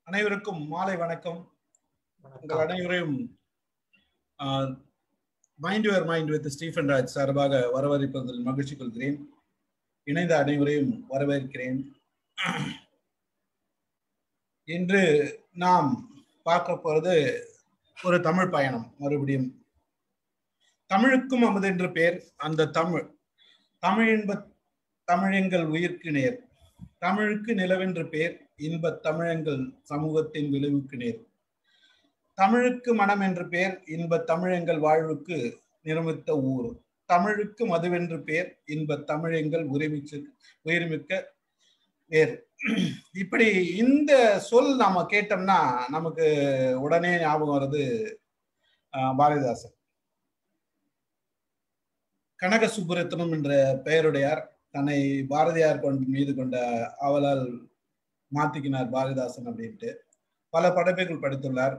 அனைவருக்கும் மாலை வணக்கம் உங்கள் அனைவரையும் mind your mind with Stephen Raj சார்பாக வரவேற்பதில் மகிழ்ச்சி கொள்கிறேன் இணைந்த அனைவரையும் வரவேற்கிறேன் இன்று நாம் பார்க்க போறது ஒரு தமிழ் பயணம் மறுபடியும் தமிழுக்கும் அமுது என்று பேர் அந்த தமிழ் தமிழ் இன்ப தமிழெங்கள் உயிர்க்கு நேர் தமிழுக்கு நிலவென்று பேர் இன்ப தமிழங்கள் சமூகத்தின் விளைவுக்கு நேர் தமிழுக்கு மனம் என்று பேர் இன்ப தமிழெங்கள் வாழ்வுக்கு நிரமித்த ஊர் தமிழுக்கு மதுவென்று பேர் இன்ப தமிழெங்கள் உரிமிச்சு உயிர்மிக்க வேர் இப்படி இந்த சொல் நாம கேட்டோம்னா நமக்கு உடனே ஞாபகம் வருது பாரதிதாசன் கனக சுப்புரத்னம் என்ற பெயருடையார் தன்னை பாரதியார் கொண்டு மீது கொண்ட அவலால் மாத்திக்கினார் பாரதிதாசன் அப்படின்ட்டு பல படைப்புகள் படித்துள்ளார்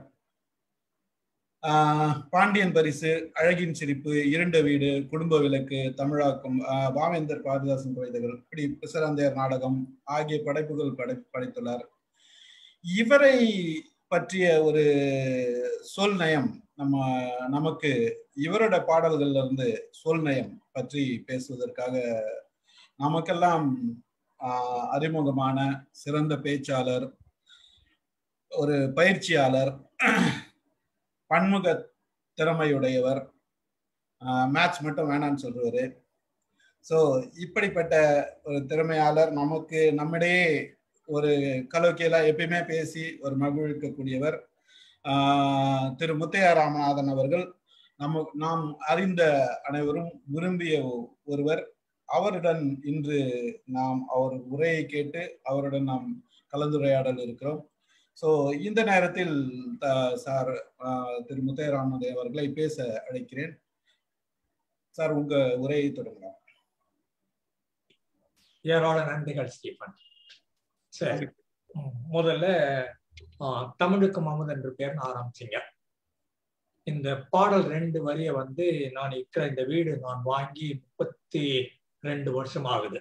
பாண்டியன் பரிசு அழகின் சிரிப்பு இருண்ட வீடு குடும்ப விளக்கு தமிழாக்கம் பாவேந்தர் பாரதிதாசன் கவிதைகள் இப்படி பிசராந்தையர் நாடகம் ஆகிய படைப்புகள் படை படைத்துள்ளார் இவரை பற்றிய ஒரு சொல் நயம் நம்ம நமக்கு இவரோட பாடல்கள்ல இருந்து சொல் நயம் பற்றி பேசுவதற்காக நமக்கெல்லாம் அறிமுகமான சிறந்த பேச்சாளர் ஒரு பயிற்சியாளர் பன்முக திறமையுடையவர் மேட்ச் மட்டும் வேணான்னு சொல்றாரு ஸோ இப்படிப்பட்ட ஒரு திறமையாளர் நமக்கு நம்மிடையே ஒரு கலோக்கியெல்லாம் எப்பயுமே பேசி ஒரு மகிழ்விக்கக்கூடியவர் திரு முத்தையா ராமநாதன் அவர்கள் நம்ம நாம் அறிந்த அனைவரும் விரும்பிய ஒருவர் அவருடன் இன்று நாம் அவர் உரையை கேட்டு அவருடன் நாம் கலந்துரையாடல் இருக்கிறோம் ஸோ இந்த நேரத்தில் சார் திரு முத்தையராமதே அவர்களை பேச அழைக்கிறேன் சார் உங்க உரையை தொடங்கலாம் ஏராள நன்றிகள் ஸ்டீஃபன் சரி முதல்ல தமிழுக்கு மமது என்று பேர்னு ஆரம்பிச்சிங்க இந்த பாடல் ரெண்டு வரிய வந்து நான் இருக்கிற இந்த வீடு நான் வாங்கி முப்பத்தி ரெண்டு வருஷம் ஆகுது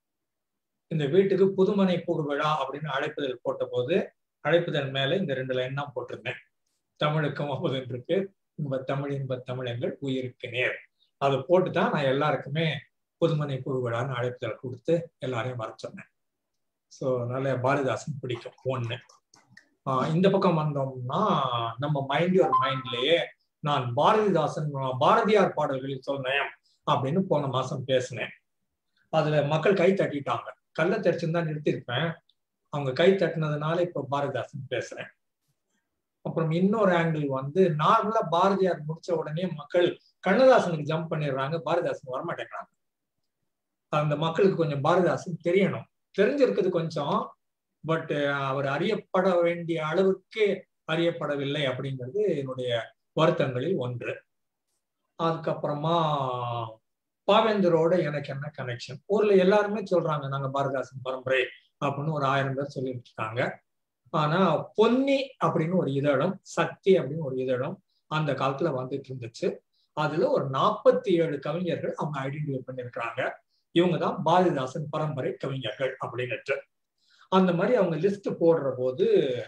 இந்த வீட்டுக்கு புதுமனை புகு விழா அப்படின்னு அழைப்புதல் போட்ட போது அழைப்புதல் மேல இந்த ரெண்டு லைன் தான் போட்டிருந்தேன் தமிழுக்கும் அமுது இருக்கு இன்ப தமிழ் இன்ப தமிழங்கள் உயிருக்கு நேர் அதை போட்டு தான் நான் எல்லாருக்குமே புதுமனை புகு விழான்னு அழைப்புதல் கொடுத்து எல்லாரையும் வர சொன்னேன் ஸோ அதனால பாரதிதாசன் பிடிக்கும் ஒண்ணு இந்த பக்கம் வந்தோம்னா நம்ம மைண்ட் ஒரு மைண்ட்லயே நான் பாரதிதாசன் பாரதியார் பாடல்களில் சொன்னேன் அப்படின்னு போன மாசம் பேசினேன் அதுல மக்கள் கை தட்டிட்டாங்க கல்ல தெரிச்சுன்னு நிறுத்திருப்பேன் அவங்க கை தட்டினதுனால இப்ப பாரதிதாசன் பேசுறேன் அப்புறம் இன்னொரு ஆங்கிள் வந்து நார்மலா பாரதியார் முடிச்ச உடனே மக்கள் கண்ணதாசனுக்கு ஜம்ப் பண்ணிடுறாங்க பாரதிதாசன் வரமாட்டேங்கிறாங்க அந்த மக்களுக்கு கொஞ்சம் பாரதிதாசன் தெரியணும் தெரிஞ்சிருக்குது கொஞ்சம் பட் அவர் அறியப்பட வேண்டிய அளவுக்கு அறியப்படவில்லை அப்படிங்கிறது என்னுடைய வருத்தங்களில் ஒன்று அதுக்கப்புறமா பாவேந்தரோட எனக்கு என்ன கனெக்ஷன் ஊர்ல எல்லாருமே சொல்றாங்க நாங்க பாரதிதாசன் பரம்பரை அப்படின்னு ஒரு ஆயிரம் பேர் சொல்லிட்டு இருக்காங்க ஆனா பொன்னி அப்படின்னு ஒரு இதழம் சக்தி அப்படின்னு ஒரு இதழம் அந்த காலத்துல வந்துட்டு இருந்துச்சு அதுல ஒரு நாற்பத்தி ஏழு கவிஞர்கள் அவங்க ஐடென்டிஃபை பண்ணிருக்கிறாங்க இவங்க தான் பாரதிதாசன் பரம்பரை கவிஞர்கள் அப்படின்னுட்டு அந்த மாதிரி அவங்க லிஸ்ட் போடுற போது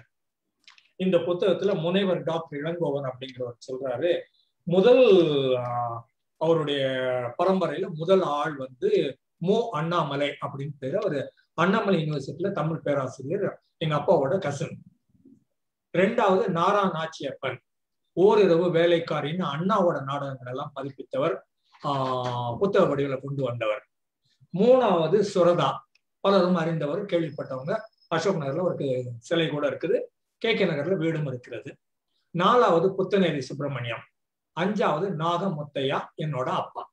இந்த புத்தகத்துல முனைவர் டாக்டர் இளங்கோவன் அப்படிங்கிறவர் சொல்றாரு முதல் அவருடைய பரம்பரையில முதல் ஆள் வந்து மோ அண்ணாமலை அப்படின்னு பேரு அவரு அண்ணாமலை யூனிவர்சிட்டியில தமிழ் பேராசிரியர் எங்க அப்பாவோட கசன் ரெண்டாவது நாரா நாச்சியப்பன் ஓரிரவு வேலைக்காரின்னு அண்ணாவோட நாடகங்கள் எல்லாம் பதிப்பித்தவர் ஆஹ் புத்தக வடிவில கொண்டு வந்தவர் மூணாவது சுரதா பலரும் அறிந்தவர் கேள்விப்பட்டவங்க அசோக் நகர்ல ஒரு சிலை கூட இருக்குது கே கே நகர்ல வீடும் இருக்கிறது நாலாவது புத்தநேரி சுப்பிரமணியம் அஞ்சாவது நாக முத்தையா என்னோட அப்பா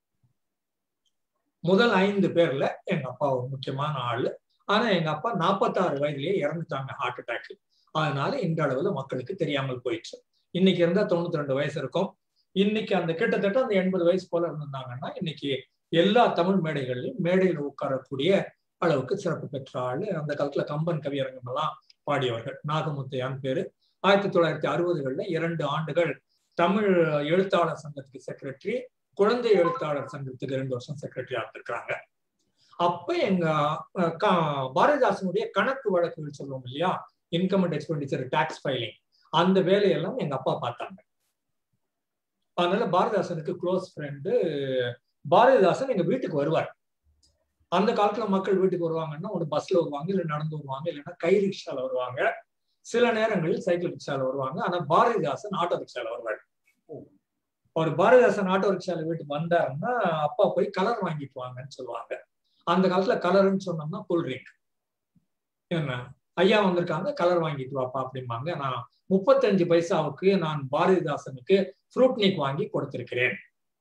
முதல் ஐந்து பேர்ல எங்க அப்பா ஒரு முக்கியமான ஆளு ஆனா எங்க அப்பா நாற்பத்தாறு வயதுலயே இறந்துட்டாங்க ஹார்ட் அட்டாக் அதனால இந்த அளவுல மக்களுக்கு தெரியாமல் போயிடுச்சு இன்னைக்கு இருந்தா தொண்ணூத்தி ரெண்டு வயசு இருக்கும் இன்னைக்கு அந்த கிட்டத்தட்ட அந்த எண்பது வயசு போல இருந்திருந்தாங்கன்னா இன்னைக்கு எல்லா தமிழ் மேடைகள்லயும் மேடையில் உட்காரக்கூடிய அளவுக்கு சிறப்பு பெற்ற ஆளு அந்த காலத்துல கம்பன் கவியரங்கம் எல்லாம் பாடியவர்கள் நாகமுத்தையான் பேரு ஆயிரத்தி தொள்ளாயிரத்தி அறுபதுகள்ல இரண்டு ஆண்டுகள் தமிழ் எழுத்தாளர் சங்கத்துக்கு செக்ரட்டரி குழந்தை எழுத்தாளர் சங்கத்துக்கு ரெண்டு வருஷம் செக்ரட்டரியா இருந்திருக்கிறாங்க அப்ப எங்க பாரதிதாசனுடைய கணக்கு வழக்குகள் சொல்லுவோம் இல்லையா income and expenditure tax filing அந்த வேலையெல்லாம் எங்க அப்பா பார்த்தாங்க அதனால பாரதிதாசனுக்கு க்ளோஸ் ஃப்ரெண்டு பாரதிதாசன் எங்க வீட்டுக்கு வருவார் அந்த காலத்துல மக்கள் வீட்டுக்கு வருவாங்கன்னா ஒரு பஸ்ல வருவாங்க இல்ல நடந்து வருவாங்க இல்லைன்னா கை ரிக்ஷால வருவாங்க சில நேரங்களில் சைக்கிள் ரிக்ஷால வருவாங்க ஆனா பாரதிதாசன் ஆட்டோ ரிக்ஷால வருவார் ஒரு பாரதிதாசன் ஆட்டோ ரிக்ஷால வீட்டுக்கு வந்தாருன்னா அப்பா போய் கலர் வாங்கிட்டு வாங்கன்னு சொல்லுவாங்க அந்த காலத்துல கலர்னு சொன்னோம்னா கூல்ட்ரிங்க் என்ன ஐயா வந்திருக்காங்க கலர் வாங்கிட்டு வாப்பா அப்படிம்பாங்க நான் முப்பத்தஞ்சு பைசாவுக்கு நான் பாரதிதாசனுக்கு ஃப்ரூட் நீக் வாங்கி கொடுத்திருக்கிறேன்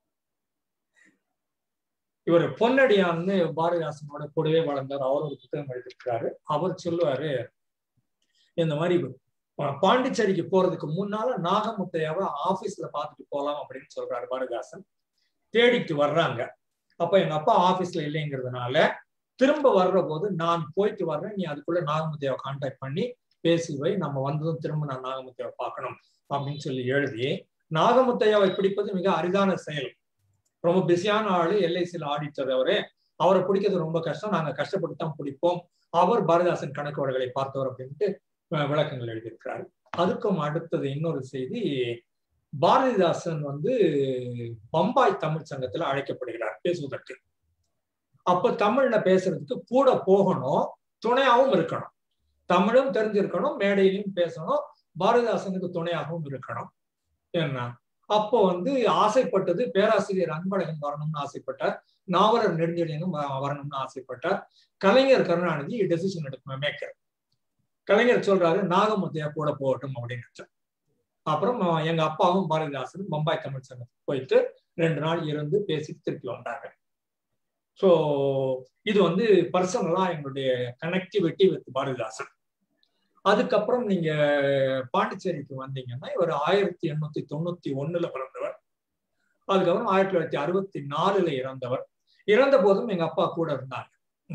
இவர் பொன்னடியான்னு பாரதிதாசனோட கூடவே வளர்ந்தார் அவர் ஒரு புத்தகம் எழுதியிருக்கிறாரு அவர் சொல்லுவாரு இந்த மாதிரி பாண்டிச்சேரிக்கு போறதுக்கு முன்னால நாகமுத்தையாவை ஆபீஸ்ல பார்த்துட்டு போலாம் அப்படின்னு சொல்றாரு பாரதிதாசன் தேடிட்டு வர்றாங்க அப்ப எங்க அப்பா ஆபீஸ்ல இல்லைங்கிறதுனால திரும்ப வர்ற போது நான் போயிட்டு வர்றேன் நீ அதுக்குள்ள நாகமுத்தையாவை கான்டாக்ட் பண்ணி பேசி வை நம்ம வந்ததும் திரும்ப நான் நாகமுத்தையாவை பார்க்கணும் அப்படின்னு சொல்லி எழுதி நாகமுத்தையாவை பிடிப்பது மிக அரிதான செயல் ரொம்ப பிஸியான ஆளு எல்ஐசியில் ஆடிட்டர் அவரு அவரை பிடிக்கிறது ரொம்ப கஷ்டம் நாங்க கஷ்டப்பட்டு தான் பிடிப்போம் அவர் பாரதிதாசன் கணக்கு வழக்குகளை பார்த்தவர் அப்படின்ட்டு விளக்கங்கள் எழுதியிருக்கிறாரு அதுக்கும் அடுத்தது இன்னொரு செய்தி பாரதிதாசன் வந்து பம்பாய் தமிழ் சங்கத்துல அழைக்கப்படுகிறார் பேசுவதற்கு அப்ப தமிழ்ல பேசுறதுக்கு கூட போகணும் துணையாகவும் இருக்கணும் தமிழும் தெரிஞ்சிருக்கணும் மேடையிலையும் பேசணும் பாரதிதாசனுக்கு துணையாகவும் இருக்கணும் என்ன அப்போ வந்து ஆசைப்பட்டது பேராசிரியர் அன்பழகன் வரணும்னு ஆசைப்பட்டார் நாவலர் நெடுஞ்செழியனும் வரணும்னு ஆசைப்பட்டார் கலைஞர் கருணாநிதி டெசிஷன் எடுக்க மேக்கர் கலைஞர் சொல்றாரு நாகமுத்தையா கூட போகட்டும் அப்படின்னு அப்புறம் எங்க அப்பாவும் பாரதிதாசனும் பம்பாய் தமிழ் சங்கத்துக்கு போயிட்டு ரெண்டு நாள் இருந்து பேசி திருப்பி வந்தாங்க ஸோ இது வந்து பர்சனலா எங்களுடைய கனெக்டிவிட்டி வித் பாரதிதாசன் அதுக்கப்புறம் நீங்க பாண்டிச்சேரிக்கு வந்தீங்கன்னா இவர் ஆயிரத்தி எண்ணூத்தி தொண்ணூத்தி ஒண்ணுல பிறந்தவர் அதுக்கப்புறம் ஆயிரத்தி தொள்ளாயிரத்தி அறுபத்தி நாலுல இறந்தவர் இறந்த போதும் எங்க அப்பா கூட இருந்தாங்க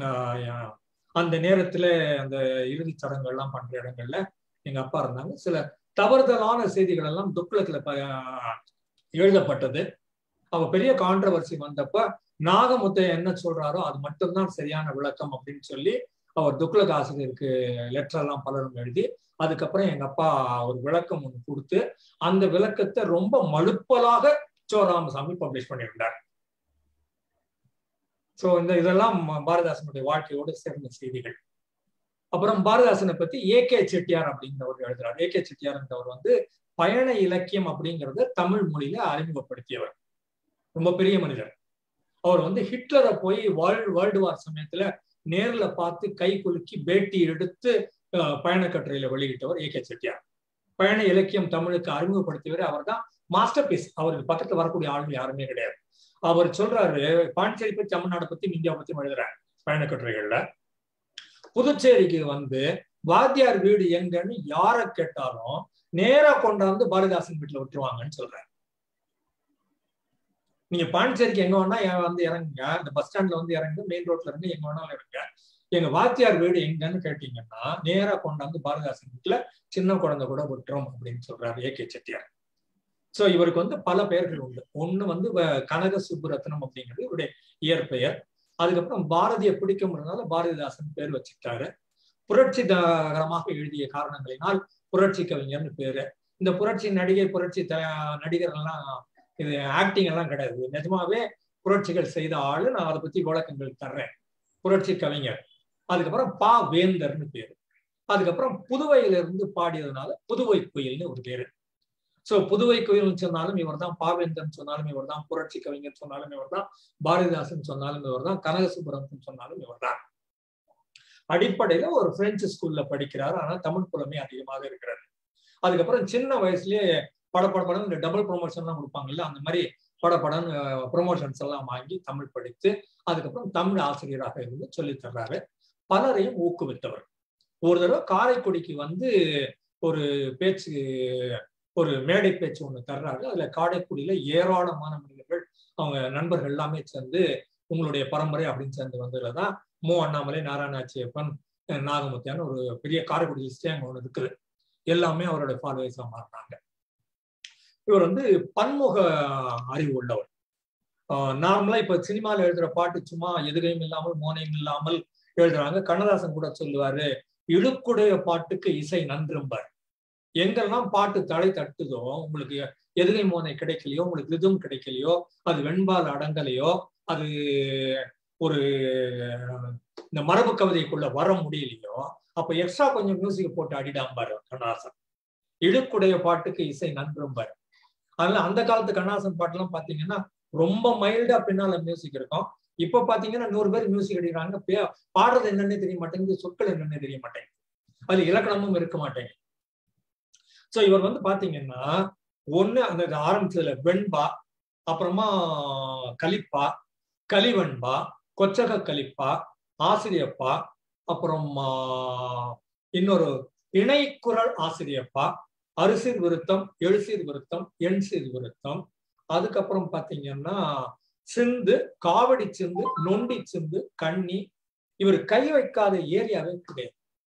அந்த நேரத்துல அந்த இறுதி சடங்குகள் எல்லாம் பண்ற இடங்கள்ல எங்க அப்பா இருந்தாங்க சில தவறுதலான செய்திகள் எல்லாம் துக்ளத்துல எழுதப்பட்டது அவ பெரிய கான்ட்ரவர்சி வந்தப்ப நாகமுத்தைய என்ன சொல்றாரோ அது மட்டும்தான் சரியான விளக்கம் அப்படின்னு சொல்லி அவர் துக்ளக் ஆசிரியருக்கு லெட்டர் எல்லாம் பலரும் எழுதி அதுக்கப்புறம் எங்க அப்பா ஒரு விளக்கம் ஒன்று கொடுத்து அந்த விளக்கத்தை ரொம்ப மழுப்பலாக சோ ராமசாமி பப்ளிஷ் பண்ணியிருந்தார் சோ இந்த இதெல்லாம் பாரதிதாசனுடைய வாழ்க்கையோடு சேர்ந்த செய்திகள் அப்புறம் பாரதிதாசனை பத்தி ஏ கே செட்டியார் அப்படிங்கிறவர் எழுதுறார் ஏ கே செட்டியார்ன்றவர் வந்து பயண இலக்கியம் அப்படிங்கிறத தமிழ் மொழியில அறிமுகப்படுத்தியவர் ரொம்ப பெரிய மனிதர் அவர் வந்து ஹிட்லரை போய் வேர்ல்டு வேர்ல்டு வார் சமயத்துல நேர்ல பார்த்து கை குலுக்கி பேட்டி எடுத்து பயணக்கட்டுரையில வெளியிட்டவர் ஏ கே செட்டியார் பயண இலக்கியம் தமிழுக்கு அறிமுகப்படுத்தியவர் அவர் தான் மாஸ்டர் பீஸ் அவருக்கு பக்கத்துல வரக்கூடிய ஆளுங்க யாருமே கிடையாது அவர் சொல்றாரு பாண்டிச்சேரி பத்தி தமிழ்நாடு பத்தி இந்தியா பத்தி எழுதுறாரு பயணக்கட்டுரைகள்ல புதுச்சேரிக்கு வந்து வாத்தியார் வீடு எங்கன்னு யார கேட்டாலும் நேரா கொண்டாந்து பாரதிதாசன் வீட்டுல விட்டுருவாங்கன்னு சொல்றாரு நீங்க பாண்டிச்சேரிக்கு எங்க வேணா வந்து இறங்குங்க இந்த பஸ் ஸ்டாண்ட்ல வந்து இறங்குங்க மெயின் ரோட்ல இருந்து எங்க வேணாலும் இறங்க எங்க வாத்தியார் வீடு எங்கன்னு கேட்டீங்கன்னா நேரா கொண்டாந்து பாரதிதாசன் வீட்டுல சின்ன குழந்தை கூட விட்டுரும் அப்படின்னு சொல்றாரு ஏ கே செட்டியார் சோ இவருக்கு வந்து பல பெயர்கள் உண்டு ஒண்ணு வந்து கனக சுப்புரத்னம் அப்படிங்கிறது இவருடைய இயற்பெயர் அதுக்கப்புறம் பாரதிய பிடிக்கும்ன்றதுனால பாரதிதாசன் பேர் வச்சுக்கிட்டாரு புரட்சி தகரமாக எழுதிய காரணங்களினால் புரட்சி கவிஞர்னு பேரு இந்த புரட்சி நடிகை புரட்சி த நடிகர்கள்லாம் இது ஆக்டிங் எல்லாம் கிடையாது நிஜமாவே புரட்சிகள் செய்த ஆளு நான் அதை பத்தி விளக்கங்கள் தர்றேன் புரட்சி கவிஞர் அதுக்கப்புறம் பா வேந்தர்னு பேரு அதுக்கப்புறம் புதுவையில இருந்து பாடியதுனால புதுவை குயில்னு ஒரு பேரு சோ புதுவை கோயில் சொன்னாலும் இவர் தான் பாவேந்தன் சொன்னாலும் இவர் தான் புரட்சி கவிஞர் சொன்னாலும் இவர் தான் பாரதிதாசன் சொன்னாலும் இவர் தான் கனகசுப்புரம் சொன்னாலும் இவர் தான் அடிப்படையில ஒரு பிரெஞ்சு ஸ்கூல்ல படிக்கிறார் ஆனா தமிழ் புலமே அதிகமாக இருக்கிறாரு அதுக்கப்புறம் சின்ன வயசுலயே படப்படப்படம் இந்த டபுள் ப்ரொமோஷன் எல்லாம் கொடுப்பாங்கல்ல அந்த மாதிரி படப்படம் ப்ரொமோஷன்ஸ் எல்லாம் வாங்கி தமிழ் படித்து அதுக்கப்புறம் தமிழ் ஆசிரியராக இருந்து சொல்லி தர்றாரு பலரையும் ஊக்குவித்தவர் ஒரு தடவை காரைக்குடிக்கு வந்து ஒரு பேச்சு ஒரு மேடை பேச்சு ஒண்ணு தர்றாரு அதுல காரைக்குடியில ஏராளமான மனிதர்கள் அவங்க நண்பர்கள் எல்லாமே சேர்ந்து உங்களுடைய பரம்பரை அப்படின்னு சேர்ந்து வந்ததுலதான் மு அண்ணாமலை நாராயணாச்சியப்பன் நாகமுத்தியான ஒரு பெரிய காரைக்குடி லிஸ்டே அங்க ஒண்ணு இருக்குது எல்லாமே அவரோட ஃபாலோவர்ஸா மாறினாங்க இவர் வந்து பன்முக அறிவு உள்ளவர் நார்மலா இப்ப சினிமால எழுதுற பாட்டு சும்மா எதுகையும் இல்லாமல் மோனையும் இல்லாமல் எழுதுறாங்க கண்ணதாசன் கூட சொல்லுவாரு இழுக்குடைய பாட்டுக்கு இசை நன்றும்பார் எங்கெல்லாம் பாட்டு தலை தட்டுதோ உங்களுக்கு எதுகை மோனை கிடைக்கலையோ உங்களுக்கு ரிதும் கிடைக்கலையோ அது வெண்பால் அடங்கலையோ அது ஒரு இந்த மரபு கவிதைக்குள்ள வர முடியலையோ அப்ப எக்ஸ்ட்ரா கொஞ்சம் மியூசிக் போட்டு அடிடாம்பாரு கண்ணாசன் இழுக்குடைய பாட்டுக்கு இசை நன்றும்பாரு அதனால அந்த காலத்து கண்ணாசன் பாட்டுலாம் பாத்தீங்கன்னா ரொம்ப மைல்டா பின்னால மியூசிக் இருக்கும் இப்ப பாத்தீங்கன்னா நூறு பேர் மியூசிக் அடிக்கிறாங்க பாடுறது என்னன்னே தெரிய மாட்டேங்குது சொற்கள் என்னன்னே தெரிய மாட்டேங்குது அது இலக்கணமும் இருக்க மாட்டேங்குது சோ இவர் வந்து பாத்தீங்கன்னா ஒண்ணு அந்த ஆரம்பிச்சதுல வெண்பா அப்புறமா கலிப்பா கலிவெண்பா கொச்சக கலிப்பா ஆசிரியப்பா அப்புறம் இன்னொரு இணைக்குரல் ஆசிரியப்பா அரிசீர் விருத்தம் எழுசீர் விருத்தம் எண்சீர் விருத்தம் அதுக்கப்புறம் பாத்தீங்கன்னா சிந்து காவடி சிந்து நொண்டி சிந்து கண்ணி இவர் கை வைக்காத ஏரியாவே கிடையாது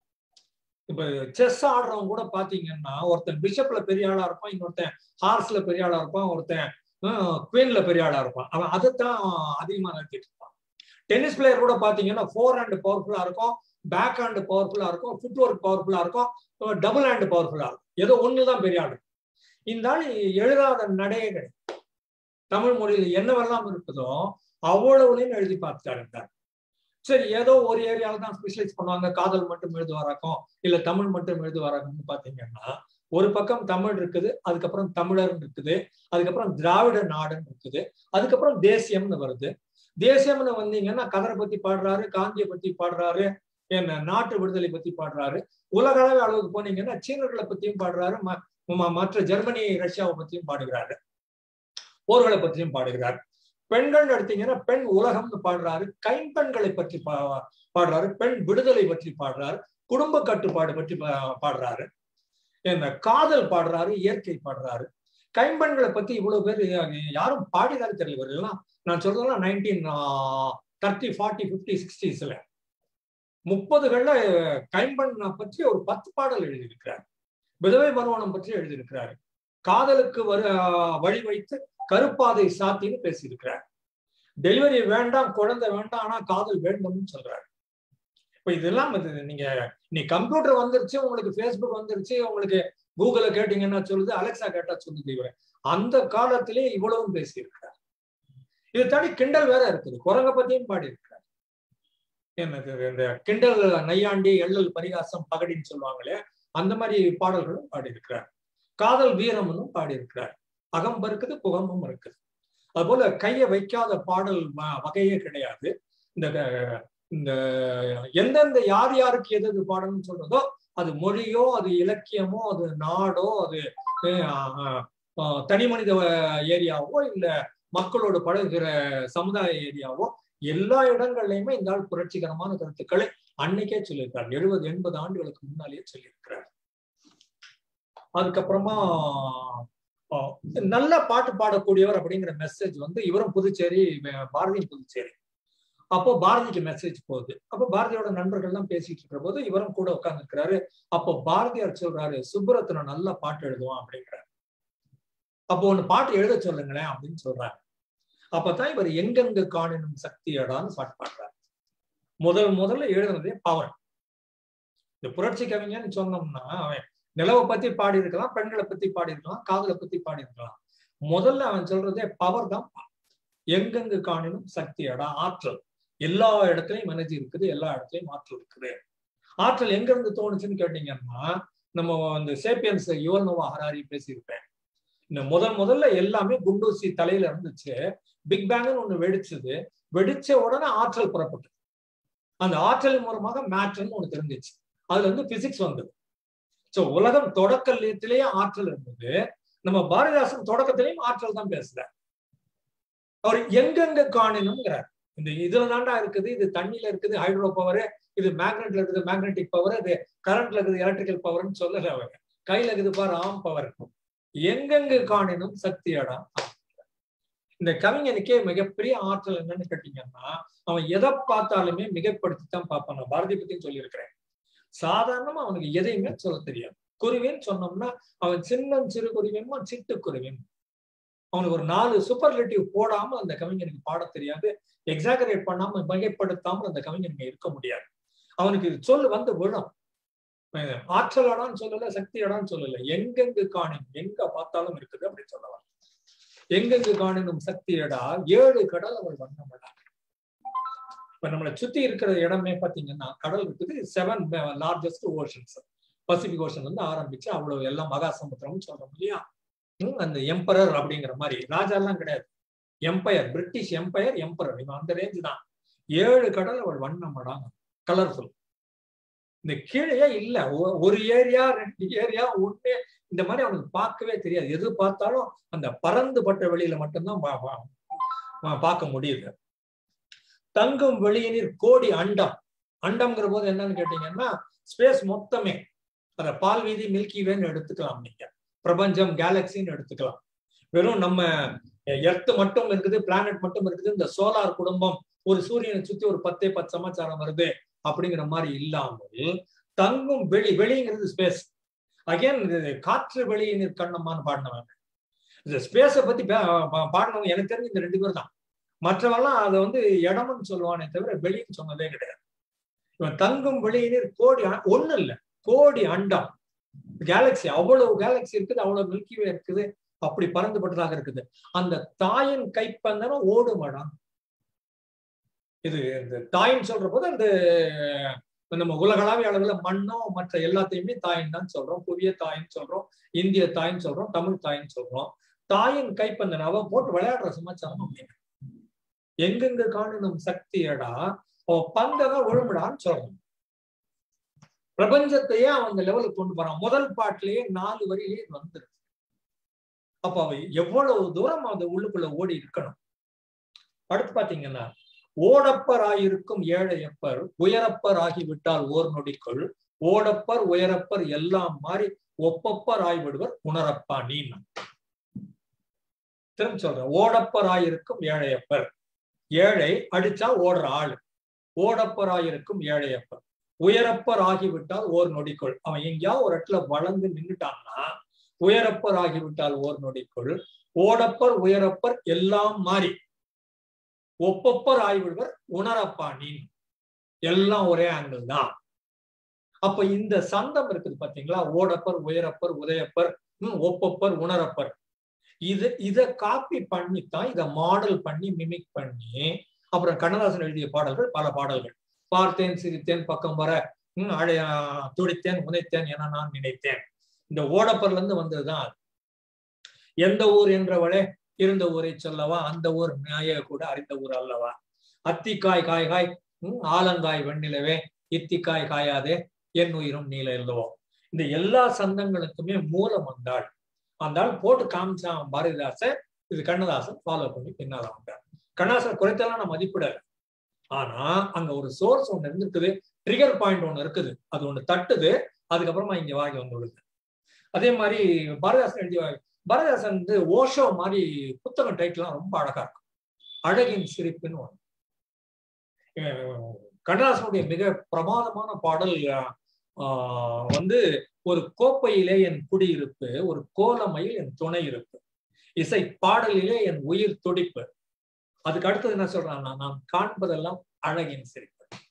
இப்ப செஸ் ஆடுறவங்க கூட பாத்தீங்கன்னா ஒருத்தன் பிஷப்ல பெரிய ஆளா இருப்பான் இன்னொருத்தன் ஹார்ஸ்ல பெரிய ஆளா இருப்பான் ஒருத்தன் குவீன்ல பெரிய ஆளா இருப்பான் அவன் அதைத்தான் அதிகமா நடத்திட்டு இருப்பான் டென்னிஸ் பிளேயர் கூட பாத்தீங்கன்னா ஃபோர் ஹேண்ட் பவர்ஃபுல்லா இருக்கும் பேக் ஹேண்ட் பவர்ஃபுல்லா இருக்கும் ஃபுட் ஒர்க் பவர்ஃபுல்லா இருக்கும் டபுள் ஹேண்ட் பவர்ஃபுல்லா இருக்கும் ஏதோ ஒண்ணுதான் பெரிய ஆளு இந்த ஆள் எழுதாத நடையே கிடையாது தமிழ் மொழியில என்னவெல்லாம் இருக்குதோ அவ்வளவுலையும் எழுதி பார்த்துட்டாரு சரி ஏதோ ஒரு ஏரியால தான் ஸ்பெஷலைஸ் பண்ணுவாங்க காதல் மட்டும் எழுதுவாராக்கும் இல்ல தமிழ் மட்டும் எழுதுவாராக்கும்னு பாத்தீங்கன்னா ஒரு பக்கம் தமிழ் இருக்குது அதுக்கப்புறம் தமிழர் இருக்குது அதுக்கப்புறம் திராவிட நாடுன்னு இருக்குது அதுக்கப்புறம் தேசியம்னு வருது தேசியம்னு வந்தீங்கன்னா கதரை பத்தி பாடுறாரு காந்தியை பத்தி பாடுறாரு என்ன நாட்டு விடுதலை பத்தி பாடுறாரு உலக அளவு அளவுக்கு போனீங்கன்னா சீனர்களை பத்தியும் பாடுறாரு மற்ற ஜெர்மனி ரஷ்யாவை பத்தியும் பாடுகிறாரு போர்களை பற்றியும் பாடுகிறார் பெண்கள் எடுத்தீங்கன்னா பெண் உலகம்னு பாடுறாரு கைம்பெண்களை பற்றி பாடுறாரு பெண் விடுதலை பற்றி பாடுறாரு குடும்ப கட்டுப்பாடு பற்றி பாடுறாரு என்ன காதல் பாடுறாரு இயற்கை பாடுறாரு கைம்பெண்களை பத்தி இவ்வளவு பேர் யாரும் பாடினாரு தெரியல எல்லாம் நான் சொல்றதெல்லாம் நைன்டீன் தேர்ட்டி ஃபார்ட்டி பிப்டி சிக்ஸ்டீஸ்ல முப்பதுகள்ல கைம்பெண் பற்றி ஒரு பத்து பாடல் எழுதியிருக்கிறார் விதவை மறுமணம் பற்றி எழுதியிருக்கிறாரு காதலுக்கு வரு வழி வைத்து கருப்பாதை சாத்தின்னு பேசியிருக்கிறார் டெலிவரி வேண்டாம் குழந்தை வேண்டாம் ஆனா காதல் வேண்டும்னு சொல்றாரு இப்ப இதெல்லாம் நீங்க நீ கம்ப்யூட்டர் வந்துருச்சு உங்களுக்கு ஃபேஸ்புக் வந்துருச்சு உங்களுக்கு கூகுள கேட்டீங்கன்னா சொல்லுது அலெக்சா கேட்டா சொல்லுது இவரை அந்த காலத்திலே இவ்வளவும் பேசியிருக்கிறார் இது தாண்டி கிண்டல் வேற இருக்குது குரங்க பத்தியும் பாடி இருக்கிறார் என்னது இந்த கிண்டல் நையாண்டி எள்ளல் பரிகாசம் பகடின்னு சொல்லுவாங்களே அந்த மாதிரி பாடல்களும் பாடியிருக்கிறார் காதல் வீரம்னும் பாடியிருக்கிறார் அகம் இருக்குது புகமும் இருக்குது அதுபோல கையை வைக்காத பாடல் வகையே கிடையாது இந்த இந்த எந்தெந்த யார் யாருக்கு எது எது பாடணும்னு சொல்றதோ அது மொழியோ அது இலக்கியமோ அது நாடோ அது தனி மனித ஏரியாவோ இல்ல மக்களோடு பழகுகிற சமுதாய ஏரியாவோ எல்லா இடங்கள்லயுமே இந்த ஆள் புரட்சிகரமான கருத்துக்களை அன்னைக்கே சொல்லியிருக்கார் எழுபது எண்பது ஆண்டுகளுக்கு முன்னாலேயே சொல்லியிருக்கிறார் அதுக்கப்புறமா நல்ல பாட்டு பாடக்கூடியவர் அப்படிங்கிற மெசேஜ் வந்து இவரும் புதுச்சேரி பாரதியும் புதுச்சேரி அப்போ பாரதிக்கு மெசேஜ் போகுது அப்போ பாரதியோட நண்பர்கள் எல்லாம் பேசிட்டு இருக்கிற போது இவரும் கூட உட்கார்ந்துருக்கிறாரு அப்போ பாரதியார் சொல்றாரு சுப்புரத்னம் நல்ல பாட்டு எழுதுவான் அப்படிங்கிறாரு அப்போ ஒண்ணு பாட்டு எழுத சொல்லுங்களேன் அப்படின்னு சொல்றாரு அப்பதான் இவர் எங்கெங்க காணினும் சக்தியடான்னு பாட்டு பாடுறாரு முதல் முதல்ல எழுதுனதே பவர் இந்த புரட்சி கவிஞன்னு சொன்னோம்னா அவன் நிலவை பத்தி பாடி இருக்கலாம் பெண்களை பத்தி பாடி இருக்கலாம் காதலை பத்தி பாடி இருக்கலாம் முதல்ல அவன் சொல்றதே பவர் தான் எங்கெங்கு காணினும் சக்தியடா ஆற்றல் எல்லா இடத்துலயும் எனர்ஜி இருக்குது எல்லா இடத்துலயும் ஆற்றல் இருக்குது ஆற்றல் எங்க இருந்து தோணுச்சுன்னு கேட்டீங்கன்னா நம்ம அந்த சேப்பியன்ஸ் யுவல் நோவா ஹராரி பேசியிருப்பேன் இந்த முதல் முதல்ல எல்லாமே குண்டூசி தலையில இருந்துச்சு பிக் பேங்னு ஒண்ணு வெடிச்சது வெடிச்ச உடனே ஆற்றல் புறப்பட்டது அந்த ஆற்றல் மூலமாக மேட்ருன்னு ஒண்ணு தெரிஞ்சிச்சு அதுல இருந்து பிசிக்ஸ் வந்தது சோ உலகம் தொடக்கத்திலேயே ஆற்றல் இருந்தது நம்ம பாரதிதாசன் தொடக்கத்திலையும் ஆற்றல் தான் பேசுறார் அவர் எங்கெங்க காணணுங்கிறார் இந்த இதுல தாண்டா இருக்குது இது தண்ணியில இருக்குது ஹைட்ரோ பவர் இது மேக்னெட்ல இருக்குது மேக்னெட்டிக் பவர் இது கரண்ட்ல இருக்குது எலக்ட்ரிக்கல் பவர்னு சொல்லல அவர் கையில இருக்குது பாரு ஆம் பவர் எங்கெங்கு காணினும் சக்தியடா இந்த கவிஞனுக்கே மிகப்பெரிய ஆற்றல் என்னன்னு கேட்டீங்கன்னா அவன் எதை பார்த்தாலுமே மிகப்படுத்தி தான் பார்ப்பான் நான் பாரதி பத்தியும் சொல்லியிருக்கிறேன் சாதாரணமா அவனுக்கு எதையுமே சொல்ல தெரியாது குருவின்னு சொன்னோம்னா அவன் சின்னம் சிறு குருவியுமா சிட்டு குருவின் அவனுக்கு ஒரு நாலு சூப்பர்லேட்டிவ் போடாம அந்த கவிஞனுக்கு பாட தெரியாது எக்ஸாகரேட் பண்ணாம மிகைப்படுத்தாமல் அந்த கவிஞனுக்கு இருக்க முடியாது அவனுக்கு சொல் வந்து விழும் ஆற்றலடான்னு சொல்லல சக்தியடான்னு சொல்லல எங்கெங்கு காணும் எங்க பார்த்தாலும் இருக்குது அப்படின்னு சொல்லலாம் எங்கெங்கு காணினும் சக்தியடா ஏழு கடல் அவள் வண்ணமடா இப்ப நம்மளை சுத்தி இருக்கிற இடமே பாத்தீங்கன்னா கடல் இருக்குது seven largest oceans Pacific ocean வந்து ஆரம்பிச்சு அவ்வளவு எல்லாம் மகாசமுத்திரம் சொல்றோம் இல்லையா அந்த எம்பரர் அப்படிங்கிற மாதிரி ராஜா எல்லாம் கிடையாது எம்பையர் பிரிட்டிஷ் எம்பையர் எம்பரர் இவன் அந்த ரேஞ்சு தான் ஏழு கடல் அவள் வண்ணமடாங்க கலர்ஃபுல் இந்த கீழே இல்ல ஒரு ஏரியா ரெண்டு ஏரியா ஒண்ணு இந்த மாதிரி அவனுக்கு பார்க்கவே தெரியாது எது பார்த்தாலும் அந்த பறந்துபட்ட வெளியில மட்டும்தான் பார்க்க முடியுது தங்கும் வெளியினில் கோடி அண்டம் அண்டம்ங்கிற போது என்னன்னு கேட்டீங்கன்னா ஸ்பேஸ் மொத்தமே அத பால் வீதி மில்கி வேன்னு எடுத்துக்கலாம் நீங்க பிரபஞ்சம் கேலக்சின்னு எடுத்துக்கலாம் வெறும் நம்ம எர்த் மட்டும் இருக்குது பிளானட் மட்டும் இருக்குது இந்த சோலார் குடும்பம் ஒரு சூரியனை சுத்தி ஒரு பத்தே பத்து சமாச்சாரம் வருது அப்படிங்கிற மாதிரி இல்லாமல் தங்கும் வெளி வெளிங்கிறது ஸ்பேஸ் அகைன் காற்று வெளியினர் கண்ணம்மான்னு பாடினவங்க இந்த ஸ்பேஸை பத்தி பாடினவங்க எனக்கு தெரிஞ்சு இந்த ரெண்டு பேர் தான் மற்றவெல்லாம் அதை வந்து இடம்னு சொல்லுவானே தவிர வெளின்னு சொன்னதே கிடையாது இவன் தங்கும் வெளியினர் கோடி ஒண்ணு இல்ல கோடி அண்டம் கேலக்சி அவ்வளவு கேலக்சி இருக்குது அவ்வளவு மில்கிவே இருக்குது அப்படி பறந்துபட்டதாக இருக்குது அந்த தாயின் கைப்பந்தனம் ஓடுமடம் இது இந்த தாயின்னு சொல்ற போது அந்த நம்ம உலகளாவிய அளவுல மண்ணோ மற்ற எல்லாத்தையுமே தாயின் தான் சொல்றோம் புதிய தாயின்னு சொல்றோம் இந்திய தாயின்னு சொல்றோம் தமிழ் தாயின்னு சொல்றோம் தாயின் கைப்பந்தன் அவ போட்டு விளையாடுற சமாச்சாரம் அப்படின்னு எங்கெங்க காணணும் சக்தியடா அவ பந்ததான் ஒழுமுடான்னு சொல்றோம் பிரபஞ்சத்தையே அவன் அந்த லெவலுக்கு கொண்டு போறான் முதல் பாட்டிலேயே நாலு வரியிலேயே வந்துருக்கு அப்ப அவ எவ்வளவு தூரம் அது உள்ளுக்குள்ள ஓடி இருக்கணும் அடுத்து பாத்தீங்கன்னா ஓடப்பர் ஆயிருக்கும் ஏழையப்பர் உயரப்பர் ஆகிவிட்டால் ஓர் நொடிக்குள் ஓடப்பர் உயரப்பர் எல்லாம் மாறி ஒப்பப்பர் ஆய்விடுவர் உணரப்பா நீ திரும்ப சொல்றேன் ஓடப்பர் ஆயிருக்கும் ஏழையப்பர் ஏழை அடிச்சா ஓடுற ஆளு ஓடப்பர் ஆயிருக்கும் ஏழையப்பர் உயரப்பர் ஆகிவிட்டால் ஓர் நொடிக்குள் அவன் எங்கேயாவது ஒரு இடத்துல வளர்ந்து நின்றுட்டான்னா உயரப்பர் ஆகிவிட்டால் ஓர் நொடிக்குள் ஓடப்பர் உயரப்பர் எல்லாம் மாறி ஒப்பப்பர் ஆய்விடுவர் உணரப்பா நீ எல்லாம் ஒரே ஆங்கிள் தான் அப்ப இந்த சந்தம் இருக்குது பாத்தீங்களா ஓடப்பர் உயரப்பர் உதயப்பர் ஒப்பப்பர் உணரப்பர் இது இத காப்பி பண்ணித்தான் இத மாடல் பண்ணி மிமிக் பண்ணி அப்புறம் கண்ணதாசன் எழுதிய பாடல்கள் பல பாடல்கள் பார்த்தேன் சிரித்தேன் பக்கம் வர உம் அழைய துடித்தேன் உதைத்தேன் என நான் நினைத்தேன் இந்த ஓடப்பர்ல இருந்து வந்ததுதான் எந்த ஊர் என்றவளே இருந்த ஊரை சொல்லவா அந்த ஊர் நியாய கூட அறிந்த ஊர் அல்லவா அத்திக்காய் காய் காய் உம் ஆலங்காய் வெண்ணிலவே இத்திக்காய் காயாதே என் உயிரும் நீல இல்லவோ இந்த எல்லா சந்தங்களுக்குமே மூலம் வந்தாள் வந்தால் போட்டு காமிச்சான் பாரதிதாசன் இது கண்ணதாசன் ஃபாலோ பண்ணி பின்னால வந்தார் கண்ணதாசன் குறைத்தெல்லாம் நான் மதிப்பிடல ஆனா அங்க ஒரு சோர்ஸ் ஒண்ணு இருந்துருக்குது ட்ரிகர் பாயிண்ட் ஒண்ணு இருக்குது அது ஒண்ணு தட்டுது அதுக்கப்புறமா இங்க வாங்கி வந்து விடுது அதே மாதிரி பாரதிதாசன் எழுதிய பாரதிதாசன் வந்து ஓஷோ மாதிரி புத்தகம் டைட்டில்லாம் ரொம்ப அழகா இருக்கும் அழகின் சிரிப்புன்னு ஒண்ணு கண்ணதாசனுடைய மிக பிரமாதமான பாடல் வந்து ஒரு கோப்பையிலே என் குடியிருப்பு ஒரு கோலமையில் என் துணை இருப்பு இசை பாடலிலே என் உயிர் துடிப்பு அதுக்கு அடுத்தது என்ன சொல்றான்னா நான் காண்பதெல்லாம் அழகின் சிரிப்பு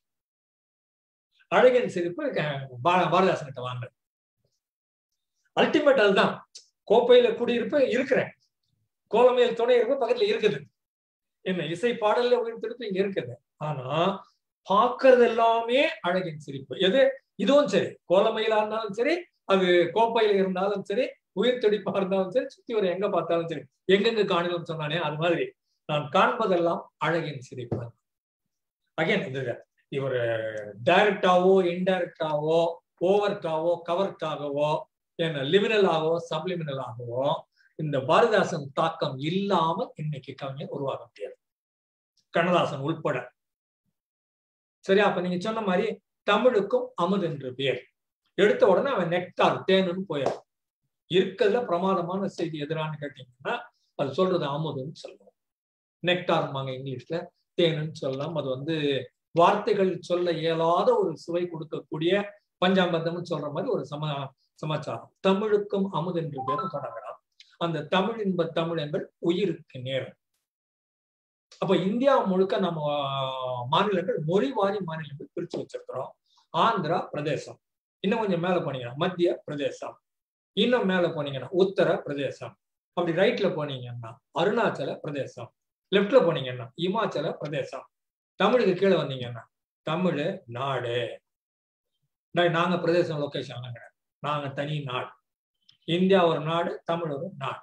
அழகின் சிரிப்பு பாரதிதாசன் கிட்ட வாங்க அல்டிமேட் அதுதான் கோப்பையில குடியிருப்பு இருக்கிறேன் கோலமையில் துணை இருப்பு பக்கத்துல இருக்குது என்ன இசை பாடல்ல உயிர் துடிப்பு இங்க இருக்குது ஆனா பாக்குறது எல்லாமே அழகின் சிரிப்பு எது இதுவும் சரி கோலமையிலா இருந்தாலும் சரி அது கோப்பையில இருந்தாலும் சரி உயிர் துடிப்பா இருந்தாலும் சரி சுத்தி ஒரு எங்க பார்த்தாலும் சரி எங்கெங்க காணலும் சொன்னானே அது மாதிரி நான் காண்பதெல்லாம் அழகின் சிரிப்பு அகைன் இது இவர் டைரக்டாவோ இன்டைரக்டாவோ ஓவர்டாவோ கவர்க்காகவோ என்ன லிமினலாகவோ சப்லிமினலாகவோ இந்த பாரதிதாசன் தாக்கம் இல்லாமல் இன்னைக்கு கவிஞர் உருவாக முடியாது கண்ணதாசன் உள்பட சரி அப்ப நீங்க சொன்ன மாதிரி தமிழுக்கும் அமுது என்று பேர் எடுத்த உடனே அவன் நெக்டார் தேனுன்னு போயார் இருக்கிறதுல பிரமாதமான செய்தி எதிரான்னு கேட்டீங்கன்னா அது சொல்றது அமுதுன்னு சொல்லுவோம் நெக்டார்மாங்க இங்கிலீஷ்ல தேனுன்னு சொல்லலாம் அது வந்து வார்த்தைகள் சொல்ல இயலாத ஒரு சுவை கொடுக்கக்கூடிய பஞ்சாபந்தம்னு சொல்ற மாதிரி ஒரு சம சமாச்சாரம் தமிழுக்கும் அமுது என்று பேரும் தொடங்கலாம் அந்த தமிழ் இன்ப தமிழங்கள் உயிருக்கு நேரம் அப்ப இந்தியா முழுக்க நம்ம மாநிலங்கள் மொழி வாரி மாநிலங்கள் பிரிச்சு வச்சிருக்கிறோம் ஆந்திரா பிரதேசம் இன்னும் கொஞ்சம் மேல போனீங்கன்னா மத்திய பிரதேசம் இன்னும் மேல போனீங்கன்னா உத்தர பிரதேசம் அப்படி ரைட்ல போனீங்கன்னா அருணாச்சல பிரதேசம் லெப்ட்ல போனீங்கன்னா இமாச்சல பிரதேசம் தமிழுக்கு கீழே வந்தீங்கன்னா தமிழ் நாடு நாங்க பிரதேசம் லொகேஷன் நாங்க தனி நாடு இந்தியா ஒரு நாடு தமிழ் ஒரு நாடு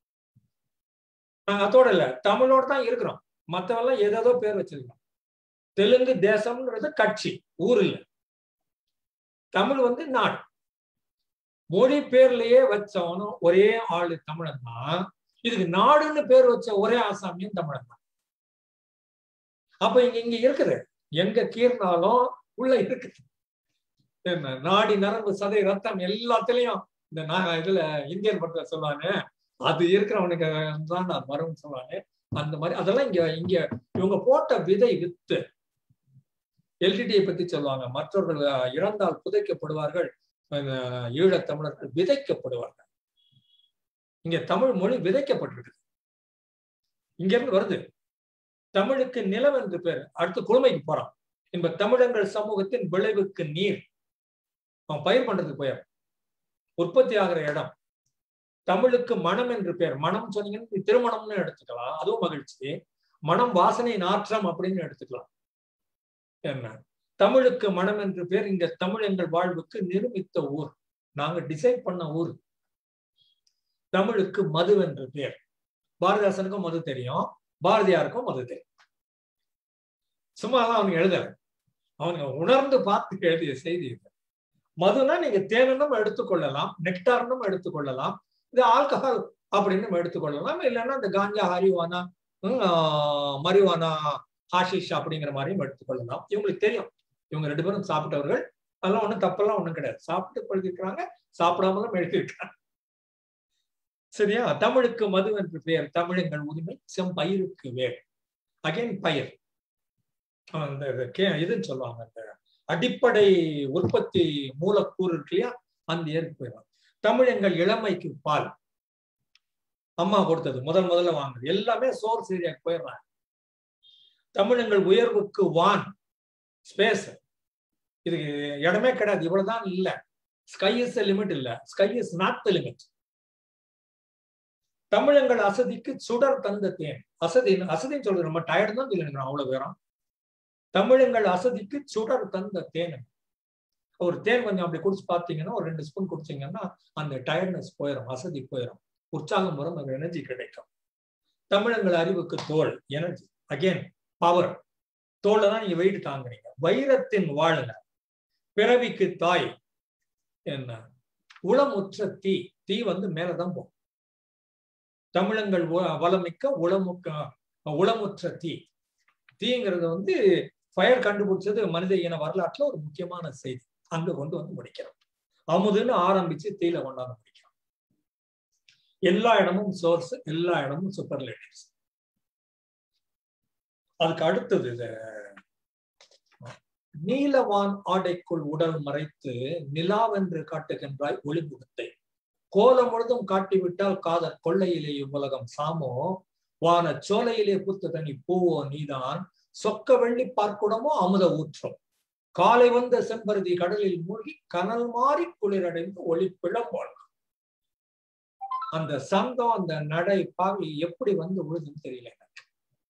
நாங்க அதோட இல்ல தமிழோட தான் இருக்கிறோம் மத்தவெல்லாம் ஏதேதோ பேர் வச்சிருக்கோம் தெலுங்கு தேசம்ன்றது கட்சி ஊர் இல்ல தமிழ் வந்து நாடு மொழி பேர்லயே வச்சவனும் ஒரே ஆளு தமிழன் தான் இதுக்கு நாடுன்னு பேர் வச்ச ஒரே ஆசாமியும் தமிழன் தான் அப்ப இங்க இங்க இருக்குது எங்க கீர்னாலும் உள்ள இருக்குது என்ன நாடி நரம்பு சதை ரத்தம் எல்லாத்துலயும் இந்த நான் இதுல இந்தியன் படத்துல சொல்லுவாங்க அது இருக்கிறவனுக்கு தான் நான் வரும் சொல்லுவாங்க அந்த மாதிரி அதெல்லாம் இங்க இங்க இவங்க போட்ட விதை வித்து எல்டிடியை பத்தி சொல்லுவாங்க மற்றவர்கள் இறந்தால் புதைக்கப்படுவார்கள் ஈழத் தமிழர்கள் விதைக்கப்படுவார்கள் இங்க தமிழ் மொழி விதைக்கப்பட்டிருக்கு இங்க இருந்து வருது தமிழுக்கு நிலம் என்று பேர் அடுத்து குழுமைக்கு போறான் இந்த தமிழங்கள் சமூகத்தின் விளைவுக்கு நீர் அவன் பயிர் பண்றதுக்கு போயார் உற்பத்தி ஆகிற இடம் தமிழுக்கு மனம் என்று பேர் மனம் சொன்னீங்கன்னா திருமணம்னு எடுத்துக்கலாம் அதுவும் மகிழ்ச்சி மனம் வாசனை நாற்றம் அப்படின்னு எடுத்துக்கலாம் என்ன தமிழுக்கு மனம் என்று பேர் இங்க தமிழ் எங்கள் வாழ்வுக்கு நிரூபித்த ஊர் நாங்க டிசைட் பண்ண ஊர் தமிழுக்கு மது என்று பேர் பாரதிதாசனுக்கும் மது தெரியும் பாரதியாருக்கும் மது தெரியும் சும்மா தான் அவனுக்கு எழுதல அவனுங்க உணர்ந்து பார்த்து எழுதிய செய்தி இது மதுனா நீங்க தேனும் எடுத்துக்கொள்ளலாம் நெக்டார்னும் எடுத்துக்கொள்ளலாம் இது ஆல்கஹால் அப்படின்னு எடுத்துக்கொள்ளலாம் இல்லைன்னா இந்த காஞ்சா ஹரிவானா மரிவானா ஹாஷிஷ் அப்படிங்கிற மாதிரியும் எடுத்துக்கொள்ளலாம் இவங்களுக்கு தெரியும் இவங்க ரெண்டு பேரும் சாப்பிட்டவர்கள் அதெல்லாம் ஒண்ணும் தப்பெல்லாம் ஒண்ணும் கிடையாது சாப்பிட்டு பழகிருக்கிறாங்க சாப்பிடாமலும் எழுதியிருக்கிறாங்க சரியா தமிழுக்கு மது என்று பெயர் தமிழங்கள் உரிமை செம்பயிருக்கு வேர் அகைன் பயிர் அந்த இதுன்னு சொல்லுவாங்க அந்த அடிப்படை உற்பத்தி மூலக்கூறு இருக்கு இல்லையா அந்த ஏற்கு போயிடும் தமிழ் எங்கள் இளமைக்கு பால் அம்மா கொடுத்தது முதல் முதல்ல வாங்குது எல்லாமே சோர்ஸ் ஏரியாக்கு போயிடுறாங்க தமிழங்கள் உயர்வுக்கு வான் ஸ்பேஸ் இதுக்கு இடமே கிடையாது இவ்வளவுதான் இல்ல ஸ்கை இஸ் லிமிட் இல்ல sky is not the limit தமிழங்கள் அசதிக்கு சுடர் தந்த தேன் அசதி அசதின்னு சொல்றது ரொம்ப டயர்டு தான் சொல்லிருக்கிறோம் அவ்வளவு பேரும் தமிழங்கள் அசதிக்கு சுடர் தந்த தேன் ஒரு தேன் கொஞ்சம் அப்படி குடிச்சு பார்த்தீங்கன்னா ஒரு ரெண்டு ஸ்பூன் குடிச்சீங்கன்னா அந்த டயர்ட்னஸ் போயிடும் அசதி போயிடும் உற்சாகம் வரும் அந்த எனர்ஜி கிடைக்கும் தமிழங்கள் அறிவுக்கு தோல் எனர்ஜி அகெயின் பவர் தோல்ல தான் நீங்க வெயிட் தாங்குறீங்க வைரத்தின் வாழ்ல பிறவிக்கு தாய் என்ன உளமுற்ற தீ தீ வந்து மேலதான் போகும் தமிழங்கள் வளமிக்க உளமுக்க உளமுற்ற தீ தீங்கிறது வந்து ஃபயர் கண்டுபிடிச்சது மனித இன வரலாற்றுல ஒரு முக்கியமான செய்தி அங்க கொண்டு வந்து முடிக்கிறோம் அமுதுன்னு ஆரம்பிச்சு தீல கொண்டாந்து முடிக்கிறோம் எல்லா இடமும் சோர்ஸ் எல்லா இடமும் சூப்பர்லேட்டிவ்ஸ் அதுக்கு அடுத்தது இது நீலவான் ஆடைக்குள் உடல் மறைத்து நிலாவென்று காட்டுகின்றாய் ஒளிமுகத்தை கோலம் முழுதும் காட்டிவிட்டால் காதல் கொள்ளையிலே இவ்வுலகம் சாமோ வான சோலையிலே புத்த தனி பூவோ நீதான் சொக்க வெள்ளி பார்க்குடமோ அமுத ஊற்றம் காலை வந்த செம்பருதி கடலில் மூழ்கி கனல் மாறி குளிரடைந்து ஒளி பிளம்போல் அந்த சங்கம் அந்த நடை பாவி எப்படி வந்து உழுதுன்னு தெரியல எனக்கு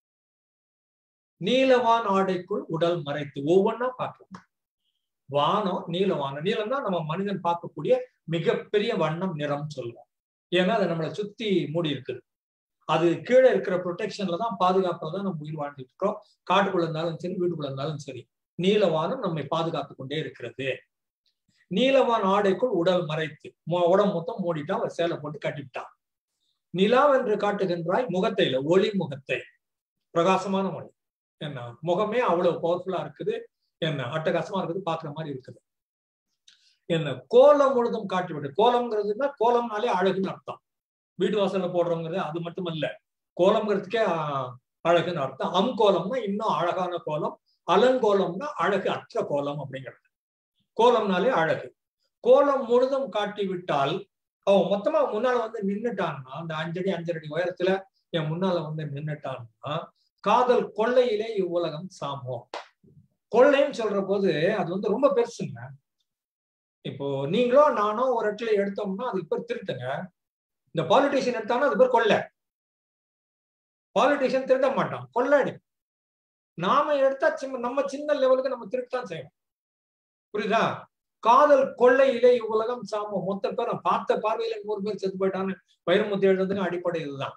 நீலவான் ஆடைக்குள் உடல் மறைத்து ஒவ்வொன்னா பார்க்கணும் வானம் நீலவானம் நீலம் தான் நம்ம மனிதன் பார்க்கக்கூடிய மிகப்பெரிய வண்ணம் நிறம் சொல்லுவோம் ஏன்னா அது நம்மளை சுத்தி மூடி இருக்குது அது கீழே இருக்கிற ப்ரொடெக்ஷன்ல தான் பாதுகாப்புல தான் நம்ம உயிர் வாழ்ந்துட்டு இருக்கோம் காட்டுக்குள்ள இருந்தாலும் சரி வீட்டுக்குள்ள இருந்தாலும் சரி நீலவானம் நம்மை பாதுகாத்து கொண்டே இருக்கிறது நீலவான் ஆடைக்குள் உடல் மறைத்து உடம்பு மொத்தம் மூடிட்டா அவர் சேலை போட்டு கட்டிவிட்டான் நிலாவென்று காட்டுகின்றாய் முகத்தை இல்ல ஒளி முகத்தை பிரகாசமான மொழி என்ன முகமே அவ்வளவு பவர்ஃபுல்லா இருக்குது என்ன அட்டகாசமா இருக்குது பாக்குற மாதிரி இருக்குது என்ன கோலம் முழுதும் காட்டி விட்டு கோலம்ங்கிறதுனா கோலம்னாலே அழகுன்னு அர்த்தம் வீட்டு வாசல்ல போடுறோங்கிறது அது மட்டும் இல்ல கோலம்ங்கிறதுக்கே அழகுன்னு அர்த்தம் அம் கோலம்னா இன்னும் அழகான கோலம் அலங்கோலம்னா அழகு அற்ற கோலம் அப்படிங்கிறது கோலம்னாலே அழகு கோலம் முழுதும் காட்டி விட்டால் அவன் மொத்தமா முன்னால வந்து நின்னுட்டான்னா அந்த அஞ்சடி அஞ்சடி உயரத்துல என் முன்னால வந்து நின்னுட்டான்னா காதல் கொள்ளையிலே இவ்வுலகம் சாமம் கொள்ளைன்னு சொல்ற போது அது வந்து ரொம்ப பெருசுங்க இப்போ நீங்களோ நானோ ஒரு இடத்துல எடுத்தோம்னா அதுக்கு பேர் திருட்டுங்க இந்த பாலிட்டிஷியன் எடுத்தாங்கன்னா அது பேர் கொள்ளை பாலிட்டிஷியன் திருட மாட்டான் கொள்ளாடி நாம எடுத்தா சின்ன நம்ம சின்ன லெவலுக்கு நம்ம திருட்டான் செய்வோம் புரியுதா காதல் கொள்ளையிலே இவ்வுலகம் சாமம் மொத்த பேரும் பார்த்த பார்வையில நூறு பேர் செத்து போயிட்டான்னு வைரமுத்து எழுதுறதுக்கு அடிப்படை இதுதான்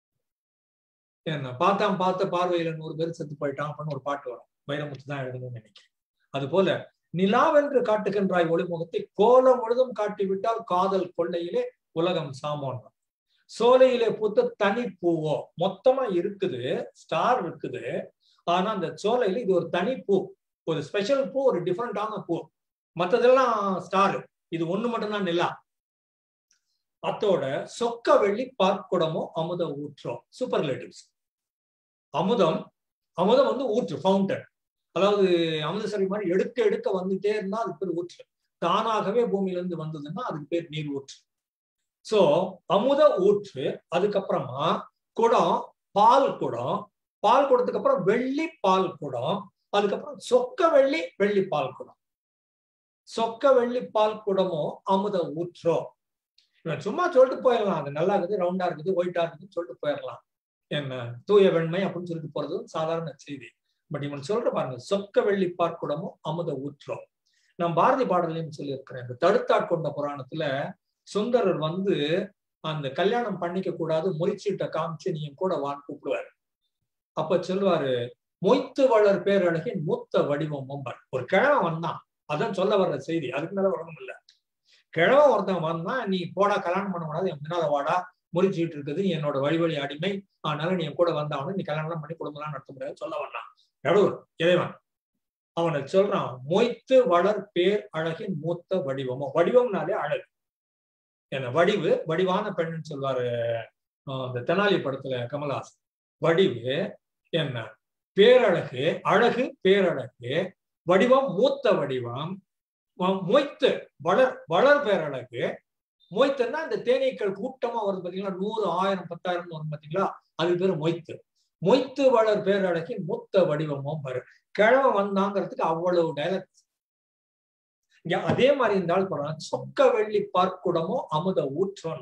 என்ன பார்த்தான் பார்த்த பார்வையில நூறு பேர் செத்து போயிட்டான் அப்படின்னு ஒரு பாட்டு வரும் வைரமுத்து தான் எழுதணும்னு நினைக்கிறேன் அது போல நிலாவென்று காட்டுகின்றாய் ஒளிமுகத்தை கோலம் முழுதும் காட்டி விட்டால் காதல் கொள்ளையிலே உலகம் சாமோன் சோலையிலே பூத்த தனி பூவோ மொத்தமா இருக்குது ஸ்டார் இருக்குது ஆனா அந்த சோலையில இது ஒரு தனி பூ ஒரு ஸ்பெஷல் பூ ஒரு டிஃப்ரெண்டான பூ மத்ததெல்லாம் ஸ்டார் இது ஒண்ணு மட்டும்தான் நிலா அத்தோட சொக்க வெள்ளி பார்க்குடமோ அமுத ஊற்றோ சூப்பர்லேட்டிவ்ஸ் அமுதம் அமுதம் வந்து ஊற்று ஃபவுண்டன் அதாவது அமுதசரி மாதிரி எடுக்க எடுக்க வந்துட்டே இருந்தா அதுக்கு பேர் ஊற்று தானாகவே பூமியில இருந்து வந்ததுன்னா அதுக்கு பேர் நீர் ஊற்று சோ அமுத ஊற்று அதுக்கப்புறமா குடம் பால் குடம் பால் குடத்துக்கு அப்புறம் வெள்ளி பால் குடம் அதுக்கப்புறம் சொக்க வெள்ளி வெள்ளி பால் குடம் சொக்க வெள்ளி பால் குடமோ அமுத ஊற்றோ இவன் சும்மா சொல்லிட்டு போயிடலாம் அது நல்லா இருக்குது ரவுண்டா இருக்குது ஒயிட்டா இருக்குதுன்னு சொல்லிட்டு போயிடலாம் என்ன தூய வெண்மை அப்படின்னு சொல்லிட்டு போறது சாதாரண செய்தி பட் இவன் சொல்ற பாருங்க சொக்க வெள்ளி பார்க்குடமும் அமுத ஊற்றோம் நான் பாரதி பாடலையும் சொல்லியிருக்கிறேன் இந்த தடுத்தாட்கொண்ட புராணத்துல சுந்தரர் வந்து அந்த கல்யாணம் பண்ணிக்க கூடாது முறிச்சீட்டை காமிச்சு நீ கூட வான் கூப்பிடுவாரு அப்ப சொல்லுவாரு மொய்த்து வளர் பேரழகின் மூத்த வடிவம் ஒம்பர் ஒரு கிழவன் வந்தான் அதான் சொல்ல வர்ற செய்தி அதுக்கு மேல வரணும் இல்ல கிழவன் ஒருத்தன் வந்தான் நீ போடா கல்யாணம் பண்ண கூடாது என் முன்னால வாடா முறிச்சுட்டு இருக்குது என்னோட வழி வழி அடிமை அதனால நீ என் கூட வந்தாவணும் நீ கல்யாணம் பண்ணி குடும்பம்லாம் நடத்த முடியாது சொல்ல வந்தான் கடவுள் இறைவன் அவனை சொல்றான் மொய்த்து வளர் பேர் அழகின் மூத்த வடிவமோ வடிவம்னாலே அழகு என்ன வடிவு வடிவான பெண்ணுன்னு சொல்வாரு அந்த தெனாலி படத்துல கமல்ஹாசன் வடிவு என்ன பேரழகு அழகு பேரழகு வடிவம் மூத்த வடிவம் மொய்த்து வளர் வளர் பேரழகு மொய்த்துன்னா இந்த தேனீக்கள் கூட்டமா வருது பாத்தீங்களா நூறு ஆயிரம் பத்தாயிரம் வரும் பாத்தீங்களா அது பேரு மொய்த்து மொய்த்து வளர் பேரழகின் மூத்த வடிவமும் பாரு கிழவன் வந்தாங்கிறதுக்கு அவ்வளவு டைலக்ட் இங்க அதே மாதிரி இருந்தாலும் போறான் சொக்க வெள்ளி பார்க்குடமோ அமுத ஊற்றோம்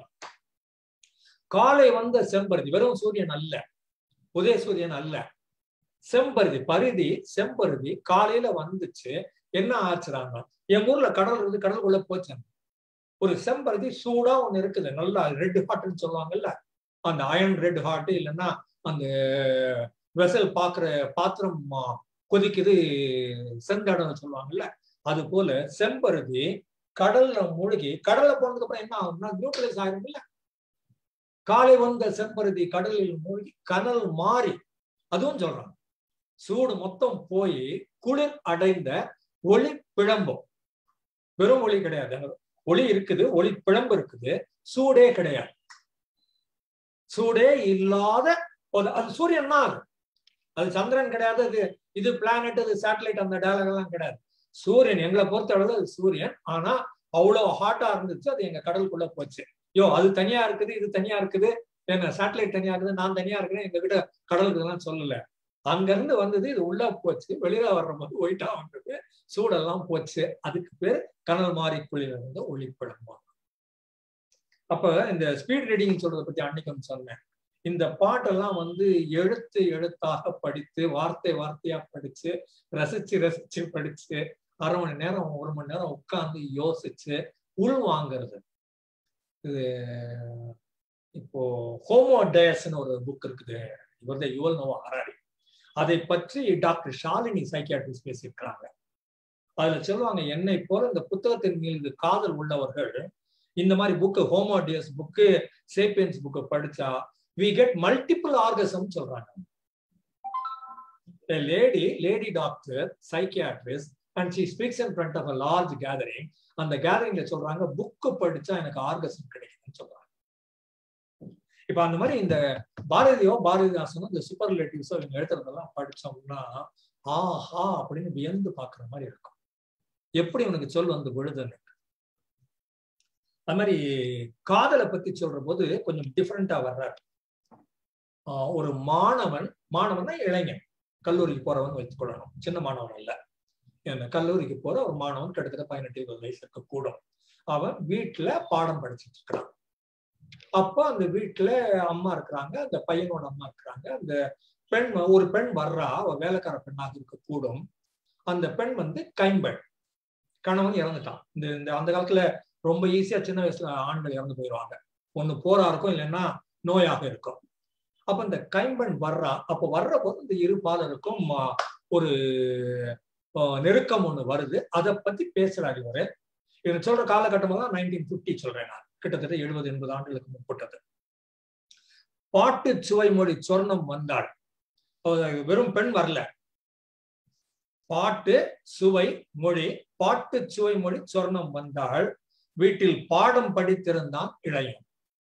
காலை வந்த செம்பருதி வெறும் சூரியன் அல்ல உதய சூரியன் அல்ல செம்பருதி பருதி செம்பருதி காலையில வந்துச்சு என்ன ஆச்சுறாங்க என் ஊர்ல கடல் இருந்து கடலுக்குள்ள போச்சாங்க ஒரு செம்பருதி சூடா ஒண்ணு இருக்குது நல்லா ரெட் ஹாட்னு சொல்லுவாங்கல்ல அந்த அயன் ரெட் ஹாட் இல்லைன்னா அந்த வெசல் பாக்குற பாத்திரம் கொதிக்குது செந்தடம் சொல்லுவாங்கல்ல அது போல செம்பருதி கடல்ல மூழ்கி கடல்ல போனதுக்கு அப்புறம் என்ன ஆகும்னா நியூட்ரலைஸ் ஆயிரும் இல்ல காலை வந்த செம்பருதி கடலில் மூழ்கி கனல் மாறி அதுவும் சொல்றாங்க சூடு மொத்தம் போய் குளிர் அடைந்த ஒளி பிழம்பும் வெறும் ஒளி கிடையாது ஒளி இருக்குது ஒளி பிழம்பு இருக்குது சூடே கிடையாது சூடே இல்லாத அது சூரியன் தான் அது அது சந்திரன் கிடையாது அது இது பிளானட் அது சேட்டலைட் அந்த டேலக் எல்லாம் கிடையாது சூரியன் எங்களை பொறுத்த அளவு அது சூரியன் ஆனா அவ்வளவு ஹாட்டா இருந்துச்சு அது எங்க கடலுக்குள்ள போச்சு யோ அது தனியா இருக்குது இது தனியா இருக்குது என்ன சேட்டலைட் தனியா இருக்குது நான் தனியா இருக்கிறேன் எங்க கிட்ட கடலுக்கு எல்லாம் சொல்லல அங்க இருந்து வந்தது இது உள்ள போச்சு வெளியில வர்ற போது ஒயிட்டா வந்தது சூடெல்லாம் போச்சு அதுக்கு பேர் கனல் மாறி குளிர் இருந்த ஒளிப்படம் அப்ப இந்த ஸ்பீட் ரீடிங் சொல்றதை பத்தி அன்னைக்கும் சொன்னேன் இந்த பாட்டெல்லாம் வந்து எழுத்து எழுத்தாக படித்து வார்த்தை வார்த்தையா படிச்சு ரசிச்சு ரசிச்சு படிச்சு அரை மணி நேரம் ஒரு மணி நேரம் உட்கார்ந்து யோசிச்சு உள் வாங்குறது இது இப்போ ஹோமோ டயஸ்ன்னு ஒரு புக் இருக்குது இவர் தான் யுவல் நோவா ஹராரி அதை பற்றி டாக்டர் ஷாலினி சைக்கியாட்ரிஸ்ட் பேசியிருக்கிறாங்க அதுல சொல்லுவாங்க என்னை போல இந்த புத்தகத்தின் மீது காதல் உள்ளவர்கள் இந்த மாதிரி book Homo Deus book Sapiens book படிச்சா வி கெட் மல்டிபிள் ஆர்கசம் சொல்றாங்க lady lady doctor psychiatrist and she speaks in front of a large gathering அந்த கேதரிங்ல சொல்றாங்க புக்கு படிச்சா எனக்கு ஆர்கசம் கிடைக்குதுன்னு சொல்றாங்க இப்ப அந்த மாதிரி இந்த பாரதியோ பாரதிதாசனும் இந்த சூப்பர் ரிலேட்டிவ்ஸோ இவங்க எழுத்துறதெல்லாம் படிச்சோம்னா ஆஹா அப்படின்னு வியந்து பாக்குற மாதிரி இருக்கும் எப்படி உனக்கு சொல் வந்து விழுதுன்னு அது மாதிரி காதலை பத்தி சொல்ற போது கொஞ்சம் டிஃப்ரெண்டா வர்றாரு ஆஹ் ஒரு மாணவன் மாணவன்னா இளைஞன் கல்லூரிக்கு போறவன் வைத்துக்கொள்ளணும் சின்ன மாணவன் இல்ல என்ன கல்லூரிக்கு போற ஒரு மாணவன் கிட்டத்தட்ட பதினெட்டு இருபது வயசு இருக்க கூடும் அவன் வீட்டுல பாடம் படிச்சுட்டு இருக்கிறான் அப்போ அந்த வீட்டுல அம்மா இருக்கிறாங்க அந்த பையனோட அம்மா இருக்கிறாங்க அந்த பெண் ஒரு பெண் வர்றா அவ வேலைக்கார பெண்ணாக இருக்க கூடும் அந்த பெண் வந்து கைம்பெண் கணவன் இறந்துட்டான் இந்த இந்த அந்த காலத்துல ரொம்ப ஈஸியா சின்ன வயசுல ஆண்கள் இறந்து போயிடுவாங்க ஒண்ணு போரா இருக்கும் இல்லைன்னா நோயாக இருக்கும் அப்ப இந்த கைம்பெண் வர்றா அப்ப வர்ற போது இந்த இரு பாலருக்கும் ஆஹ், ஒரு ஆஹ், நெருக்கம் ஒண்ணு வருது அதை பத்தி பேசுறாரு இவரு இவன் சொல்ற காலகட்டமாக தான் நைன்டீன் பிப்டி சொல்றேன் நான் கிட்டத்தட்ட எழுபது எண்பது ஆண்டுகளுக்கு முற்பட்டது பாட்டு சுவை மொழி சொர்ணம் வந்தாள் அவ வெறும் பெண் வரல பாட்டு சுவை மொழி பாட்டு சுவை மொழி சொர்ணம் வந்தாள் வீட்டில் பாடம் படித்திருந்தான் இளையன்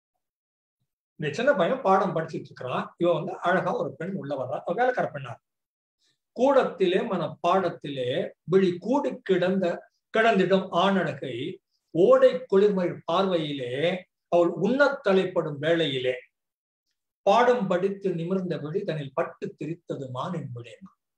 இந்த சின்ன பையன் பாடம் படிச்சிட்டு இருக்கிறான் இவன் வந்து அழகா ஒரு பெண் உள்ள வர்றா அவ வேலைக்கார பெண்ணா கூடத்திலே மன பாடத்திலே விழி கூடி கிடந்த கிடந்திடும் ஆணழகை ஓடை குளிர்மை பார்வையிலே அவள் உண்ணத் தலைப்படும் வேளையிலே பாடம் படித்து நிமிர்ந்த விழி தன்னில் பட்டு திரித்தது மானின் விழி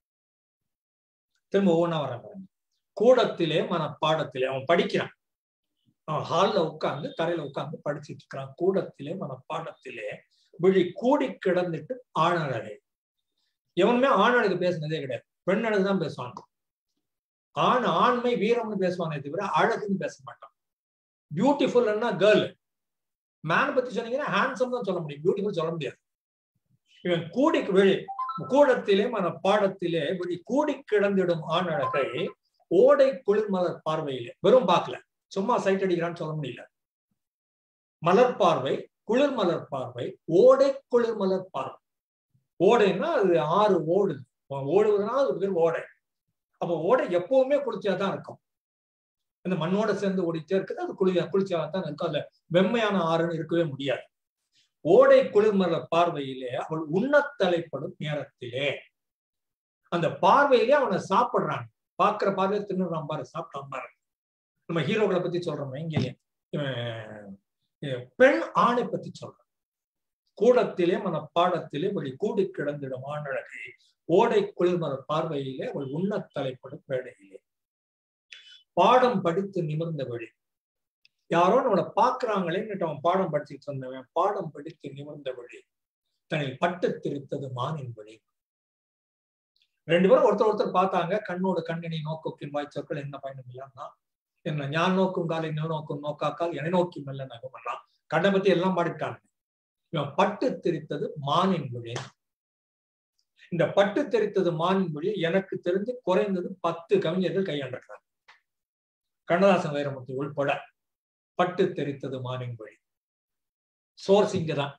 திரும்ப ஒவ்வொன்றா வர பாருங்க கூடத்திலே மன பாடத்திலே அவன் படிக்கிறான் அவன் ஹால்ல உட்கார்ந்து தரையில உட்கார்ந்து படிச்சிட்டு இருக்கிறான் கூடத்திலே மன பாடத்திலே விழி கூடி கிடந்துட்டு ஆணழகை எவனுமே ஆணழகு பேசுனதே கிடையாது பெண் அழகு தான் பேசுவான் ஆண் ஆண்மை வீரம்னு பேசுவானே தவிர அழகுன்னு பேச மாட்டான் பியூட்டிஃபுல்னா கேர்ள் மேன் பத்தி சொன்னீங்கன்னா ஹேண்ட்ஸம் தான் சொல்ல முடியும் பியூட்டிஃபுல் சொல்ல முடியாது இவன் கூடி விழி கூடத்திலே மன பாடத்திலே விழி கூடி கிடந்திடும் ஆண் அழகை ஓடை குளிர்மலர் பார்வையிலே வெறும் பார்க்கல சும்மா சைட் அடிக்கிறான்னு சொல்ல முடியல மலர் பார்வை குளிர் மலர் பார்வை ஓடை குளிர் மலர் பார்வை ஓடைன்னா அது ஆறு ஓடுது ஓடுவதுனா அது பேர் ஓடை அப்ப ஓடை எப்பவுமே குளிர்ச்சியாதான் இருக்கும் இந்த மண்ணோட சேர்ந்து ஓடிட்டே இருக்குது அது குளிர் குளிர்ச்சியாகத்தான் இருக்கும் அதுல வெம்மையான ஆறுன்னு இருக்கவே முடியாது ஓடை குளிர்மல பார்வையிலே அவள் உண்ணத் தலைப்படும் நேரத்திலே அந்த பார்வையிலே அவனை சாப்பிடுறான் பாக்குற பார்வையை தின்னுறான் பாரு சாப்பிட்டான் பாரு நம்ம ஹீரோக்களை பத்தி சொல்றோம் இங்க பெண் ஆணை பத்தி சொல்றோம் கூடத்திலே மன பாடத்திலே வழி கூடி கிடந்திடும் ஆணழகை ஓடை குளிர்மல பார்வையிலே அவள் உண்ணத் தலைப்படும் வேடையிலே பாடம் படித்து நிமிர்ந்த வழி யாரோ நம்மளை பாக்குறாங்களேன்னு அவன் பாடம் படிச்சுட்டு இருந்தவன் பாடம் படித்து நிமிர்ந்த வழி தன்னில் பட்டு திரித்தது மானின் வழி ரெண்டு பேரும் ஒருத்தர் ஒருத்தர் பார்த்தாங்க கண்ணோடு கண்ணினை நோக்கோக்கின் வாய்ச்சொற்கள் என்ன பயனும் இல்லைன்னா என்ன ஞான் நோக்கும் காலை நோக்கும் நோக்காக்கால் என நோக்கி மெல்ல நகமல்லாம் கண்ணை பத்தி எல்லாம் பாடிட்டாங்க இவன் பட்டு தெரித்தது மானின் மொழி இந்த பட்டு தெரித்தது மானின் மொழி எனக்கு தெரிஞ்சு குறைந்தது பத்து கவிஞர்கள் கையாண்டிருக்கிறாங்க கண்ணதாசன் வைரமுத்து உள்பட பட்டு தெரித்தது மானின் மொழி சோர்ஸ் இங்கதான்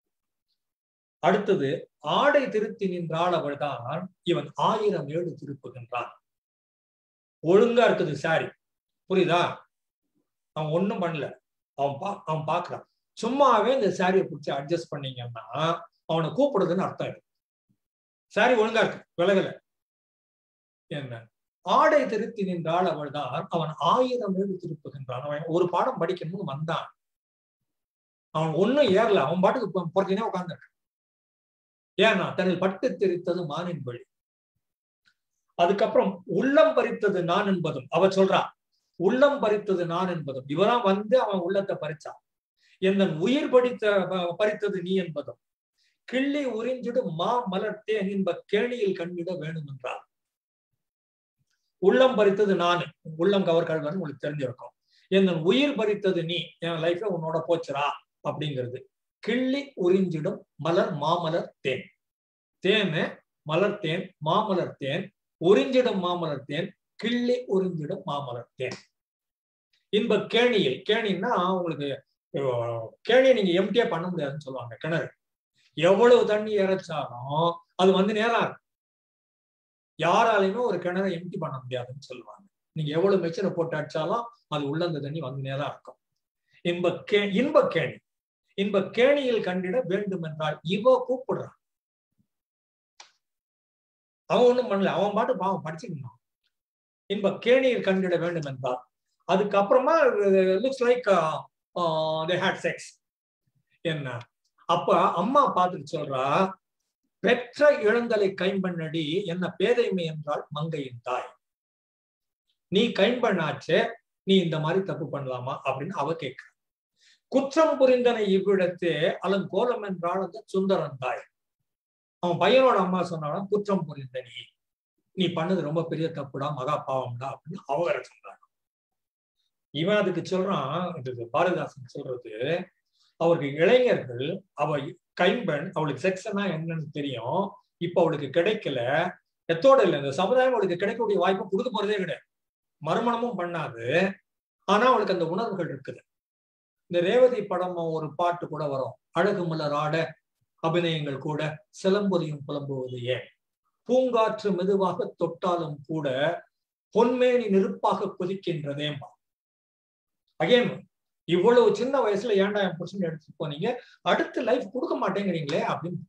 அடுத்தது ஆடை திருத்தி நின்றாள் அவள்தான் இவன் ஆயிரம் ஏடு திருப்புகின்றான் ஒழுங்கா இருக்குது சாரி புரியுதா அவன் ஒண்ணும் பண்ணல அவன் பா அவன் பாக்குறான் சும்மாவே இந்த சாரியை பிடிச்சி அட்ஜஸ்ட் பண்ணீங்கன்னா அவனை கூப்பிடுறதுன்னு அர்த்தம் இருக்கு சாரி ஒழுங்கா இருக்கு விலகல என்ன ஆடை திருத்தி நின்றால் அவள் தான் அவன் ஆயிரம் ஏடு திருப்புகின்றான் அவன் ஒரு பாடம் படிக்கணும்னு வந்தான் அவன் ஒன்னும் ஏறல அவன் பாட்டுக்கு பொறுத்தினே உட்கார்ந்துருக்கான் ஏன்னா தன்னில் பட்டு தெரித்தது மானின் வழி அதுக்கப்புறம் உள்ளம் பறித்தது நான் என்பதும் அவ சொல்றா உள்ளம் பறித்தது நான் என்பதும் இவரான் வந்து அவன் உள்ளத்தை பறிச்சான் எந்த உயிர் படித்த பறித்தது நீ என்பதும் கிள்ளி உறிஞ்சிடும் மா மலர்த்தேன் என்ப கேணியில் கண்ணிட வேணும் என்றார் உள்ளம் பறித்தது நானு உள்ளம் கவர் கல்வன் உங்களுக்கு தெரிஞ்சிருக்கும் என் உயிர் பறித்தது நீ என் லைஃப்ல உன்னோட போச்சுரா அப்படிங்கிறது கிள்ளி உறிஞ்சிடும் மலர் மாமலர் தேன் தேனு மலர் தேன் மாமலர் தேன் உறிஞ்சிடும் மாமலர் தேன் கிள்ளி உறிஞ்சிடும் மாமலர் தேன் இன்ப கேணியில் கேணின்னா உங்களுக்கு கேணியை நீங்க எம்டியா பண்ண முடியாதுன்னு சொல்லுவாங்க கிணறு எவ்வளவு தண்ணி இறைச்சாலும் அது வந்து நேரம் இருக்கும் யாராலையுமே ஒரு கிணறை எம்டி பண்ண முடியாதுன்னு சொல்லுவாங்க நீங்க எவ்வளவு மெச்சனை போட்டு அடிச்சாலும் அது உள்ள அந்த தண்ணி வந்து நேரம் இருக்கும் இன்ப கே இன்ப கேணி இன்ப கேணியில் கண்டிட வேண்டும் என்றால் இவ கூப்பிடுறான் அவன் ஒண்ணும் பண்ணல அவன் பாட்டு பாவம் படிச்சுக்கணும் இன்ப கேணியில் கண்டிட வேண்டும் என்றால் அதுக்கப்புறமா looks like they hate sex என்ன அப்ப அம்மா பார்த்துட்டு சொல்றா பெற்ற இளந்தலை கைம்பண்ணடி என்ன பேதைமை என்றால் மங்கையின் தாய் நீ கைம்பண்ணாச்சே நீ இந்த மாதிரி தப்பு பண்ணலாமா அப்படின்னு அவ கேட்க குற்றம் புரிந்தனை இவ்விடத்தே அலன் கோலம் என்றால் அந்த சுந்தரன் தாய் அவன் பையனோட அம்மா சொன்னாலும் குற்றம் புரிந்த நீ நீ பண்ணது ரொம்ப பெரிய தப்புடா மகா பாவம்டா அப்படின்னு அவ வேற சொன்னாங்க இவன் அதுக்கு சொல்றான் இது பாரதிதாசன் சொல்றது அவருக்கு இளைஞர்கள் அவ கைம்பெண் அவளுக்கு செக்ஷனா என்னன்னு தெரியும் இப்ப அவளுக்கு கிடைக்கல எத்தோட இல்லை இந்த சமுதாயம் அவளுக்கு கிடைக்கக்கூடிய வாய்ப்பு கொடுக்க போறதே கிடையாது மறுமணமும் பண்ணாது ஆனா அவளுக்கு அந்த உணர்வுகள் இருக்குது இந்த ரேவதி படம் ஒரு பாட்டு கூட வரும் அழகு மலர் ஆட அபிநயங்கள் கூட சிலம்பொலியும் புலம்புவது ஏன் பூங்காற்று மெதுவாக தொட்டாலும் கூட பொன்மேனி நெருப்பாக கொதிக்கின்றதேம்பா அகேன் இவ்வளவு சின்ன வயசுல ஏன்டா என் புருஷன் எடுத்துட்டு போனீங்க அடுத்த லைஃப் கொடுக்க மாட்டேங்கிறீங்களே அப்படின்னு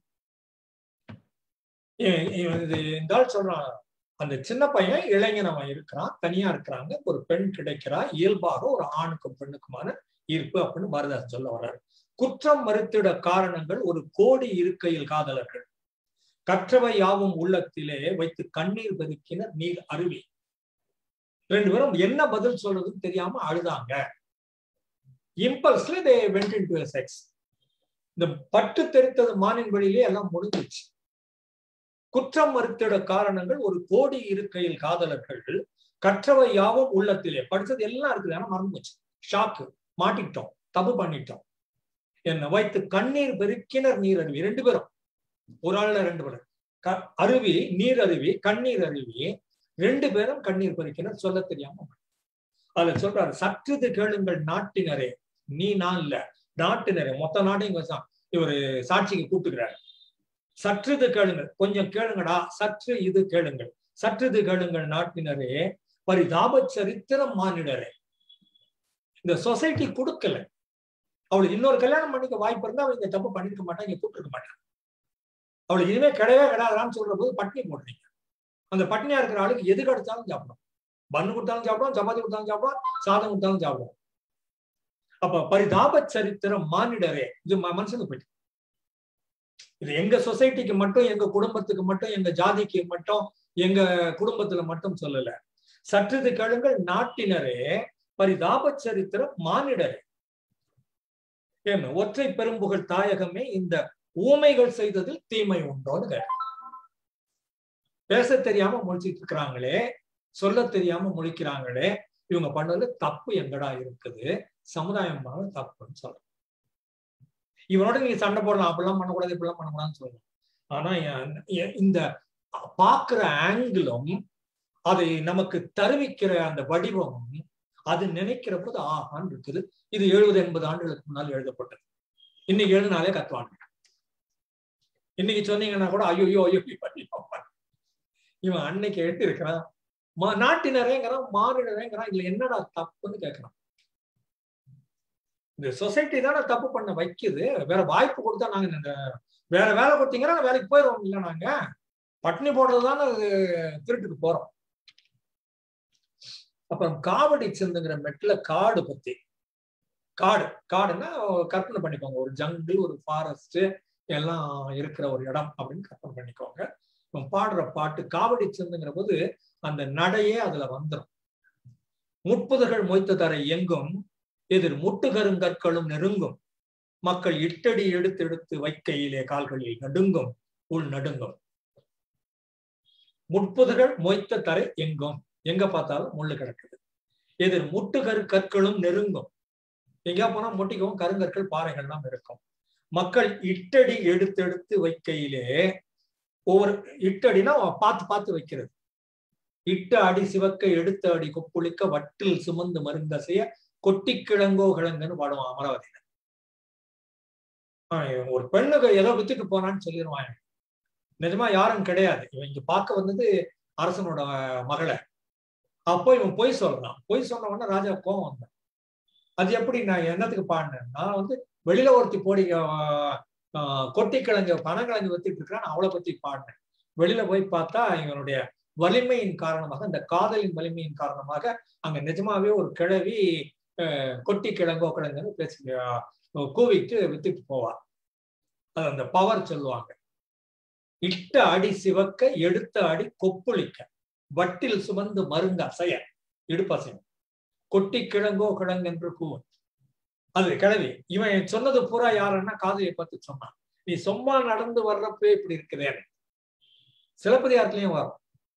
இது இந்த ஆள் சொல்றான் அந்த சின்ன பையன் இளைஞன் அவன் இருக்கிறான் தனியா இருக்கிறாங்க ஒரு பெண் கிடைக்கிறா இயல்பாக ஒரு ஆணுக்கும் பெண்ணுக்குமான ஈர்ப்பு அப்படின்னு பாரதாசன் சொல்ல வர்றாரு குற்றம் மறுத்திட காரணங்கள் ஒரு கோடி இருக்கையில் காதலர்கள் கற்றவை யாவும் உள்ளத்திலே வைத்து கண்ணீர் பெருக்கினர் நீர் அருவி ரெண்டு பேரும் என்ன பதில் சொல்றதுன்னு தெரியாம அழுதாங்க இம்பல்ஸ்ல they went into sex இந்த பட்டு தெரித்தது மானின் வழியிலே எல்லாம் முடிஞ்சிச்சு குற்றம் மறுத்திட காரணங்கள் ஒரு கோடி இருக்கையில் காதலர்கள் கற்றவை யாவும் உள்ளத்திலே படிச்சது எல்லாம் இருக்குது ஆனா மறந்து போச்சு ஷாக்கு மாட்டிக்கிட்டோம் தப்பு பண்ணிட்டோம் என்ன வைத்து கண்ணீர் பெருக்கினர் நீர் அருவி ரெண்டு பேரும் ஒரு ஆள்ல ரெண்டு பேரும் அருவி நீர் அருவி கண்ணீர் அருவி ரெண்டு பேரும் கண்ணீர் பெருக்கினர் சொல்ல தெரியாம அதுல சொல்றாரு சற்றுது கேளுங்கள் நாட்டினரே நீ நான் இல்ல நாட்டினரே மொத்த நாட்டையும் இங்க இவரு சாட்சிக்கு கூப்பிட்டுக்கிறாரு சற்றுது கேளுங்கள் கொஞ்சம் கேளுங்கடா சற்று இது கேளுங்கள் சற்றுது கேளுங்கள் நாட்டினரே பரிதாப சரித்திரம் மானிடரே இந்த சொசைட்டி கொடுக்கல அவளுக்கு இன்னொரு கல்யாணம் பண்ணிக்க வாய்ப்பு இருந்தா அவள் இந்த தப்பு பண்ணிருக்க மாட்டான் இங்க கூப்பிட்டுருக்க மாட்டான் அவளுக்கு இனிமே கிடையவே கிடையாதான்னு சொல்ற போது பட்னி போடுறீங்க அந்த பட்னியா இருக்கிற ஆளுக்கு எது கிடைச்சாலும் சாப்பிடும் பண்ணு கொடுத்தாலும் சாப்பிடும் சப்பாத்தி கொடுத்தாலும் சாப்பிடும் சாதம் கொடுத்தாலும் சாப்பிடும் அப்ப பரிதாப சரித்திரம் மானிடரே இது மனுஷனுக்கு போயிட்டு இது எங்க சொசைட்டிக்கு மட்டும் எங்க குடும்பத்துக்கு மட்டும் எங்க ஜாதிக்கு மட்டும் எங்க குடும்பத்துல மட்டும் சொல்லல சற்றுது கேளுங்கள் நாட்டினரே பரிதாப சரித்திரம் மானிடரே என்ன ஒற்றை பெரும்புகள் தாயகமே இந்த ஊமைகள் செய்ததில் தீமை உண்டோன்னு கேட்ட பேச தெரியாம முழிச்சிட்டு இருக்கிறாங்களே சொல்ல தெரியாம முழிக்கிறாங்களே இவங்க பண்ணதுல தப்பு எங்கடா இருக்குது சமுதாயம் தப்புன்னு சொல்றேன் இவனோட நீங்க சண்டை போடலாம் அப்படிலாம் பண்ணக்கூடாது இப்படிலாம் பண்ணக்கூடாதுன்னு சொல்லலாம் ஆனா இந்த பாக்குற ஆங்கிளும் அதை நமக்கு தருவிக்கிற அந்த வடிவமும் அது நினைக்கிற போது ஆஹான் இருக்குது இது எழுபது எண்பது ஆண்டுகளுக்கு முன்னால் எழுதப்பட்டது இன்னைக்கு எழுதினாலே கத்துவாங்க இன்னைக்கு சொன்னீங்கன்னா கூட ஐயோ ஐயோ பண்ணி இவன் அன்னைக்கு எழுதி இருக்கிறான் நாட்டினரேங்கிறான் மாநிலரேங்கிறான் இதுல என்னடா தப்புன்னு கேட்கிறான் இந்த சொசைட்டி தானே தப்பு பண்ண வைக்குது வேற வாய்ப்பு கொடுத்தா நாங்க இந்த வேற வேலை கொடுத்தீங்கன்னா வேலைக்கு போயிடுவோம் இல்ல நாங்க பட்னி போடுறது தானே திருட்டுக்கு போறோம் அப்புறம் காவடி சிந்துங்கிற மெட்ல காடு பத்தி காடு காடுன்னா கற்பனை பண்ணிக்கோங்க ஒரு ஜங்கிள் ஒரு ஃபாரஸ்ட் எல்லாம் இருக்கிற ஒரு இடம் அப்படின்னு கற்பனை பண்ணிக்கோங்க பாடுற பாட்டு காவடி சிந்துங்கிற போது அந்த நடையே அதுல வந்துடும் முட்புதர்கள் மொய்த்த தரை எங்கும் எதிர் முட்டுகருங்கற்களும் நெருங்கும் மக்கள் இட்டடி எடுத்து எடுத்து வைக்கையிலே கால்களில் நடுங்கும் உள் நடுங்கும் முட்புதர்கள் மொய்த்த தரை எங்கும் எங்க பார்த்தாலும் முள்ளு கிடக்குது எதிர் முட்டுகரு கற்களும் நெருங்கும் எங்கேயா போனா முட்டிக்கவும் கருங்கற்கள் பாறைகள்லாம் இருக்கும் மக்கள் இட்டடி எடுத்து எடுத்து வைக்கையிலே ஒவ்வொரு இட்டடினா பார்த்து பார்த்து வைக்கிறது இட்ட அடி சிவக்க எடுத்த அடி கொப்புளிக்க வட்டில் சுமந்து மருந்தசைய கொட்டி கிழங்கோ கிழங்குன்னு பாடுவான் அமராவதியில ஒரு பெண்ணுக்கு ஏதோ வித்துட்டு போனான்னு சொல்லிடுவான் நிஜமா யாரும் கிடையாது இவன் இங்க பார்க்க வந்தது அரசனோட மகளை அப்போ இவன் பொய் சொல்றான் பொய் சொன்ன உடனே ராஜா கோவம் வந்தான் அது எப்படி நான் என்னத்துக்கு பாடினேன் நான் வந்து வெளியில ஒருத்தி போடி கொட்டிக்கிழங்கு பனங்கிழங்கு வித்துட்டு இருக்கிறேன் நான் அவளை பத்தி பாடினேன் வெளியில போய் பார்த்தா இவனுடைய வலிமையின் காரணமாக இந்த காதலின் வலிமையின் காரணமாக அங்க நிஜமாவே ஒரு கிழவி கொட்டி கிழங்கோ கிழங்குன்னு பேசி கூவிட்டு வித்துட்டு போவா அது அந்த பவர் சொல்லுவாங்க இட்ட அடி சிவக்க எடுத்த அடி கொப்புளிக்க வட்டில் சுமந்து மருங்க அசைய இடுப்பசையும் கொட்டி கிழங்கோ கிழங்கென்று கூவன் அது கிழவி இவன் சொன்னது பூரா யாருன்னா காதலியை பார்த்து சொன்னான் நீ சும்மா நடந்து வர்றப்ப இப்படி இருக்குதேன்னு சிலப்பதிகாரத்திலையும் வரும்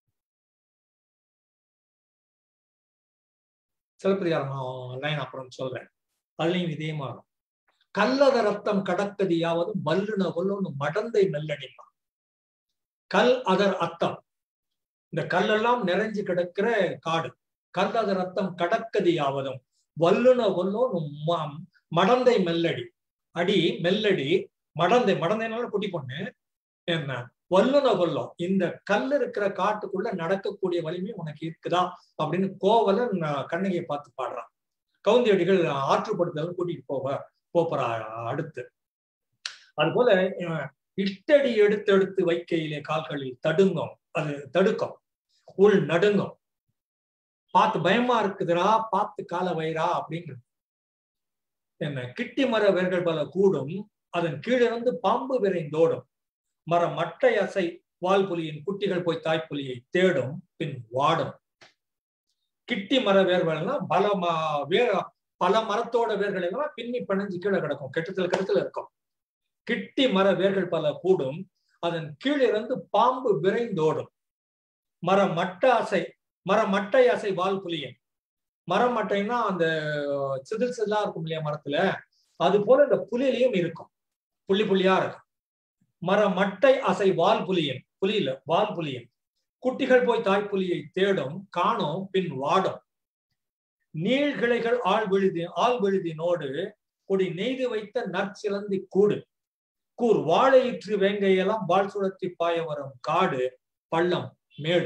சிலப்பதிகாரம் லைன் அப்புறம் சொல்றேன் அதுலயும் இதே மாறும் கல்லத ரத்தம் கடக்கதியாவது மல்லுன கொல்லொன்னு மடந்தை மெல்லடிமா கல் அதர் அத்தம் இந்த கல்லெல்லாம் நிறைஞ்சு கிடக்கிற காடு கல் அதர் ரத்தம் கடக்கதியாவதும் வல்லுன கொல்லோ மடந்தை மெல்லடி அடி மெல்லடி மடந்தை மடந்தைனால குட்டி பொண்ணு என்ன வல்லுன கொல்லம் இந்த கல் இருக்கிற காட்டுக்குள்ள நடக்கக்கூடிய வலிமை உனக்கு இருக்குதா அப்படின்னு கோவலன் கண்ணகியை பார்த்து பாடுறான் கவுந்தியடிகள் ஆற்றுப்படுத்தல் கூட்டிட்டு போக போறா அடுத்து அது போல இட்டடி எடுத்து எடுத்து வைக்கையிலே கால்களில் தடுங்கும் அது தடுக்கும் உள் நடுங்கும் பார்த்து பயமா இருக்குதுரா பார்த்து கால வயிறா அப்படின்னு என்ன கிட்டி மர வேர்கள் பல கூடும் அதன் கீழிருந்து பாம்பு விரைந்தோடும் மர மட்டை அசை வால் புலியின் குட்டிகள் போய் தாய்ப்புலியை தேடும் பின் வாடும் கிட்டி மர வேர்கள்னா பல வேற பல மரத்தோட வேர்கள் எல்லாம் பின்னி பிணைஞ்சு கீழே கிடக்கும் கெட்டத்தில் கெடுத்துல இருக்கும் கிட்டி மர வேர்கள் பல கூடும் அதன் கீழிருந்து பாம்பு விரைந்தோடும் மர மட்ட அசை மர மட்டை அசை வால் புலியன் மரம் மட்டைன்னா அந்த சிதில் சிதிலா இருக்கும் இல்லையா மரத்துல அது போல இந்த புலியிலையும் இருக்கும் புள்ளி புள்ளியா இருக்கும் மர மட்டை அசை வால் புலியன் புலியில வால் புலியன் குட்டிகள் போய் தாய்ப்புலியை தேடும் காணும் பின் வாடும் நீழ்கிளைகள் ஆள் விழுதி ஆள் விழுதினோடு கொடி நெய்து வைத்த நற்சிலந்தி கூடு கூர் வாழையிற்று வேங்கையெல்லாம் வால் சுழத்தி பாய வரும் காடு பள்ளம் மேடு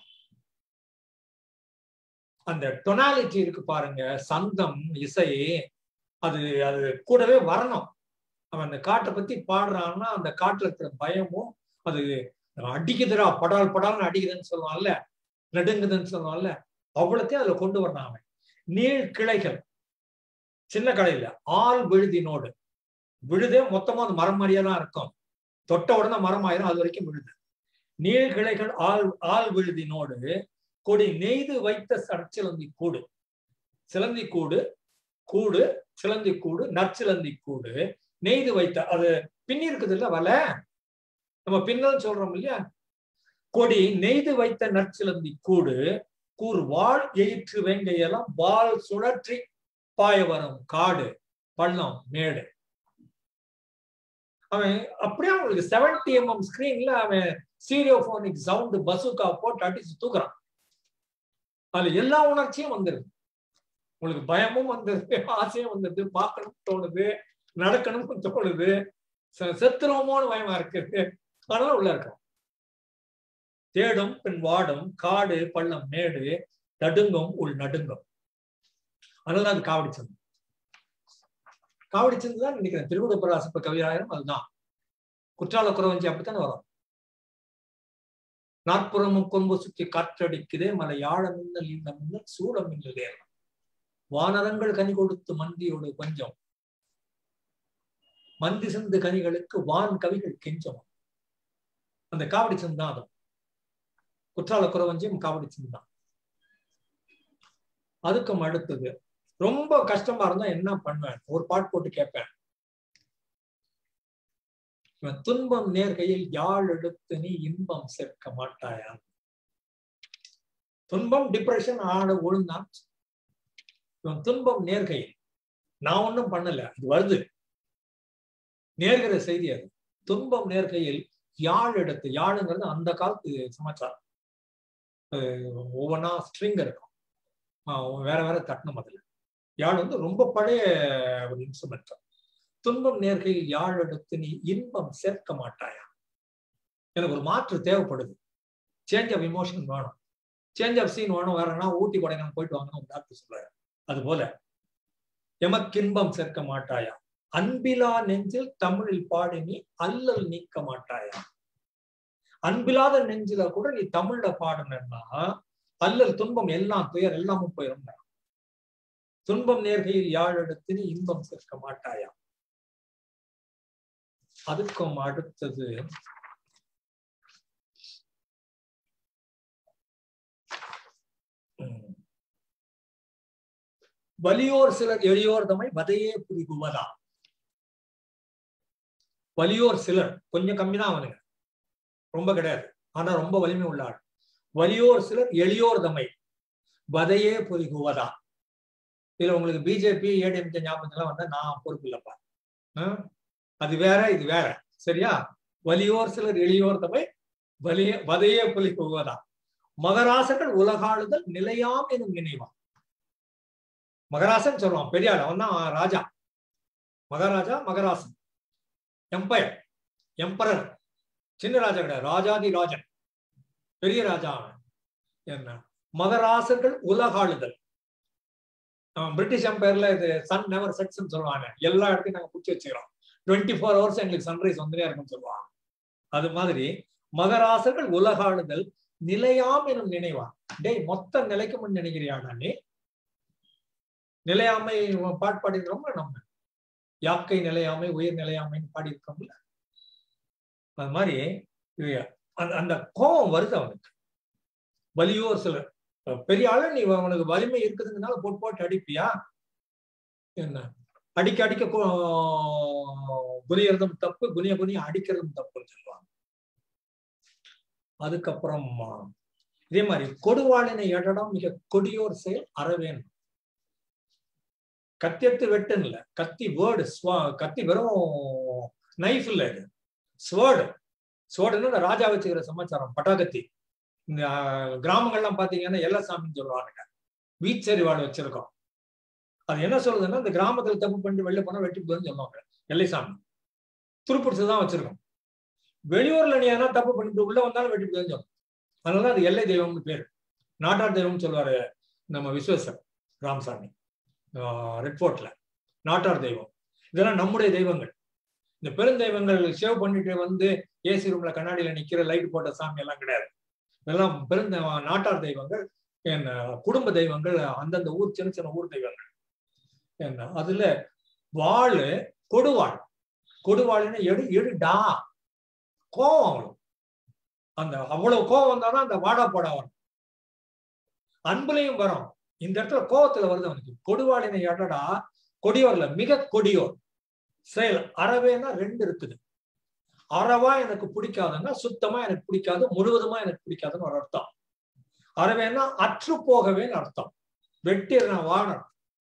அந்த டொனாலிட்டி இருக்கு பாருங்க சந்தம் இசை அது அது கூடவே வரணும் அவன் அந்த காட்டை பத்தி பாடுறான்னா அந்த காட்டுல இருக்கிற பயமும் அது அடிக்குதுடா படால் படால்னு அடிக்குதுன்னு சொல்லுவான்ல நடுங்குதுன்னு சொல்லுவான்ல அவ்வளோத்தையும் அதுல கொண்டு வர்றான் அவன் நீள் கிளைகள் சின்ன கடையில ஆள் விழுதினோடு விழுதே மொத்தமா அந்த மரம் மாதிரியே தான் இருக்கும் தொட்ட உடனே மரம் ஆயிரும் அது வரைக்கும் விழுது நீள் கிளைகள் ஆள் ஆள் விழுதினோடு கொடி நெய்து வைத்த சற்சிலந்தி கூடு சிலந்தி கூடு கூடு சிலந்தி கூடு நற்சிலந்தி கூடு நெய்து வைத்த அது பின்னி இருக்குது இல்ல வலை நம்ம பின்னல் சொல்றோம் இல்லையா கொடி நெய்து வைத்த நற்சிலந்தி கூடு கூர் வாழ் எயிற்று வேங்கையெல்லாம் வால் சுழற்றி பாய வரும் காடு பள்ளம் மேடு அவன் அப்படியே அவங்களுக்கு செவன்டி எம்எம் ஸ்கிரீன்ல அவன் சீரியோபோனிக் சவுண்ட் பசுக்கா போட்டு அடிச்சு தூக்குறான் அதுல எல்லா உணர்ச்சியும் வந்துருது உங்களுக்கு பயமும் வந்துருது ஆசையும் வந்துருது பார்க்கணும் தோணுது நடக்கணும்னு தோணுது செத்துருவோமோன்னு பயமா இருக்குது அதனால உள்ள இருக்கும் தேடும் பின் வாடும் காடு பள்ளம் மேடு நடுங்கும் உள் நடுங்கும் அதனால அது காவடி சந்து காவடி சந்து தான் நினைக்கிறேன் திருவிடப்பராசப்ப கவிராயிரம் அதுதான் குற்றால குறவஞ்சி அப்படித்தானே வரும் நாற்புறமும் கொம்பு சுற்றி காற்றடிக்குதே மலை யாழ மின்னல் இந்த மின்னல் சூழ மின்னல் ஏறலாம் வானரங்கள் கனி கொடுத்து மந்தியோடு கொஞ்சம் மந்தி சிந்து கனிகளுக்கு வான் கவிகள் கெஞ்சம் அந்த காவடி சந்து தான் அது குற்றால குறவஞ்சியும் காவடி சந்து தான் அதுக்கும் அடுத்தது ரொம்ப கஷ்டமா இருந்தா என்ன பண்ணுவேன் ஒரு பாட்டு போட்டு கேட்பேன் இவன் துன்பம் நேர்கையில் யாழ் எடுத்து நீ இன்பம் சேர்க்க மாட்டாயா துன்பம் டிப்ரெஷன் ஆட ஒழுந்தான் இவன் துன்பம் நேர்கையில் நான் ஒன்றும் பண்ணல இது வருது நேர்கிற செய்தி அது துன்பம் நேர்கையில் யாழ் எடுத்து யாழுங்கிறது அந்த காலத்து சமாச்சாரம் ஒவ்வொன்றா ஸ்ட்ரிங் இருக்கும் வேற வேற தட்டணும் அதுல யாழ் வந்து ரொம்ப பழைய ஒரு இன்ஸ்ட்ருமெண்ட் துன்பம் நேர்கையில் யாழ் எடுத்து நீ இன்பம் சேர்க்க மாட்டாயா எனக்கு ஒரு மாற்று தேவைப்படுது சேஞ்ச் ஆஃப் இமோஷன் வேணும் சேஞ்ச் ஆஃப் சீன் வேணும் வேறனா ஊட்டி கொடைக்கானல் போயிட்டு வாங்கணும் டாக்டர் சொல்றாரு அது போல எமக்கின்பம் சேர்க்க மாட்டாயா அன்பிலா நெஞ்சில் தமிழில் பாடி நீ அல்லல் நீக்க மாட்டாயா அன்பில்லாத நெஞ்சில கூட நீ தமிழ்ல பாடுனா அல்லல் துன்பம் எல்லாம் துயர் எல்லாமும் போயிடும் துன்பம் நேர்கையில் யாழெடுத்து நீ இன்பம் சேர்க்க மாட்டாயா அதுக்கும் அடுத்தது உம், வலியோர் சிலர் எளியோர் தம்மை வதையே புரிகுவதா வலியோர் சிலர் கொஞ்சம் கம்மி தான் அவனுங்க ரொம்ப கிடையாது ஆனா ரொம்ப வலிமை உள்ள ஆள் வலியோர் சிலர் எளியோர் தம்மை வதையே புரிகுவதா இதுல உங்களுக்கு பிஜேபி ஏடிஎம்கே ஞாபகத்துல வந்தா நான் பொறுப்பு இல்லப்பா ஆ? அது வேற இது வேற சரியா வலியோர் சிலர் எளியோர் தம்மை வலிய வதையே புலிகுவதா மகராசர்கள் உலகாளுதல் நிலையாம் எனும் நினைவா மகராசன் சொல்லுவான் பெரிய ஆள் அவன் தான் ராஜா மகாராஜா மகராசன் எம்பயர் எம்பரர் சின்ன ராஜா கிடையாது ராஜாதி ராஜன் பெரிய ராஜா அவன் என்ன மகராசர்கள் உலகாளுதல் அவன் பிரிட்டிஷ் எம்பையர்ல இது சன் நெவர் செட்ஸ் சொல்லுவாங்க எல்லா இடத்தையும் நாங்க பிடிச்சி வச்சுக்கிறோம் டுவெண்ட்டி ஃபோர் ஹவர்ஸ் எங்களுக்கு சன்ரைஸ் வந்துட்டே இருக்கும்னு சொல்லுவாங்க அது மாதிரி மகராசர்கள் உலகாளுதல் நிலையாம் எனும் நினைவா டேய் மொத்த நிலைக்கு முன் நினைக்கிறியாடா நீ நிலையாமை பாட்டு பாடிக்கிறோம்ல நம்ம யாக்கை நிலையாமை உயிர் நிலையாமைன்னு பாடியிருக்கோம்ல அது மாதிரி இது அந்த அந்த கோபம் வருது அவனுக்கு வலியோர் சிலர் பெரிய ஆளு நீ அவனுக்கு வலிமை இருக்குதுங்கனால போட்டு போட்டு அடிப்பியா என்ன அடிக்க அடிக்க கு- குனியறதும் தப்பு குனிய குனிய அடிக்கிறதும் தப்புன்னு சொல்லுவாங்க அதுக்கப்புறம் இதே மாதிரி கொடுவாளினை எடடம் மிக கொடியோர் செயல் அறவேன் கத்தி எடுத்து வெட்டுன்னு இல்ல கத்தி வேர்டு கத்தி வெறும் நைஃப் இல்ல இது ஸ்வேர்டு ஸ்வேர்டுன்னு இந்த ராஜா வச்சுக்கிற சமாச்சாரம் பட்டாக்கத்தி இந்த ஆஹ், கிராமங்கள்லாம் பாத்தீங்கன்னா எல்லசாமின்னு சொல்லுவாங்க வீச்சரிவாள் வச்சிருக்கோம் அது என்ன சொல்லுதுன்னா இந்த கிராமத்துல தப்பு பண்ணிட்டு வெளில போனா வெட்டி போதுன்னு சொல்லுவாங்க எல்லைசாமி துருப்பிடிச்சு தான் வச்சிருக்கோம் வெளியூர்ல நீ எதனா தப்பு பண்ணிட்டு உள்ள வந்தாலும் வெட்டி போதுன்னு சொல்லும் அதனால அது எல்லை தெய்வம்னு பேர் நாட்டார் தெய்வம்னு சொல்லுவாரு நம்ம விஸ்வேஸ்வர் ராமசாமி ரெட் ஃபோர்ட்ல நாட்டார் தெய்வம் இதெல்லாம் நம்முடைய தெய்வங்கள் இந்த பெருந்தெய்வங்கள் சேவ் பண்ணிட்டு வந்து ஏசி ரூம்ல கண்ணாடியில நிக்கிற லைட் போட்ட சாமி எல்லாம் கிடையாது இதெல்லாம் பெருந்த நாட்டார் தெய்வங்கள் என்ன குடும்ப தெய்வங்கள் அந்தந்த ஊர் சின்ன சின்ன ஊர் தெய்வங்கள் என்ன அதுல வாழு கொடுவாள் கொடுவாள்னு எடு எடுடா கோவம் அவ்வளவு அந்த அவ்வளவு கோவம் வந்தாதான் அந்த வாடா போடா வரும் அன்புலையும் வரும் இந்த இடத்துல கோவத்துல வருது அவனுக்கு கொடுவாளினை எடடா கொடியோர்ல மிக கொடியோர் செயல் அறவேனா ரெண்டு இருக்குது அறவா எனக்கு பிடிக்காதுன்னா சுத்தமா எனக்கு பிடிக்காது முழுவதுமா எனக்கு பிடிக்காதுன்னு ஒரு அர்த்தம் அறவேனா அற்று போகவேன்னு அர்த்தம் வெட்டிடுறேன் வாழணும்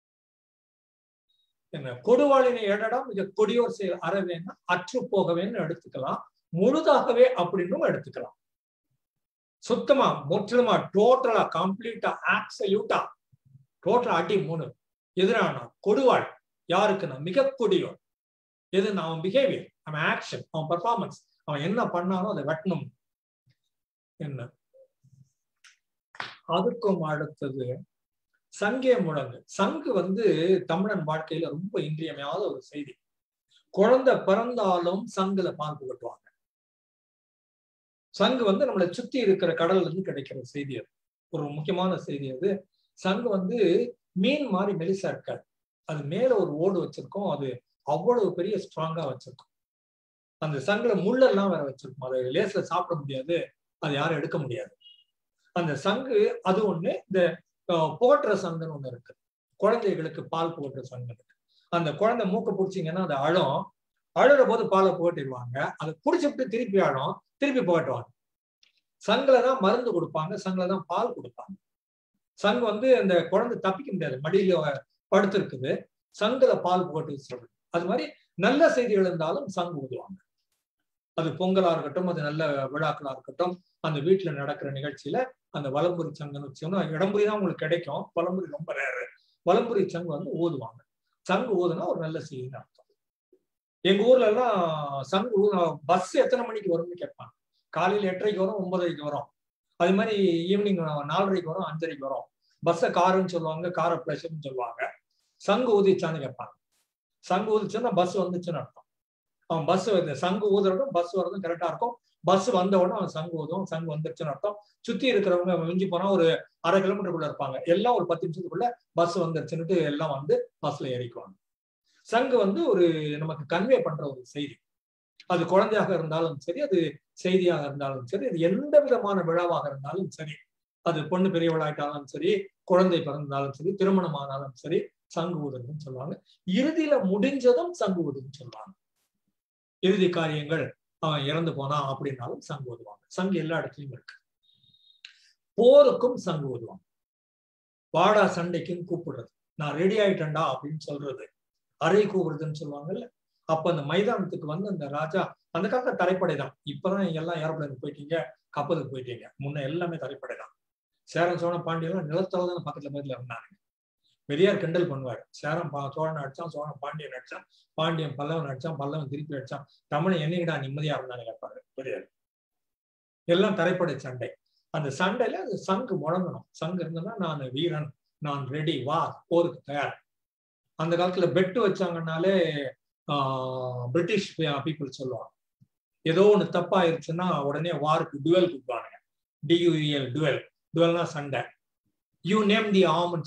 என்ன கொடுவாளினை எடடா மிக கொடியோர் செயல் அறவேன்னா அற்று போகவேன்னு எடுத்துக்கலாம் முழுதாகவே அப்படின்னும் எடுத்துக்கலாம் சுத்தமா முற்றிலுமா டோட்டலா கம்ப்ளீட்டா ஆக்சல்யூட்டா டோட்டலா அடி மூணு எதிரானா கொடுவாள் யாருக்குன்னா மிக கொடியோர் எது அவன் பிஹேவியர் அவன் ஆக்ஷன் அவன் பர்ஃபார்மன்ஸ் அவன் என்ன பண்ணாலும் அதை வெட்டணும் என்ன அதுக்கும் அடுத்தது சங்கே முழங்கு சங்கு வந்து தமிழன் வாழ்க்கையில ரொம்ப இன்றியமையாத ஒரு செய்தி குழந்தை பிறந்தாலும் சங்குல பால் புகட்டுவாங்க சங்கு வந்து நம்மளை சுத்தி இருக்கிற கடல்ல இருந்து கிடைக்கிற செய்தி அது ஒரு முக்கியமான செய்தி அது சங்கு வந்து மீன் மாதிரி மெலிசா இருக்காது அது மேல ஒரு ஓடு வச்சிருக்கோம் அது அவ்வளவு பெரிய ஸ்ட்ராங்கா வச்சிருக்கும் அந்த சங்குல முள்ளெல்லாம் வேற வச்சிருக்கும் அதை லேஸ்ல சாப்பிட முடியாது அதை யாரும் எடுக்க முடியாது அந்த சங்கு அது ஒண்ணு இந்த புகட்டுற சங்குன்னு ஒண்ணு இருக்கு குழந்தைகளுக்கு பால் புகட்டுற சங்கு இருக்கு அந்த குழந்தை மூக்க பிடிச்சிங்கன்னா அது அழும் அழுற போது பாலை புகட்டிடுவாங்க அதை குடிச்சுட்டு திருப்பி அழும் திருப்பி புகட்டுவாங்க சங்குல தான் மருந்து கொடுப்பாங்க சங்குல தான் பால் கொடுப்பாங்க சங்கு வந்து அந்த குழந்தை தப்பிக்க முடியாது மடியில படுத்திருக்குது சங்குல பால் புகட்டு சொல்றது அது மாதிரி நல்ல செய்திகள் இருந்தாலும் சங்கு ஊதுவாங்க அது பொங்கலா இருக்கட்டும் அது நல்ல விழாக்களா இருக்கட்டும் அந்த வீட்டுல நடக்கிற நிகழ்ச்சியில அந்த வலம்புரி சங்குன்னு வச்சோம்னா இடம்புரி தான் உங்களுக்கு கிடைக்கும் வலம்புரி ரொம்ப ரேரு வலம்புரி சங்கு வந்து ஊதுவாங்க சங்கு ஊதுனா ஒரு நல்ல செய்தின்னு அர்த்தம் எங்க ஊர்ல எல்லாம் சங்கு ஊ பஸ் எத்தனை மணிக்கு வரும்னு கேட்பாங்க காலையில எட்டரைக்கு வரும் ஒன்பதரைக்கு வரும் அது மாதிரி ஈவினிங் நாலரைக்கு வரும் அஞ்சரைக்கு வரும் பஸ்ஸை காருன்னு சொல்லுவாங்க காரை பிளஷர்னு சொல்லுவாங்க சங்கு ஊதிச்சான்னு கேட்பாங்க சங்கு ஊதிச்சுன்னா பஸ் வந்துச்சுன்னு அர்த்தம் அவன் பஸ் இந்த சங்கு ஊதுறதும் பஸ் வர்றதும் கரெக்டா இருக்கும் பஸ் வந்த உடனே அவன் சங்கு ஊதும் சங்கு வந்துருச்சுன்னு அர்த்தம் சுத்தி இருக்கிறவங்க மிஞ்சி போனா ஒரு அரை கிலோமீட்டருக்குள்ள இருப்பாங்க எல்லாம் ஒரு பத்து நிமிஷத்துக்குள்ள பஸ் வந்துருச்சுன்னுட்டு எல்லாம் வந்து பஸ்ல ஏறிக்குவாங்க சங்கு வந்து ஒரு நமக்கு கன்வே பண்ற ஒரு செய்தி அது குழந்தையாக இருந்தாலும் சரி அது செய்தியாக இருந்தாலும் சரி அது எந்த விதமான விழாவாக இருந்தாலும் சரி அது பொண்ணு பெரியவளாயிட்டாலும் சரி குழந்தை பிறந்தாலும் சரி திருமணம் ஆனாலும் சரி சங்கு ஊதுன்னு சொல்லுவாங்க இறுதியில முடிஞ்சதும் சங்கு ஊதுன்னு சொல்லுவாங்க இறுதி காரியங்கள் அவன் இறந்து போனா அப்படின்னாலும் சங்கு ஊதுவாங்க சங்கு எல்லா இடத்துலயும் இருக்கு போருக்கும் சங்கு ஊதுவாங்க வாடா சண்டைக்கும் கூப்பிடுறது நான் ரெடி ஆயிட்டேன்டா அப்படின்னு சொல்றது அறை கூப்பிடுறதுன்னு சொல்லுவாங்கல்ல அப்ப அந்த மைதானத்துக்கு வந்து அந்த ராஜா அந்த காலத்துல தரைப்படை தான் இப்பதான் எல்லாம் ஏரோப்ளைனுக்கு போயிட்டீங்க கப்பலுக்கு போயிட்டீங்க முன்ன எல்லாமே தரைப்படை தான் சேரன் சோழ பாண்டியெல்லாம் நிலத்தல தான் பக்கத்துல பக்கத்துல இருந்தாங்க பெரியார் கிண்டல் பண்ணுவார் சேரம் பா சோழன் அடிச்சான் சோழன் பாண்டியன் அடிச்சான் பாண்டியன் பல்லவன் அடிச்சான் பல்லவன் திருப்பி அடிச்சான் தமிழன் என்னைக்கிடா நிம்மதியா இருந்தான்னு கேட்பாரு பெரியார் எல்லாம் தரைப்படை சண்டை அந்த சண்டையில அது சங்கு முழங்கணும் சங்கு இருந்ததுன்னா நான் வீரன் நான் ரெடி வா போருக்கு தயார் அந்த காலத்துல பெட்டு வச்சாங்கன்னாலே பிரிட்டிஷ் பீப்புள் சொல்லுவாங்க ஏதோ ஒண்ணு தப்பாயிருச்சுன்னா உடனே வாருக்கு டுவெல் கொடுப்பானுங்க டியூஎல் டுவெல் டுவெல்னா சண்டை யூ நேம் தி ஆர்ம்னு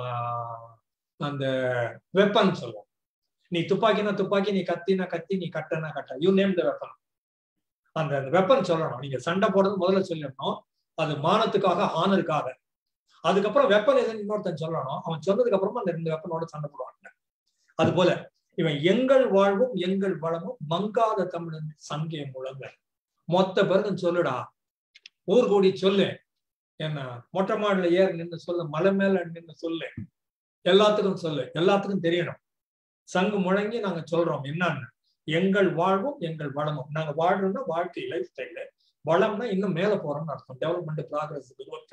அந்த வெப்பன் சொல்லுவோம் நீ துப்பாக்கினா துப்பாக்கி நீ கத்தினா கத்தி நீ கட்டனா கட்ட யூ நேம் த வெப்பன் அந்த வெப்பன் சொல்லணும் நீங்க சண்டை போடுறது முதல்ல சொல்லிடணும் அது மானத்துக்காக ஆனருக்காக அதுக்கப்புறம் வெப்பன் எதுன்னு இன்னொருத்தன் சொல்லணும் அவன் சொன்னதுக்கு அப்புறமா அந்த ரெண்டு வெப்பனோட சண்டை போடுவாங்க அது போல இவன் எங்கள் வாழ்வும் எங்கள் வளமும் மங்காத தமிழன் சங்கே முழங்க மொத்த பேருக்கும் சொல்லுடா ஊர் கூடி சொல்லு என்ன மொட்டை மாடில ஏறி நின்று சொல்லு மலை மேல நின்று சொல்லு எல்லாத்துக்கும் சொல்லு எல்லாத்துக்கும் தெரியணும் சங்கு முழங்கி நாங்க சொல்றோம் என்னன்னு எங்கள் வாழ்வும் எங்கள் வளமும் நாங்க வாழ்றோம்னா வாழ்க்கை லைஃப் ஸ்டைலு வளம்னா இன்னும் மேல போறோம்னு அர்த்தம் டெவலப்மெண்ட் ப்ராக்ரஸ் growth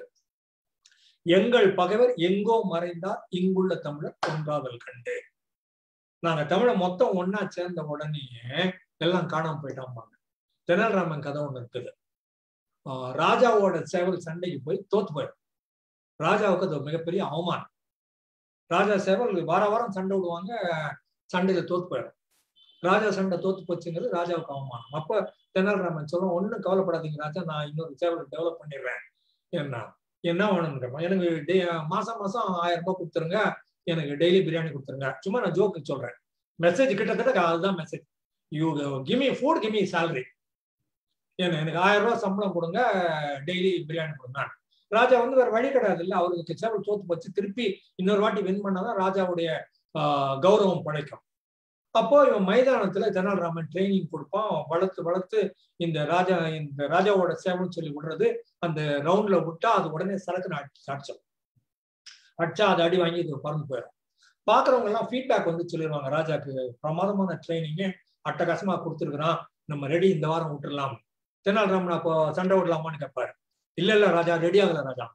எங்கள் பகைவர் எங்கோ மறைந்தார் இங்குள்ள தமிழர் ஒன்றாதல் கண்டு நாங்க தமிழை மொத்தம் ஒன்னா சேர்ந்த உடனேயே எல்லாம் காணாம போயிட்டாம்பாங்க தெனாலிராமன் கதை ஒண்ணு இருக்குது ஆஹ் ராஜாவோட சேவல் சண்டைக்கு போய் தோத்து போயிடும் ராஜாவுக்கு அது ஒரு மிகப்பெரிய அவமானம் ராஜா சேவல் வார வாரம் சண்டை விடுவாங்க சண்டையில தோத்து போயிடும் ராஜா சண்டை தோத்து போச்சுங்கிறது ராஜாவுக்கு அவமானம் அப்ப தெனாலிராமன் சொல்லுவோம் ஒன்னும் கவலைப்படாதீங்க ராஜா நான் இன்னொரு சேவலை டெவலப் பண்ணிடுறேன் என்ன என்ன வேணும்னு கேட்பான் எனக்கு டே மாசம் மாசம் ஆயிரம் ரூபாய் கொடுத்துருங்க எனக்கு டெய்லி பிரியாணி கொடுத்துருங்க சும்மா நான் ஜோக்கு சொல்றேன் மெசேஜ் கிட்டத்தட்ட அதுதான் message you gimme food gimme salary ஏன்னா எனக்கு ஆயிரம் ரூபாய் சம்பளம் கொடுங்க டெய்லி பிரியாணி கொடுங்க ராஜா வந்து வேற வழி கிடையாது இல்லை அவருக்கு சேவல் தோத்து போச்சு திருப்பி இன்னொரு வாட்டி வின் பண்ணாதான் ராஜாவுடைய கௌரவம் படைக்கும் அப்போ இவன் மைதானத்துல தெனாலிராமன் ட்ரைனிங் கொடுப்பான் வளர்த்து வளர்த்து இந்த ராஜா இந்த ராஜாவோட சேவல் சொல்லி விடுறது அந்த ரவுண்ட்ல விட்டா அது உடனே சரக்குன்னு அடிச்சு அடிச்சோம் அடிச்சா அது அடி வாங்கி இது பறந்து போயிடும் பாக்குறவங்க எல்லாம் ஃபீட்பேக் வந்து சொல்லிடுவாங்க ராஜாக்கு பிரமாதமான ட்ரைனிங் அட்டகாசமா கொடுத்துருக்குறான் நம்ம ரெடி இந்த வாரம் விட்டுடலாம் தெனாலிராமன் அப்போ சண்டை விடலாமான்னு கேட்பாரு இல்ல இல்ல ராஜா ரெடி ஆகல ராஜா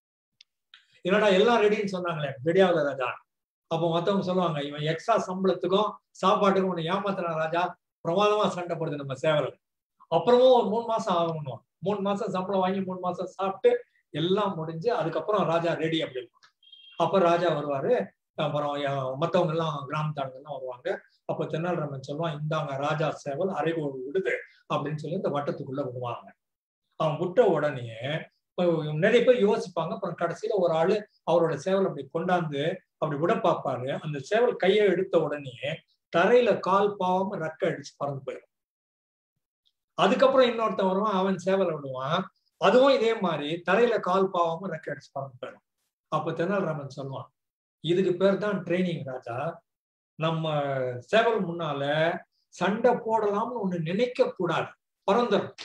என்னடா எல்லாம் ரெடின்னு சொன்னாங்களே ரெடி ஆகல ராஜா அப்போ மத்தவங்க சொல்லுவாங்க இவன் எக்ஸ்ட்ரா சம்பளத்துக்கும் சாப்பாட்டுக்கும் உன்னை ஏமாத்துறான் ராஜா பிரமாதமா சண்டை போடுது நம்ம சேவல் அப்புறமும் ஒரு மூணு மாசம் ஆகணும் மூணு மாசம் சம்பளம் வாங்கி மூணு மாசம் சாப்பிட்டு எல்லாம் முடிஞ்சு அதுக்கப்புறம் ராஜா ரெடி அப்படின்னு அப்ப ராஜா வருவாரு அப்புறம் மத்தவங்க எல்லாம் கிராமத்தாளுங்க எல்லாம் வருவாங்க அப்ப தென்னாலிராமன் சொல்லுவான் இந்தாங்க ராஜா சேவல் அரைகோடு விடுது அப்படின்னு சொல்லி இந்த வட்டத்துக்குள்ள விடுவாங்க அவன் விட்ட உடனே நிறைய பேர் யோசிப்பாங்க அப்புறம் கடைசியில ஒரு ஆளு அவரோட சேவல் அப்படி கொண்டாந்து அப்படி விட பார்ப்பாரு அந்த சேவல் கையை எடுத்த உடனே தரையில கால் பாவம் ரெக்க அடிச்சு பறந்து போயிடும் அதுக்கப்புறம் இன்னொருத்தன் வருவான் அவன் சேவலை விடுவான் அதுவும் இதே மாதிரி தரையில கால் பாவமும் ரெக்க அடிச்சு பறந்து போயிடும் அப்ப தெனாலிராமன் சொல்லுவான் இதுக்கு பேர் தான் ட்ரைனிங் ராஜா நம்ம சேவல் முன்னால சண்டை போடலாம்னு ஒண்ணு நினைக்க கூடாது பறந்துடும்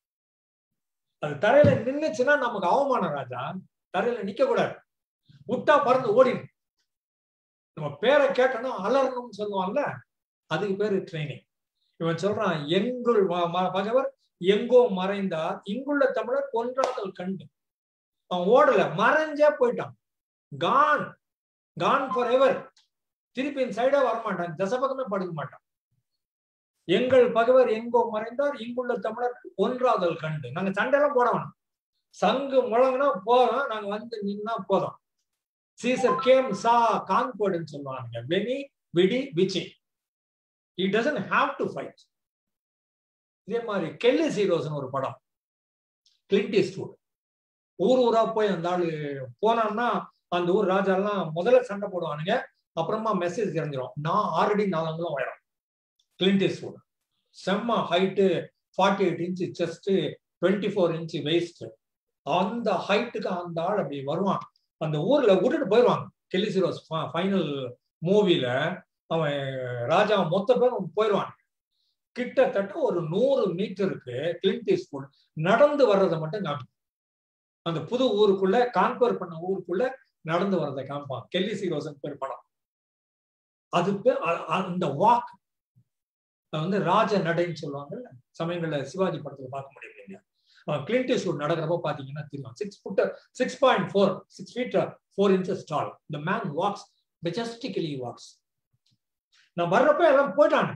அது தரையில நின்னுச்சுன்னா நமக்கு அவமானம் ராஜா தரையில நிக்க கூடாது விட்டா பறந்து ஓடிடும் நம்ம பேரை கேட்டோம்னா அலறணும்னு சொல்லுவாங்கல்ல அதுக்கு பேரு ட்ரைனிங் இவன் சொல்றான் எங்குள் பகவர் எங்கோ மறைந்தார் இங்குள்ள தமிழர் ஒன்றாதல் கண்டு அவன் ஓடல மறைஞ்சே போயிட்டான் கான் கான் ஃபார் எவர் திருப்பி இந்த சைடா வரமாட்டான் தச பக்கமே படுக்க மாட்டான் எங்கள் பகவர் எங்கோ மறைந்தார் இங்குள்ள தமிழர் ஒன்றாதல் கண்டு நாங்க சண்டையெல்லாம் போட வேணாம் சங்கு முழங்கினா போதும் நாங்க வந்து நின்னா போதும் சீசர் கேம் சா கான்கோடுன்னு சொல்லுவாங்க veni vidi vici it doesn't have to fight இதே மாதிரி கெல்லி சீரோஸ்னு ஒரு படம் கிளின்ட் ஈஸ்ட்வுட் ஊர் ஊரா போய் அந்த ஆளு போனான்னா அந்த ஊர் ராஜாலாம் முதல்ல சண்டை போடுவானுங்க அப்புறமா மெசேஜ் தெரிஞ்சிடும் நான் ஆல்ரெடி நாலங்களும் உயரம் கிளின்ட் ஈஸ்ட்வுட் செம்ம height forty eight inch chest twenty four inch waist அந்த ஹைட்டுக்கு அந்த ஆள் அப்படி வருவான் அந்த ஊர்ல விட்டுட்டு போயிடுவாங்க கெல்லி சீரோஸ் ஃபைனல் மூவில அவன் ராஜா மொத்த பேரும் போயிடுவான் கிட்டத்தட்ட ஒரு நூறு மீட்டருக்கு கிளின்ட் ஈஸ்ட்வுட் நடந்து வர்றதை மட்டும் காமிப்பான் அந்த புது ஊருக்குள்ள கான்பர் பண்ண ஊருக்குள்ள நடந்து வர்றதை காமிப்பான் கெல்லி சீரோசன் பேர் படம் அது பேர் அந்த வாக் வந்து ராஜ நடைன்னு சொல்லுவாங்கல்ல சமயங்கள்ல சிவாஜி படத்துல பார்க்க முடியும் இல்லையா கிளின்ட் ஈஸ்ட்வுட் நடக்கிறப்ப பாத்தீங்கன்னா தெரியும் six foot six point four six feet four inches tall the man walks majestically walks நான் வர்றப்ப எல்லாம் போயிட்டானுங்க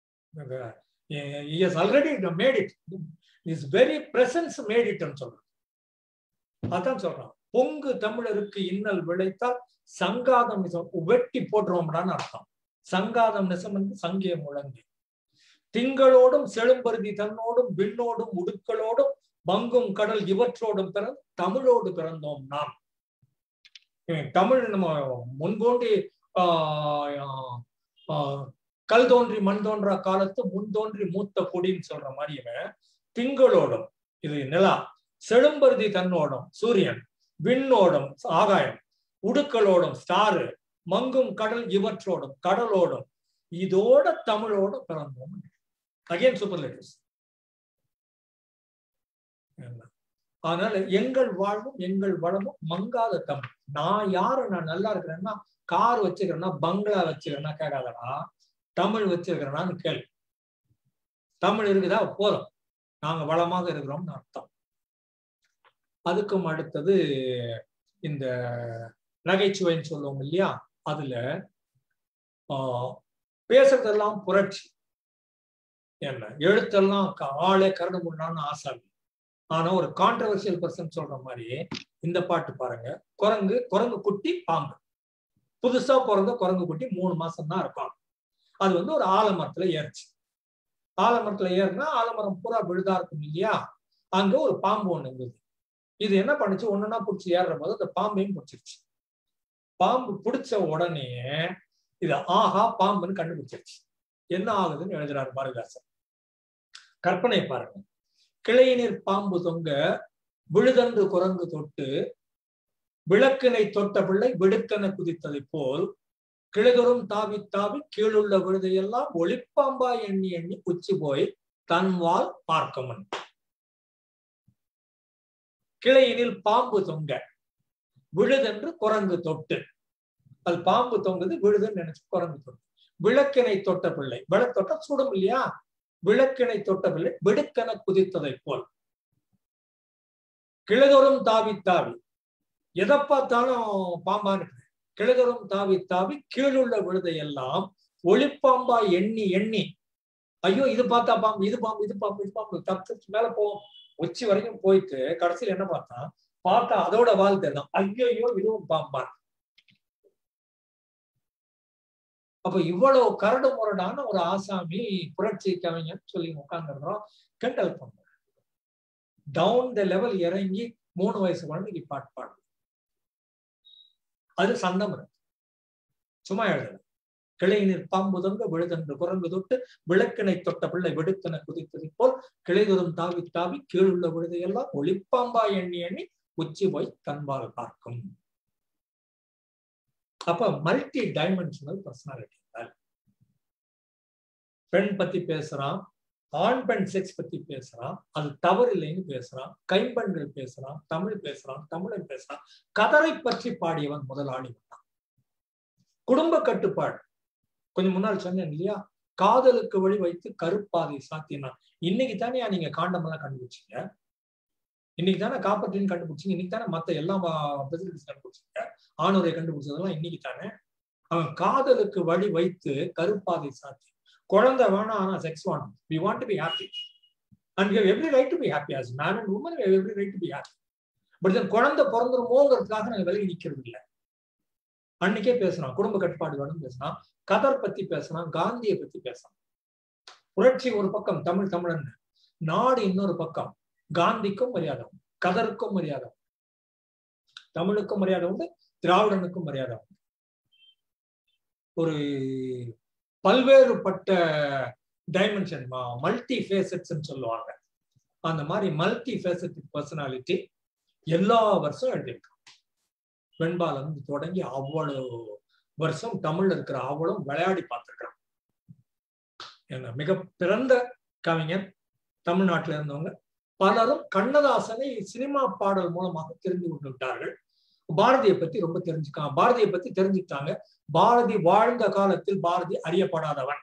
is already made it is very presence made இட்னு சொல்றேன் அதான் சொல்றான் பொங்கு தமிழருக்கு இன்னல் விளைத்தால் சங்காதம் நிசம் வெட்டி போட்டுருவோம்டான்னு அர்த்தம் சங்காதம் நிசம் என்று சங்கிய முழங்கு திங்களோடும் செழும்பருதி தன்னோடும் விண்ணோடும் உடுக்களோடும் பங்கும் கடல் இவற்றோடும் பிறந்து தமிழோடு பிறந்தோம் நாம் தமிழ் நம்ம முன்கோண்டி கல் தோன்றி மண் தோன்றா காலத்து முன் தோன்றி மூத்த குடின்னு சொல்ற மாதிரி இவன் திங்களோடும் இது நிலா செழும்பருதி தன்னோடும் சூரியன் விண்ணோடும் ஆகாயம் உடுக்களோடும் ஸ்டாரு மங்கும் கடல் இவற்றோடும் கடலோடும் இதோட தமிழோட பிறந்தோம் அகைன் சூப்பர்லேட்டிவ்ஸ் அதனால எங்கள் வாழ்வும் எங்கள் வளமும் மங்காத தமிழ் நான் யாரு நான் நல்லா இருக்கிறேன்னா கார் வச்சுக்கிறேன்னா பங்களா வச்சுக்கிறேன்னா கேட்காதடா தமிழ் வச்சிருக்கிறேன்னான்னு கேள்வி தமிழ் இருக்குதா போதும் நாங்க வளமாக இருக்கிறோம்னு அர்த்தம் அதுக்கும் அடுத்தது இந்த நகைச்சுவைன்னு சொல்லுவோம் இல்லையா அதுல ஆஹ் பேசுறதெல்லாம் புரட்சி என்ன எழுத்தெல்லாம் ஆளே கரடு முன்னான்னு ஆசாமி ஆனா ஒரு கான்ட்ரவர்சியல் பர்சன் சொல்ற மாதிரி இந்த பாட்டு பாருங்க குரங்கு குரங்கு குட்டி பாம்பு புதுசா பிறந்த குரங்கு குட்டி மூணு மாசம் தான் இருக்கும் அது வந்து ஒரு ஆலமரத்துல ஏறுச்சு ஆலமரத்துல ஏறுனா ஆலமரம் பூரா விழுதா இருக்கும் இல்லையா அங்க ஒரு பாம்பு ஒண்ணு இருந்தது இது என்ன பண்ணுச்சு ஒண்ணுன்னா பிடிச்சி ஏறுற போது அந்த பாம்பையும் பிடிச்சிருச்சு பாம்பு பிடிச்ச உடனே இது ஆஹா பாம்புன்னு கண்டுபிடிச்சிருச்சு என்ன ஆகுதுன்னு எழுதுறாரு பாரதிதாசன் கற்பனை பாருங்க கிளையினில் பாம்பு தொங்க விழுதன்று குரங்கு தொட்டு விளக்கினை தொட்ட பிள்ளை விடுக்கென குதித்ததை போல் கிளைதொரும் தாவி தாவி கீழுள்ள விழுதையெல்லாம் ஒளிப்பாம்பா எண்ணி எண்ணி உச்சி போய் தன்வால் பார்க்கமன் கிளையினில் பாம்பு தொங்க விழுதென்று குரங்கு தொட்டு அது பாம்பு தொங்குது விழுதுன்னு நினைச்சு குரங்கு தொட்டு விளக்கினை தொட்ட பிள்ளை விளக்கு தொட்ட சுடும் இல்லையா விளக்கினை தொட்ட பிள்ளை விடுக்கென குதித்ததை போல் கிளைதொரும் தாவி தாவி எதை பார்த்தாலும் பாம்பான்னு கிளைதொரும் தாவி தாவி கீழுள்ள விழுதையெல்லாம் ஒளிப்பாம்பா எண்ணி எண்ணி ஐயோ இது பார்த்தா பாம்பு இது பாம்பு இது பாம்பு இது பாம்பு தப்பிச்சு மேல போவோம் உச்சி வரைக்கும் போயிட்டு கடைசியில் என்ன பார்த்தா பார்த்தா அதோட வாழ் தெரியும் ஐயோ இதுவும் பாம்பான் அப்ப இவ்வளவு கரடு முரடான ஒரு ஆசாமி புரட்சி கவிஞன் சொல்லி உட்காந்துருந்தோம் கிண்டல் பண்ற டவுன் த லெவல் இறங்கி மூணு வயசு குழந்தைக்கு பாட்டு பாடு அது சந்தம் இருக்கு சும்மா எழுதல கிளையினில் பாம்பு தொங்க விழுதென்று குரங்கு தொட்டு விளக்கினை தொட்ட பிள்ளை வெடுக்கென குதித்தது போல் கிளைதொரும் தாவி தாவி கீழுள்ள விழுதையெல்லாம் ஒளிப்பாம்பா எண்ணி எண்ணி உச்சி போய் தன்பால் பார்க்கும் அப்ப மல்டி டைமென்ஷனல் பர்சனாலிட்டி பெண் பத்தி பேசுறான் ஆண் பெண் செக்ஸ் பத்தி பேசுறான் அது தவறு இல்லைன்னு பேசுறான் கைம்பெண்கள் பேசுறான் தமிழ் பேசுறான் தமிழன் பேசுறான் கதரை பற்றி பாடியவன் முதலாளி தான் குடும்ப கட்டுப்பாடு கொஞ்சம் முன்னால் சொன்னேன் இல்லையா காதலுக்கு வழி வைத்து கருப்பாதை சாத்தினான் இன்னைக்கு தானே நீங்க காண்டம் எல்லாம் கண்டுபிடிச்சீங்க இன்னைக்கு தானே காப்பர்டின்னு கண்டுபிடிச்சிங்க இன்னைக்கு தானே மத்த எல்லா ஃபெசிலிட்டிஸ் கண்டுபிடிச்சிங்க ஆணுரை கண்டுபிடிச்சதெல்லாம் இன்னைக்கு தானே அவன் காதலுக்கு வழி வைத்து கருப்பாதை சாத்தி குழந்தை வேணாம் ஆனா செக்ஸ் வேணும் we want to be happy and you every right to be happy as man and woman every right to be happy but then குழந்தை பிறந்துருமோங்கிறதுக்காக நாங்க விலகி நிக்கிறது இல்லை அன்னைக்கே பேசுறான் குடும்ப கட்டுப்பாடு வேணும் பேசுறான் கதர் பத்தி பேசுறான் காந்தியை பத்தி பேசுறான் புரட்சி ஒரு பக்கம் தமிழ் தமிழன் நாடு இன்னொரு பக்கம் காந்திக்கும் மரியாதை உண்டு கதருக்கும் மரியாதை உண்டு தமிழுக்கும் மரியாதை உண்டு திராவிடனுக்கும் மரியாதை உண்டு ஒரு பல்வேறுபட்ட டைமென்ஷன் மல்டி ஃபேசட்ஸ் சொல்லுவாங்க அந்த மாதிரி மல்டி ஃபேசட்டிக் பர்சனாலிட்டி எல்லா வருஷம் எழுதியிருக்கான் வெண்பால இருந்து தொடங்கி அவ்வளவு வருஷம் தமிழ்ல இருக்கிற அவ்வளவு விளையாடி பார்த்திருக்கான் என்ன மிக பிறந்த கவிஞர் தமிழ்நாட்டில் இருந்தவங்க பலரும் கண்ணதாசனை சினிமா பாடல் மூலமாக தெரிந்து கொண்டு விட்டார்கள் பாரதியை பத்தி ரொம்ப தெரிஞ்சுக்காங்க பாரதியை பத்தி தெரிஞ்சுக்கிட்டாங்க பாரதி வாழ்ந்த காலத்தில் பாரதி அறியப்படாதவன்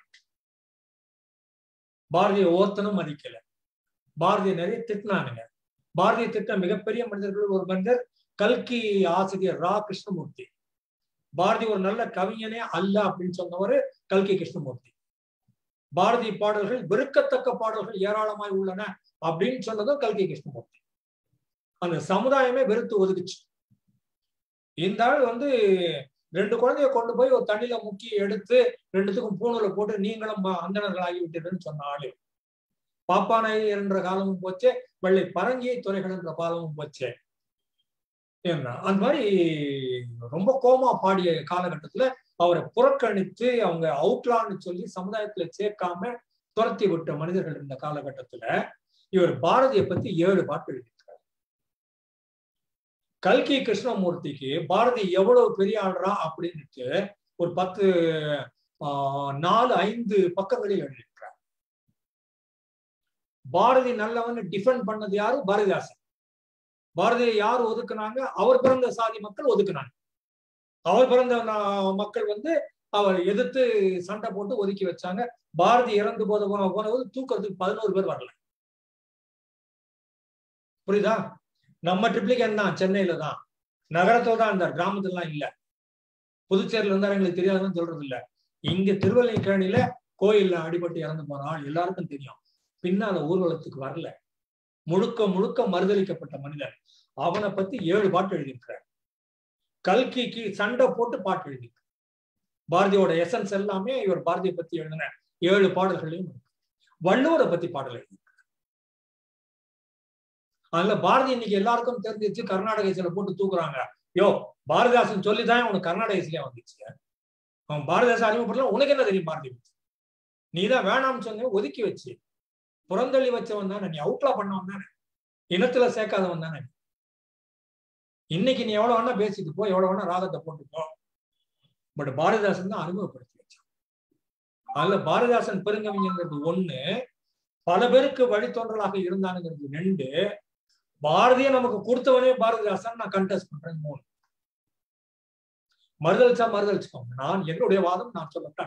பாரதிய ஓத்தனும் மதிக்கல பாரதிய நிறைய திட்டினானுங்க பாரதிய திட்ட மிகப்பெரிய மனிதர்கள் ஒரு மனிதர் கல்கி ஆசிரியர் ரா கிருஷ்ணமூர்த்தி பாரதி ஒரு நல்ல கவிஞனே அல்ல அப்படின்னு சொன்னவர் கல்கி கிருஷ்ணமூர்த்தி பாரதி பாடல்கள் வெறுக்கத்தக்க பாடல்கள் ஏராளமாய் உள்ளன அப்படின்னு சொன்னதும் கல்கி கிருஷ்ணமூர்த்தி அந்த சமுதாயமே வெறுத்து ஒதுக்குச்சு இந்த ஆள் வந்து ரெண்டு குழந்தைய கொண்டு போய் ஒரு தண்ணியில முக்கி எடுத்து ரெண்டுத்துக்கும் பூணூல போட்டு நீங்களும் அந்தணர்கள் ஆகிவிட்டீர்கள் சொன்ன ஆளு பாப்பானை என்ற காலமும் போச்சே வெள்ளை பரங்கியை துறைகள் என்ற காலமும் போச்சே அந்த மாதிரி ரொம்ப கோமா பாடிய காலகட்டத்துல அவரை புறக்கணித்து அவங்க அவுட்லான்னு சொல்லி சமுதாயத்துல சேர்க்காம துரத்தி விட்ட மனிதர்கள் இந்த காலகட்டத்துல இவர் பாரதியை பத்தி ஏழு பாட்டு எழுதியிருக்காரு கல்கி கிருஷ்ணமூர்த்திக்கு பாரதி எவ்வளவு பெரிய ஆடுறா அப்படின்னுட்டு ஒரு பத்து நாலு ஐந்து பக்கங்களில் எழுதியிருக்கிறார் பாரதி நல்லவன் டிஃபெண்ட் பண்ணது யாரு பாரதிதாசன் பாரதியை யார் ஒதுக்குனாங்க அவர் பிறந்த சாதி மக்கள் ஒதுக்குனாங்க அவர் பிறந்த மக்கள் வந்து அவர் எதிர்த்து சண்டை போட்டு ஒதுக்கி வச்சாங்க பாரதி இறந்து போத போனபோது தூக்கிறதுக்கு பதினோரு பேர் வரல புரியுதா நம்ம ட்ரிப்ளிகன் தான் சென்னையில தான் நகரத்துல தான் இருந்தார் கிராமத்துலாம் இல்ல புதுச்சேரியில இருந்தார் எங்களுக்கு தெரியாதுன்னு சொல்றது இல்ல இங்க திருவல்லிக்கேணியில கோயில்ல அடிபட்டு இறந்து போன ஆள் எல்லாருக்கும் தெரியும் பின்னால ஊர்வலத்துக்கு வரல முழுக்க முழுக்க மறுதளிக்கப்பட்ட மனிதன் அவனை பத்தி ஏழு பாட்டு எழுதியிருக்கிறார் கல்கிக்கு சண்டை போட்டு பாட்டு எழுதியிருக்க பாரதியோட எசன்ஸ் எல்லாமே இவர் பாரதியை பத்தி எழுதின ஏழு பாடல்களையும் இருக்கு வள்ளுவரை பத்தி பாடல் எழுதி அதுல பாரதி இன்னைக்கு எல்லாருக்கும் தெரிஞ்சிச்சு கர்நாடக இசையில போட்டு தூக்குறாங்க யோ பாரதிதாசன் சொல்லிதான் உனக்கு கர்நாடக இசையில வந்துச்சு அவன் பாரதிதாசன் அறிமுகப்படல உனக்கு என்ன தெரியும் பாரதி நீதான் வேணாம்னு சொன்ன ஒதுக்கி வச்சு புறந்தள்ளி வச்சவன் தானே நீ அவுட்லா பண்ணவன் தானே இனத்துல சேர்க்காதவன் தானே இன்னைக்கு நீ எவ்வளவு வேணா பேசிட்டு போ எவ்வளவு வேணா ராகத்தை போட்டு போ பட் பாரதிதாசன் தான் அறிமுகப்படுத்தி வச்சான் அதுல பாரதிதாசன் பெருங்கவிஞங்கிறது ஒண்ணு பல பேருக்கு வழித்தோன்றலாக இருந்தானுங்கிறது ரெண்டு பாரதிய நமக்கு கொடுத்தவனே பாரதிதாசன் நான் கண்டெஸ்ட் பண்றேன் மூணு மறுதளிச்சா மறுதளிச்சுக்கோங்க நான் என்னுடைய வாதம் நான் சொல்லத்தான்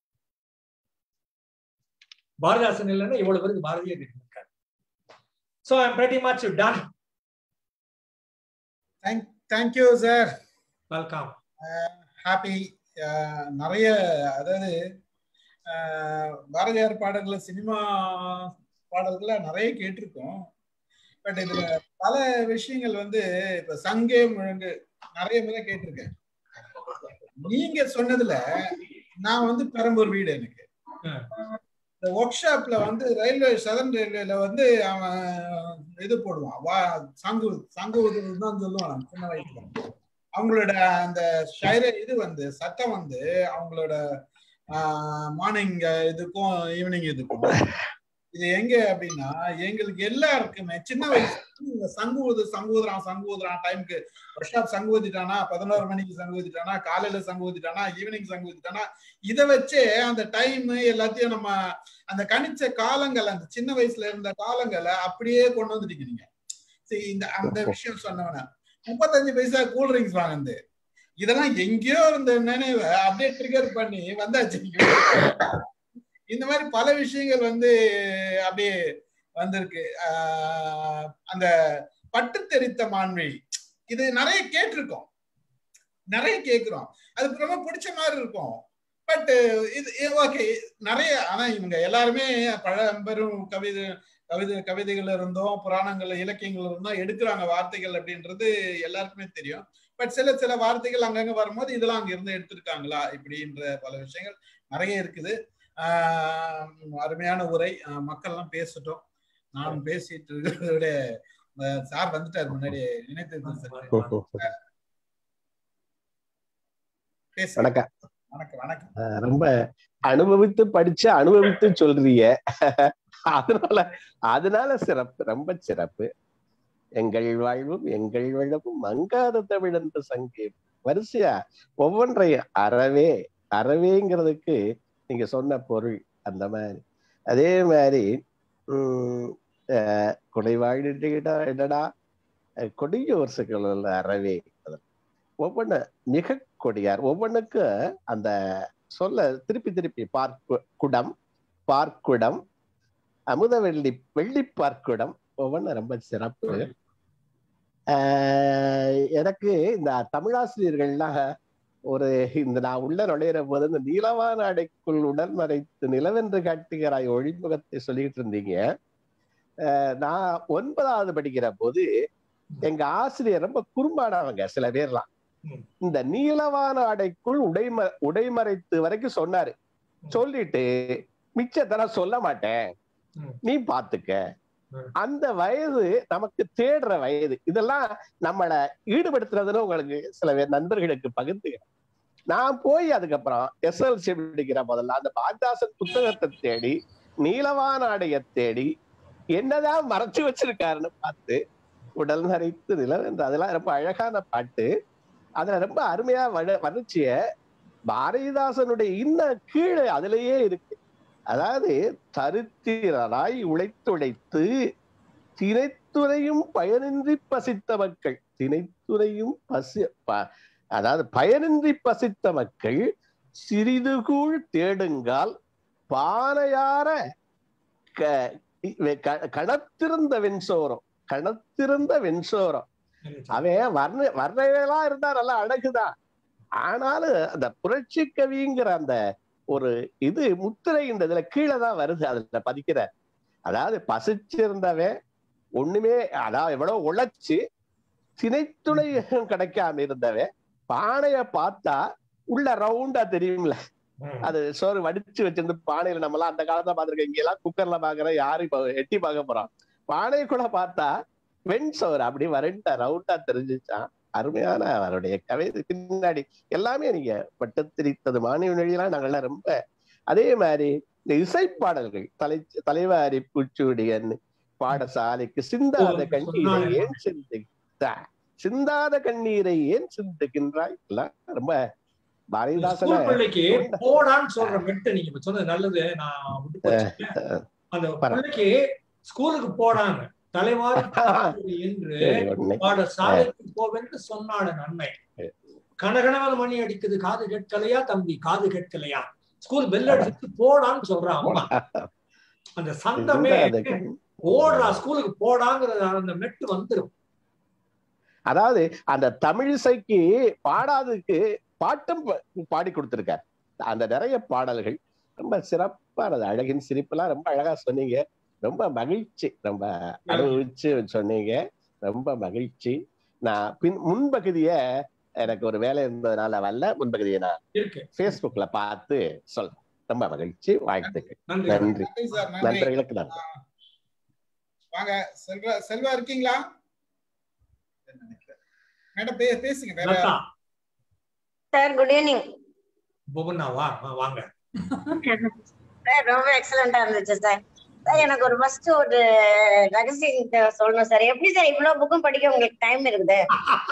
பாரதிதாசன் இல்லைன்னா இவ்வளவு பேருக்கு பாரதியார் இருக்காரு so I'm pretty much done thank you sir welcome happy நிறைய அதாவது பாரதியார் பாடல்களை சினிமா பாடல்களை நிறைய கேட்டிருக்கோம் பட் இதுல பல விஷயங்கள் வந்து இப்ப சங்கே முழங்கு நிறைய முறை கேட்டிருக்கேன் நீங்க சொன்னதுல நான் வந்து பெரம்பூர் வீடு எனக்கு இந்த ஒர்க் ஷாப்ல வந்து ரயில்வே சதன் ரயில்வேல வந்து அவன் இது போடுவான் வா சங்கு சங்கு தான் சொல்லுவான் சின்ன வயசுல அவங்களோட அந்த ஷைர இது வந்து சட்டம் வந்து அவங்களோட மார்னிங் இதுக்கும் ஈவினிங் இதுக்கும் இது எங்க அப்படின்னா எங்களுக்கு எல்லாருக்குமே சின்ன வயசுல சங்கு ஊது சங்கு ஊதுறான் சங்கு ஊதுறான் டைமுக்கு ஒர்க் ஷாப் சங்கு ஊதிட்டானா பதினோரு மணிக்கு சங்கு ஊதிட்டானா காலையில சங்கு ஊதிட்டானா ஈவினிங் சங்கு ஊதிட்டானா இதை வச்சே அந்த டைம் எல்லாத்தையும் நம்ம அந்த கணிச்ச காலங்கள் அந்த சின்ன வயசுல இருந்த காலங்களை அப்படியே கொண்டு வந்துட்டீங்க நீங்க சரி இந்த அந்த விஷயம் சொன்னவன முப்பத்தஞ்சு பைசா கூல் ட்ரிங்க்ஸ் வாங்கினது இதெல்லாம் எங்கேயோ இருந்த நினைவை அப்படியே ட்ரிகர் பண்ணி வந்தாச்சு இந்த மாதிரி பல விஷயங்கள் வந்து அப்படியே வந்திருக்கு அந்த பட்டு தெரித்த மான்வழி இது நிறைய கேட்டிருக்கோம் நிறைய கேட்கிறோம் அது ரொம்ப பிடிச்ச மாதிரி இருக்கும் பட் இது ஓகே நிறைய ஆனா இவங்க எல்லாருமே பழம்பெரும் கவிதை கவிதை கவிதைகள் இருந்தோம் புராணங்கள் இலக்கியங்கள் இருந்தோம் எடுக்கிறாங்க வார்த்தைகள் அப்படின்றது எல்லாருக்குமே தெரியும் பட் சில சில வார்த்தைகள் அங்கங்க வரும்போது இதெல்லாம் அங்க இருந்து எடுத்திருக்காங்களா இப்படின்ற பல விஷயங்கள் நிறைய இருக்குது அருமையான உரை மக்கள்லாம் பேசட்டும் நான் பேசிட்டு இருக்கிறத விட அஹ், சார் வந்துட்டார் முன்னாடி நினைத்தது சற்று. பேசுங்க வணக்கம் வணக்கம் வணக்கம் அஹ் ரொம்ப அனுபவித்து படிச்சு அனுபவித்து சொல்றீங்க அதனால அதனால சிறப்பு ரொம்ப சிறப்பு எங்கள் வாழ்வும் எங்கள் வளமும் மங்காத தமிழ் என்று சங்கே வரிசையா ஒவ்வொன்றையும் அறவே அறவேங்கிறதுக்கு நீங்க சொன்ன பொருள் அந்த மாதிரி அதே மாதிரி உம் அஹ் குடைவாழிடா என்னடா அஹ் கொடியோர் சிக்கல் அறவே ஒவ்வொன்னு மிக கொடியார் ஒவ்வொன்றுக்கு அந்த சொல்ல திருப்பி திருப்பி பார்க்கு குடம் பார்க்குடம் அமுத வெள்ளி வெள்ளி பார்க்குடம் ஒவ்வொன்றும் ரொம்ப சிறப்பு ஆஹ் எனக்கு இந்த தமிழாசிரியர்கள்லாம் ஒரு இந்த நான் உள்ள நுழையிற போது இந்த நீலவான அடைக்குள் உடல் மறைத்து நிலவென்று காட்டுகிறாய் ஒளிமுகத்தை சொல்லிட்டு இருந்தீங்க ஆஹ் நான் ஒன்பதாவது படிக்கிற போது எங்க ஆசிரியர் ரொம்ப குறும்பானவங்க சில பேர்லாம் ம். இந்த நீலவான ஆடைக்குள் உடைம உடைமறைத்து வரைக்கும் சொன்னாரு சொல்லிட்டு மிச்சத்தெல்லாம் சொல்ல மாட்டேன் ம். நீ பாத்துக்க ம். அந்த வயது நமக்கு தேடுற வயது இதெல்லாம் நம்மள ஈடுபடுத்துறதுன்னு உங்களுக்கு சில பேர் நண்பர்களுக்கு பகிர்ந்து நான் போய் அதுக்கப்புறம் எஸ்எல்சி படிக்கிற முதல்ல அந்த பாரதாசன் புத்தகத்தை தேடி நீலவான ஆடைய தேடி என்னதான் மறைச்சு வச்சிருக்காருன்னு பார்த்து உடல் நரைத்து நிலம் என்று அதெல்லாம் ரொம்ப அழகான பாட்டு அதுல ரொம்ப அருமையா வட வர்ணிச்சிய பாரதிதாசனுடைய இன்ன கீழே அதுலயே இருக்கு அதாவது தரித்திரராய் உழைத்துழைத்து திணைத்துறையும் பயனின்றி பசித்த மக்கள் திணைத்துறையும் பசி ப- அதாவது பயனின்றி பசித்த மக்கள் சிறிதுகூழ் தேடுங்கால் பானையார க- இ- க- கணத்திருந்த வெண்சோரம் கணத்திருந்த வெண்சோரம் அவன் வர்ண வர்ணைகளா இருந்தா நல்லா அழகுதான் ஆனாலும் அந்த புரட்சி கவிங்கிற அந்த ஒரு இது முத்திரை இந்த இதுல கீழே தான் வருது அதுல பதிக்கிற அதாவது பசிச்சிருந்தவன் ஒண்ணுமே அதாவது எவ்வளவு உழைச்சு திணைத்துணை கிடைக்காம இருந்தவன் பானைய பார்த்தா உள்ள ரவுண்டா தெரியும்ல அது சோறு வடிச்சு வச்சிருந்து பானையில நம்ம எல்லாம் அந்த காலத்துல பாத்துருக்கோம் இங்க எல்லாம் குக்கர்ல பாக்குறோம் யாரும் இப்ப எட்டி பார்க்க போறோம் பானைக்குள்ள பார்த்தா வெண் சோறு அப்படி வரண்டா ரவுண்டா தெரிஞ்சுச்சான் அருமையான அவருடைய கவிதை பின்னாடி எல்லாமே நீங்க பட்டு திரித்தது மானிய நொழியெல்லாம் நாங்கெல்லாம் ரொம்ப அதே மாதிரி இந்த இசைப்பாடல்கள் தலை தலைவாரி பூச்சூடியன் பாடசாலைக்கு சிந்தாத ஓ, கண்ணீரை சொன்னானே. ஏன் சிந்துகின்றா சிந்தாத கண்ணீரை ஏன் சிந்துகின்றாய் எல்லாம் ரொம்ப பாரதிதாசன ஸ்கூல் பிள்ளைக்கு போடான்னு சொல்ற மெட்டு நீங்க இப்ப சொன்னது நல்லது நான் விட்டு போச்சுட்டேன். அந்த பரவ- பிள்ளைக்கு ஸ்கூலுக்கு போடாங்க தலைவாரி பூச்சூடி என்று ஒண்ணு பாட சாலைக்கு போவென்று சொன்னாட நன்மை கனகனவன மணி அடிக்குது காது கேட்கலையா தம்பி காது கேட்கலையா ஸ்கூல் பெல் அடிச்சு போடான்னு சொல்றான் அம்மா அந்த சந்தமே சிந்தாத கண்ணீர். ஓடுறா ஸ்கூலுக்கு போடாங்கிற அந்த மெட்டு வந்துரும் அதாவது அந்த தமிழிசைக்கு பாடாததுக்கு பாட்டும் ப- பாடி கொடுத்திருக்கார் அந்த நிறைய பாடல்கள் ரொம்ப சிறப்பானது அழகின் சிரிப்பெல்லாம் ரொம்ப அழகா சொன்னீங்க ரொம்ப மகிழ்ச்சி ரொம்ப அனுபவிச்சு சொன்னீங்க ரொம்ப மகிழ்ச்சி நான் பின் முன்பகுதிய எனக்கு ஒரு வேலை இருந்ததுனால வரல முன்பகுதியை நான் இருக்கு Facebookல பார்த்து சொல்றேன் ரொம்ப மகிழ்ச்சி வாழ்த்துக்கள் நன்றி நன்றி நன்றி சார் நன்றி நண்பர்களுக்கு நன்றி வாங்க செல்வா செல்வா இருக்கீங்களா நினைக்கிறேன் மேடம் பே பேசுங்க வேற லதா சார் குட் ஈவினிங் புவனாவா ஆ, வாங்க சார் ரொம்ப எக்ஸலண்டா இருந்துச்சு சார் சார் எனக்கு ஒரு ஃபர்ஸ்ட் ஒரு ரகசியம் சொல்லணும் சார் எப்படி சார் இவ்வளவு புக்கும் படிக்க உங்களுக்கு டைம் இருக்குது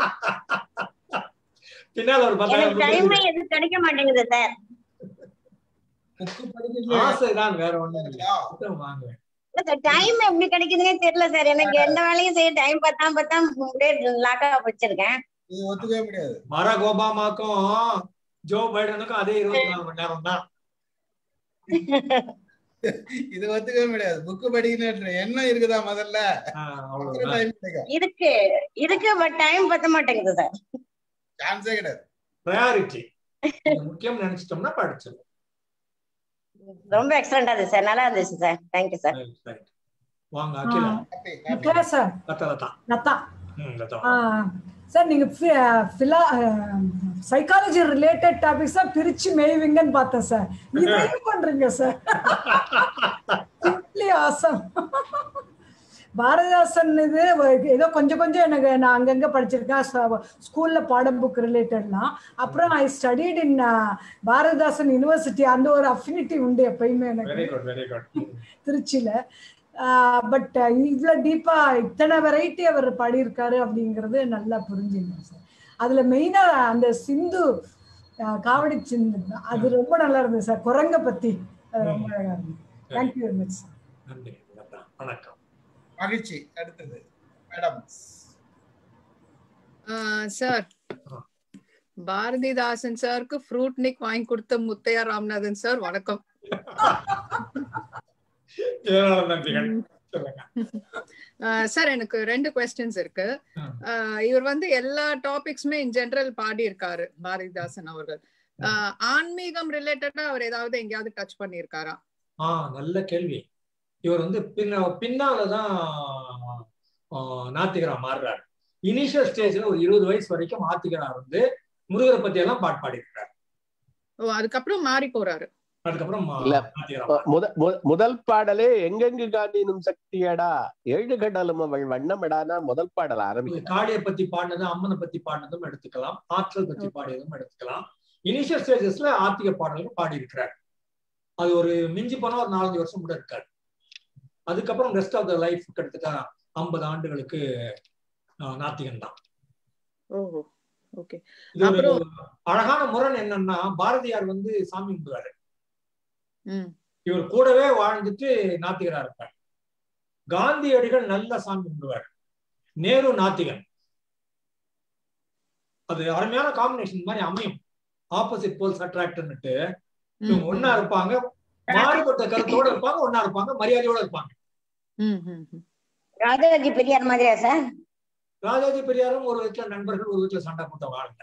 பின்னால ஒரு எனக்கு டைம் பத்தாயிரம் எதுவும் கிடைக்க மாட்டேங்குது சார் புக்கு படிக்கிறீங்களா? ஆசைதான் வேற ஒண்ணும் இல்லை புத்தகம் வாங்க இல்ல சார் டைம் எப்படி கிடைக்குதுன்னே தெரியல சார் எனக்கு எந்த வேலையும் செய்ய டைம் பத்தாம பத்தாம அப்படியே லாக்கா வச்சிருக்கேன் இது ஒத்துக்கவே முடியாது பராக் ஒபாமாக்கும் ஜோ பைடனுக்கும் அதே இருபத்தி நாலு மணி நேரம் தான் இது ஒத்துக்கவே முடியாது புக்கு படிக்கணுன்ற எண்ணம் இருக்குதா முதல்ல ஆ, அப்புறம் அவ்வளவுதான் time கிடைக்கும் இருக்கு இருக்கு பட் டைம் பத்த மாட்டேங்குது சார் சான்ஸே கிடையாது ப்ரையாரிட்டி முக்கியம் நினைச்சிட்டோம்னா படிச்சிடும் ரொம்ப எக்ஸலண்டா இருந்துச்சு சார் நல்லா இருந்துச்சு sir thank you sir Right, right. வாங்க Akila Happy, happy. Okay sir Latha Latha Latha ம் லதா ஆ, சார் நீங்க சைக்காலஜி ரிலேட்டட் டாபிக்ஸ் தான் பிரிச்சு மேய்வீங்கன்னு பார்த்தேன் சார் இதையும் பண்றீங்க சார் சிம்பிளி ஆசம் பாரதிதாசன் இது ஏதோ கொஞ்சம் கொஞ்சம் எனக்கு நான் அங்கங்க படிச்சிருக்கேன் ஸ்கூல்ல பாடம் புக் ரிலேட்டட்லாம் அப்புறம் I studied in Bharathidasan university அந்த ஒரு அஃபினிட்டி உண்டு எப்பயுமே வெரி எனக்கு குட் வெரி குட் திருச்சியில பட் இதுல டீப்பா இத்தனை வெரைட்டி அவர் பாடியிருக்காரு அப்படிங்கிறது நல்லா புரிஞ்சுங்க சார் அதுல மெயினா அந்த சிந்து ஆஹ் காவடி சிந்து அது ரொம்ப நல்லா இருந்தது சார் குரங்க பத்தி அது ரொம்ப அழகா இருந்தது தேங்க்யூ வெரி மச் சார் நன்றி லதா. வணக்கம் மகிழ்ச்சி அடுத்தது மேடம் சார் பாரதிதாசன் சாருக்கு ஃப்ரூட் நிக் வாங்கி கொடுத்த முத்தையா ராமநாதன் சார் வணக்கம் ஏராள நன்றிகள் சொல்லுங்க சார் எனக்கு ரெண்டு கொஸ்டின்ஸ் இருக்கு ம். ஆஹ் இவர் வந்து எல்லா டாபிக்ஸுமே இன் ஜெனரல் பாடி இருக்காரு பாரதிதாசன் அவர்கள் ஆஹ் ஆன்மீகம் ரிலேட்டடா அவர் ஏதாவது எங்கேயாவது டச் பண்ணியிருக்காரா ஆ நல்ல கேள்வி இவர் வந்து பின்ன பின்னாலதான் நாத்திகரா மாறுறாரு இனிஷியல் ஸ்டேஜ்ல ஒரு இருபது வயசு வரைக்கும் ஆத்திகரா வந்து முருகரை பத்தி எல்லாம் பாட்டு பாடியிருக்காரு ஓ அதுக்கப்புறம் மாறி போறாரு அதுக்கப்புறம் இல்ல. நாத்திகரா முத மு- முதல் பாடலே எங்கெங்கு காணினும் சக்தியடா ஏழு கடலும் அவள் வண்ணமடானா முதல் பாடல் ஆரம்பிக்கும் காளியை பத்தி பாடினது அம்மனை பத்தி பாடினதும் எடுத்துக்கலாம் ஆற்றல் பத்தி பாடியதும் எடுத்துக்கலாம் இனிஷியல் ஸ்டேஜஸ்ல ஆத்திக பாடல்கள் பாடி இருக்கிறார் அது ஒரு மிஞ்சி போனா ஒரு நாலஞ்சு வருஷம் கூட இருக்காரு அதுக்கப்புறம் ரெஸ்ட் ஆஃப் த லைஃப் கிட்டத்தட்ட ஐம்பது ஆண்டுகளுக்கு நாத்திகன் தான் ஓஹோ ஓகே இது ஒரு அப்புறம் அழகான முரண் என்னன்னா பாரதியார் வந்து சாமி கும்பிடுவாரு ம் இவர் கூடவே வாழ்ந்துட்டு நாத்திகரா இருப்பார் காந்தியடிகள் நல்ல சாமி கும்பிடுவார் நேரு நாத்திகன் அது அருமையான காம்பினேஷன் மாதிரி அமையும் ஆப்போசிட் போல்ஸ் அட்ராக்ட்னுட்டு இவங்க ஒன்னா இருப்பாங்க மாறுபட்ட கருத்தோட இருப்பாங்க ஒன்னா இருப்பாங்க மரியாதையோட இருப்பாங்க ம் ம் ம் ராஜாஜி பெரியார் மாதிரியா சார் ராஜாஜி பெரியாரும் ஒரு வீட்டுல நண்பர்கள் ஒரு வீட்டுல சண்டை போட்டவங்க ஆளுங்க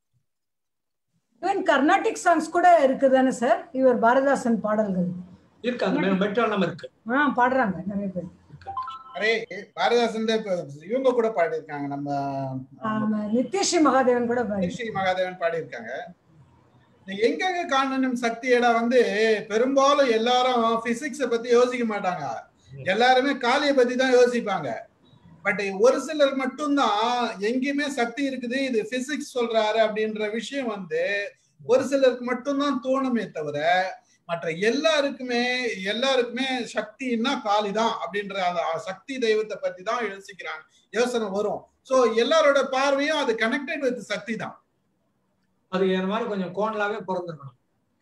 ஈவன் கர்நாடிக் சாங்ஸ் கூட இருக்குதானே சார் இவர் பாரதிதாசன் பாடல்கள் இருக்கு அந்த மெட்ராலம் இருக்கு ஆ பாடுறாங்க நிறைய பேர் அரே பாரதிதாசன் தான் இப்ப இவங்க கூட பாடியிருக்காங்க நம்ம ஆமா, நித்யஸ்ரீ மகாதேவன் கூட பாடி ஸ்ரீ மகாதேவன் பாடியிருக்காங்க இந்த எங்கெங்க காணணும் சக்தியடா வந்து பெரும்பாலும் எல்லாரும் பிசிக்ஸ பத்தி யோசிக்க மாட்டாங்க எல்லாருமே காளியை பத்தி தான் யோசிப்பாங்க பட் ஒரு சிலர் மட்டும்தான் எங்கேயுமே சக்தி இருக்குது இது பிசிக்ஸ் சொல்றாரு அப்படின்ற விஷயம் வந்து ஒரு சிலருக்கு மட்டும்தான் தோணுமே தவிர மற்ற எல்லாருக்குமே எல்லாருக்குமே சக்தின்னா காளி தான் அப்படின்ற அந்த சக்தி தெய்வத்தை பத்தி தான் யோசிக்கிறாங்க யோசனை வரும் சோ எல்லாரோட பார்வையும் அது கனெக்டட் வித் சக்தி தான் அதுக்கு இந்த மாதிரி கொஞ்சம் கோணலாவே பிறந்திருக்கணும்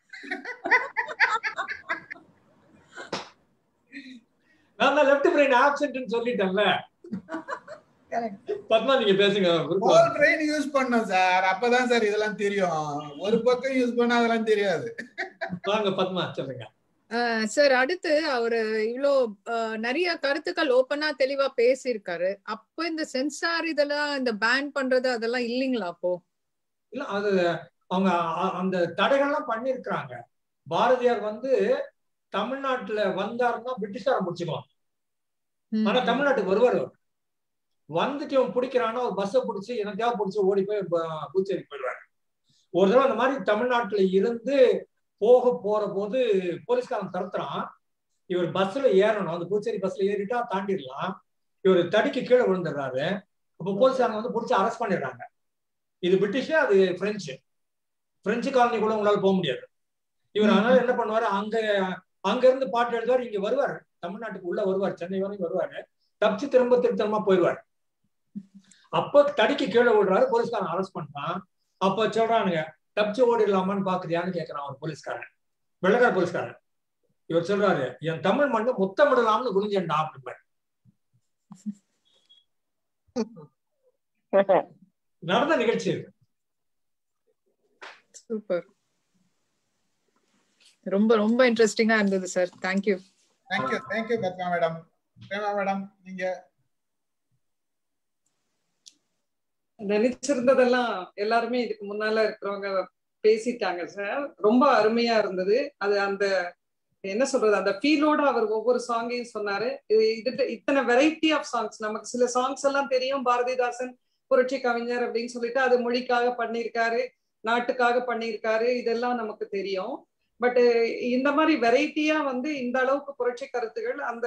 நான் தான் லெஃப்ட் பிரெயின் ஆப்சென்ட்னு சொல்லிட்டேன்ல Correct. பத்மா நீங்க பேசுங்க குரூப் ஹோல் பிரெயின் யூஸ் பண்ணோம் சார் அப்பதான் சார் இதெல்லாம் தெரியும் ஒரு பக்கம் யூஸ் பண்ணா அதெல்லாம் தெரியாது வாங்க பத்மா சொல்லுங்க சார் அடுத்து அவரு இவ்வளோ அஹ், நிறைய கருத்துக்கள் ஓப்பனா தெளிவா பேசியிருக்காரு அப்போ இந்த சென்சார் இதெல்லாம் இந்த பேன் பண்றது அதெல்லாம் இல்லைங்களா அப்போ இல்ல அது அவங்க அ- அந்த தடைகள்லாம் பண்ணிருக்கிறாங்க பாரதியார் வந்து தமிழ்நாட்டுல வந்தாருன்னா பிரிட்டிஷ்காரன் பிடிச்சுக்குவான் ம், ஆனா ம். தமிழ்நாட்டுக்கு வருவார் அவர் வந்துட்டு இவன் பிடிக்கிறான்னா ஒரு பஸ்ஸை பிடிச்சி எனக்காக பிடிச்சி ஓடி போய் ப- புதுச்சேரிக்கு போயிடுவாரு ஒரு தடவை அந்த மாதிரி தமிழ்நாட்டுல இருந்து போக போற போது போலீஸ்காரன் தடுத்துறான் இவர் பஸ்ல ஏறணும் அந்த புதுச்சேரி பஸ்ல ஏறிட்டா தாண்டிடலாம் இவர் தடிக்கு கீழே விழுந்துடுறாரு அப்போ போலீஸ்காரங்க வந்து பிடிச்சி அரெஸ்ட் பண்ணிடுறாங்க இது பிரிட்டிஷ் அது பிரெஞ்சு பிரெஞ்சு காலனி கூட உங்களால போக முடியாது இவர் அதனால என்ன பண்ணுவாரு அங்க அங்க இருந்து பாட்டு எழுதுவார் இங்க வருவார் தமிழ்நாட்டுக்கு உள்ள வருவார் சென்னை வரைக்கும் வருவாரு தப்பிச்சு திரும்ப திருத்தரமா போயிடுவார் அப்ப தடிக்கு கீழே விடுறாரு போலீஸ்காரன் அரெஸ்ட் பண்றான் அப்ப சொல்றானுங்க தப்பிச்சு ஓடிடலாமான்னு பாக்குறியான்னு கேக்குறான் ஒரு போலீஸ்காரன் வெள்ளக்கார போலீஸ்காரன் இவர் சொல்றாரு என் தமிழ் மண்ணு முத்தமிடலாம்னு குனிஞ்சேன்டா அப்படிம்பாரு நடந்த நிகழ்ச்சி இது சூப்பர் ரொம்ப ரொம்ப இன்ட்ரெஸ்டிங்கா இருந்தது sir thank you thank you thank you Padma madam Prema madam நீங்க நினைச்சிருந்ததெல்லாம் எல்லாருமே இதுக்கு முன்னால இருக்கிறவங்க பேசிட்டாங்க சார் ரொம்ப அருமையா இருந்தது அது அந்த என்ன சொல்றது அந்த ஃபீலோட அவர் ஒவ்வொரு சாங்கையும் சொன்னாரு இது இது இத்தனை வெரைட்டி ஆஃப் சாங்ஸ் நமக்கு சில சாங்ஸ் எல்லாம் தெரியும் பாரதிதாசன் புரட்சி கவிஞர் அப்படின்னு சொல்லிட்டு அது மொழிக்காக பண்ணியிருக்காரு நாட்டுக்காக பண்ணியிருக்காரு இதெல்லாம் நமக்கு தெரியும் பட் இந்த மாதிரி வெரைட்டியா வந்து இந்த அளவுக்கு புரட்சி கருத்துகள் அந்த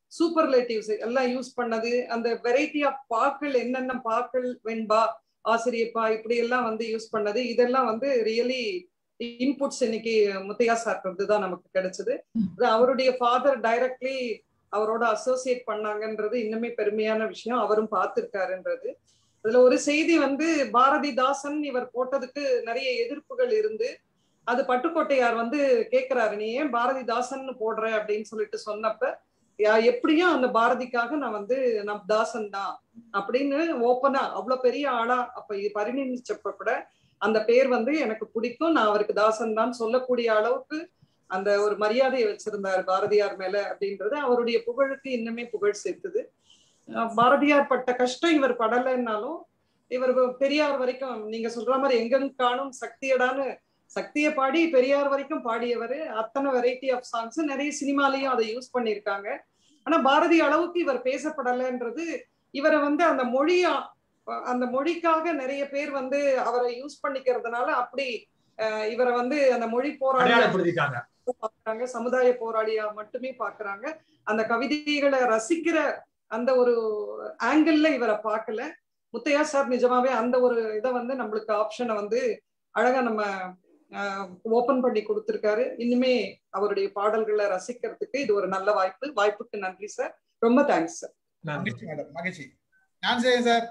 சூப்பர்லேட்டிவ்ஸ் எல்லாம் யூஸ் பண்ணது அந்த வெரைட்டி ஆஃப் பாக்கள் என்னென்ன பாக்கள் வெண்பா ஆசிரியப்பா இப்படி எல்லாம் வந்து யூஸ் பண்ணது இதெல்லாம் வந்து ரியலி இன்புட்ஸ் இன்னைக்கு முத்தையா சார் தான் நமக்கு கிடைச்சது அது அவருடைய ஃபாதர் டைரக்ட்லி அவரோட அசோசியேட் பண்ணாங்கன்றது இன்னுமே பெருமையான விஷயம் அவரும் பார்த்திருக்காருன்றது அதுல ஒரு செய்தி வந்து பாரதிதாசன் இவர் போட்டதுக்கு நிறைய எதிர்ப்புகள் இருந்து அது பட்டுக்கோட்டையார் வந்து கேக்குறாரு நீ ஏன் பாரதிதாசன் போடுற அப்படின்னு சொல்லிட்டு சொன்னப்ப யா- எப்படியும் அந்த பாரதிக்காக நான் வந்து நான் தாசன் தான் அப்படின்னு ஓப்பனா அவ்வளவு பெரிய ஆளா அப்ப இது பரிணமிச்சப்ப கூட அந்த பேர் வந்து எனக்கு பிடிக்கும் நான் அவருக்கு தாசன் தான் சொல்லக்கூடிய அளவுக்கு அந்த ஒரு மரியாதையை வச்சிருந்தார் பாரதியார் மேல அப்படின்றது அவருடைய புகழுக்கு இன்னுமே புகழ் சேர்த்துது அஹ் பாரதியார் பட்ட கஷ்டம் இவர் படலைன்னாலும் இவர் பெரியார் வரைக்கும் நீங்க சொல்ற மாதிரி எங்கெங்க காணும் சக்தியடான்னு சக்தியை பாடி பெரியார் வரைக்கும் பாடியவர் அத்தனை வெரைட்டி ஆஃப் சாங்ஸ் நிறைய சினிமாலையும் அதை யூஸ் பண்ணியிருக்காங்க ஆனா பாரதி அளவுக்கு இவர் பேசப்படலைன்றது இவரை வந்து அந்த மொழியா அந்த மொழிக்காக நிறைய பேர் வந்து அவரை யூஸ் பண்ணிக்கிறதுனால அப்படி அஹ், இவரை வந்து அந்த மொழி போராடி அடையாளப்படுத்திட்டாங்க பாக்குறாங்க சமுதாய போராளியா மட்டுமே பாக்குறாங்க அந்த கவிதைகளை ரசிக்கிற அந்த ஒரு ஆங்கிள் இவரை பார்க்கல முத்தையா சார் நிஜமாவே அந்த ஒரு இதை வந்து நம்மளுக்கு ஆப்ஷனை வந்து அழகா நம்ம ஓபன் பண்ணி கொடுத்திருக்காரு இனிமே அவருடைய பாடல்களை ரசிக்கிறதுக்கு இது ஒரு நல்ல வாய்ப்பு வாய்ப்புக்கு நன்றி சார் ரொம்ப தேங்க்ஸ் சார் நன்றி மகிழ்ச்சி மேடம் மகிழ்ச்சி நான் செய்ய சார்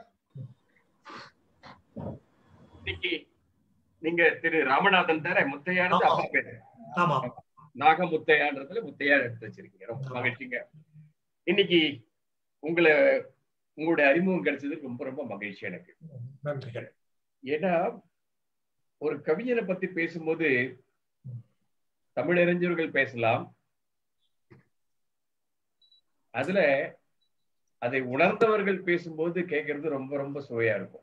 இன்னைக்கு நீங்க திரு ராமநாதன் தர முத்தையானது ஆமா. அப்பா பேரு ஆமா நாகமுத்தையான்றதுல முத்தையார் எடுத்து வச்சிருக்கீங்க ரொம்ப மகிழ்ச்சிங்க இன்னைக்கு உங்களை உங்களுடைய அறிமுகம் கிடைச்சது ரொம்ப ரொம்ப மகிழ்ச்சி எனக்கு நன்றிகள் ஏன்னா ஒரு கவிஞனை பத்தி பேசும்போது தமிழறிஞர்கள் பேசலாம் அதுல அதை உணர்ந்தவர்கள் பேசும்போது கேட்கறது ரொம்ப ரொம்ப சுவையா இருக்கும்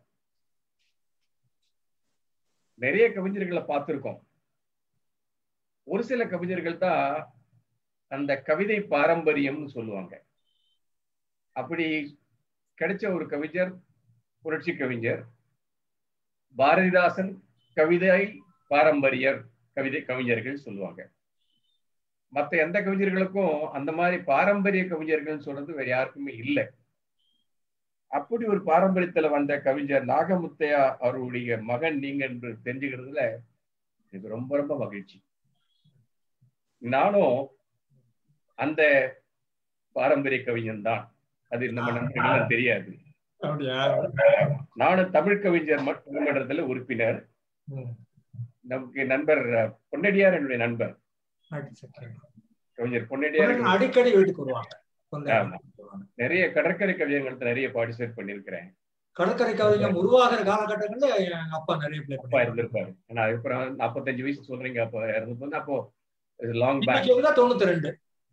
நிறைய கவிஞர்களை பார்த்திருக்கோம் ஒரு சில கவிஞர்கள் தான் அந்த கவிதை பாரம்பரியம்னு சொல்லுவாங்க அப்படி கிடைச்ச ஒரு கவிஞர் புரட்சி கவிஞர் பாரதிதாசன் கவிதை பாரம்பரியர் கவிதை கவிஞர்கள் சொல்லுவாங்க மற்ற எந்த கவிஞர்களுக்கும் அந்த மாதிரி பாரம்பரிய கவிஞர்கள் சொல்றது வேற யாருக்குமே இல்லை அப்படி ஒரு பாரம்பரியத்துல வந்த கவிஞர் நாகமுத்தையா அவருடைய மகன் நீங்க என்று தெரிஞ்சுக்கிறதுல எனக்கு ரொம்ப ரொம்ப மகிழ்ச்சி நானும் அந்த பாரம்பரிய கவிஞன் தான் அது நம்ம நண்பர்களும் தெரியாது அப்படியா நானும் தமிழ் கவிஞர் மன்றத்துல உறுப்பினர் ம். நமக்கு நண்பர் பொன்னடியார் என்னுடைய நண்பர் அடி சரி. கவிஞர் பொன்னடியார் உடனே அடிக்கடி வீட்டுக்கு வருவாங்க கொஞ்ச நேரம் ஆமா. வீட்டுக்கு வருவாங்க. நிறைய கடற்கரை கவிஞர்கள்ட்ட நிறைய பார்ட்டிசிபேட் பண்ணிருக்கிறேன் கடற்கரை கவிஞம் உருவாகிற காலகட்டங்கள்ல எங்க அப்பா நிறைய பிளே அப்பா பண்ணி இருந்திருப்பாரு ஆனா அதுக்கப்புறம் நாற்பத்தஞ்சு வயசு சொல்றீங்க அப்போ இறந்து அப்போ லாங் பேக் இன்னைக்கு வந்து தொண்ணூத்தி ரெண்டு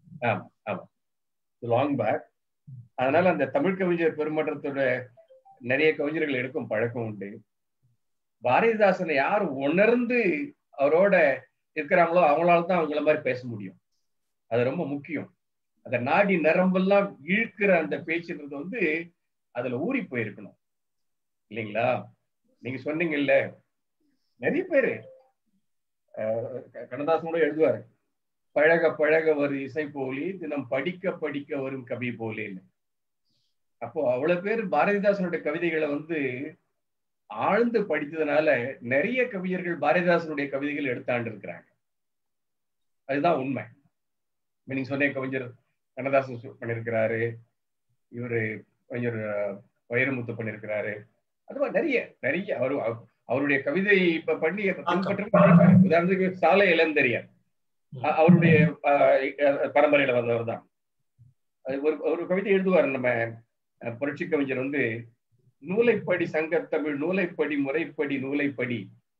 லாங் பேக் அதனால அந்த தமிழ் கவிஞர் பெருமன்றத்தோட நிறைய கவிஞர்கள் எடுக்கும் பழக்கம் உண்டு பாரதிதாசனை யார் உணர்ந்து அவரோட இருக்கிறாங்களோ அவங்களால தான் அவங்கள மாதிரி பேச முடியும் அது ரொம்ப முக்கியம் அந்த நாடி நரம்பெல்லாம் இழுக்கிற அந்த பேச்சுன்றது வந்து அதுல ஊறி போயிருக்கணும் இல்லைங்களா நீங்க சொன்னீங்கல்ல நிறைய பேரு அஹ் கண்ணதாசன் கூட எழுதுவாரு பழக பழக வரும் இசை போலி தினம் படிக்க படிக்க வரும் கவி போலேன்னு அப்போ அவ்வளவு பேர் பாரதிதாசனுடைய கவிதைகளை வந்து ஆழ்ந்து படித்ததுனால நிறைய கவிஞர்கள் பாரதிதாசனுடைய கவிதைகள் எடுத்தாண்டு இருக்கிறாங்க அதுதான் உண்மை இப்ப நீங்க சொன்ன கவிஞர் கண்ணதாசன் சு- பண்ணியிருக்கிறாரு இவரு கவிஞர் அஹ், வைரமுத்து பண்ணியிருக்கிறாரு அது மாதிரி நிறைய நிறைய அவரு அவ- அவருடைய கவிதை இப்ப பண்ணி இப்ப பின்பற்ற உதாரணத்துக்கு சாலை இளந்தெரியார் அ- அவருடைய அஹ், அஹ், பரம்பரையில வந்தவர் தான் அது ஒரு ஒரு கவிதை எழுதுவார் நம்ம அஹ், புரட்சி கவிஞர் வந்து நூலைப்படி சங்கத்தமிழ் நூலைப்படி முறைப்படி நூலைப்படி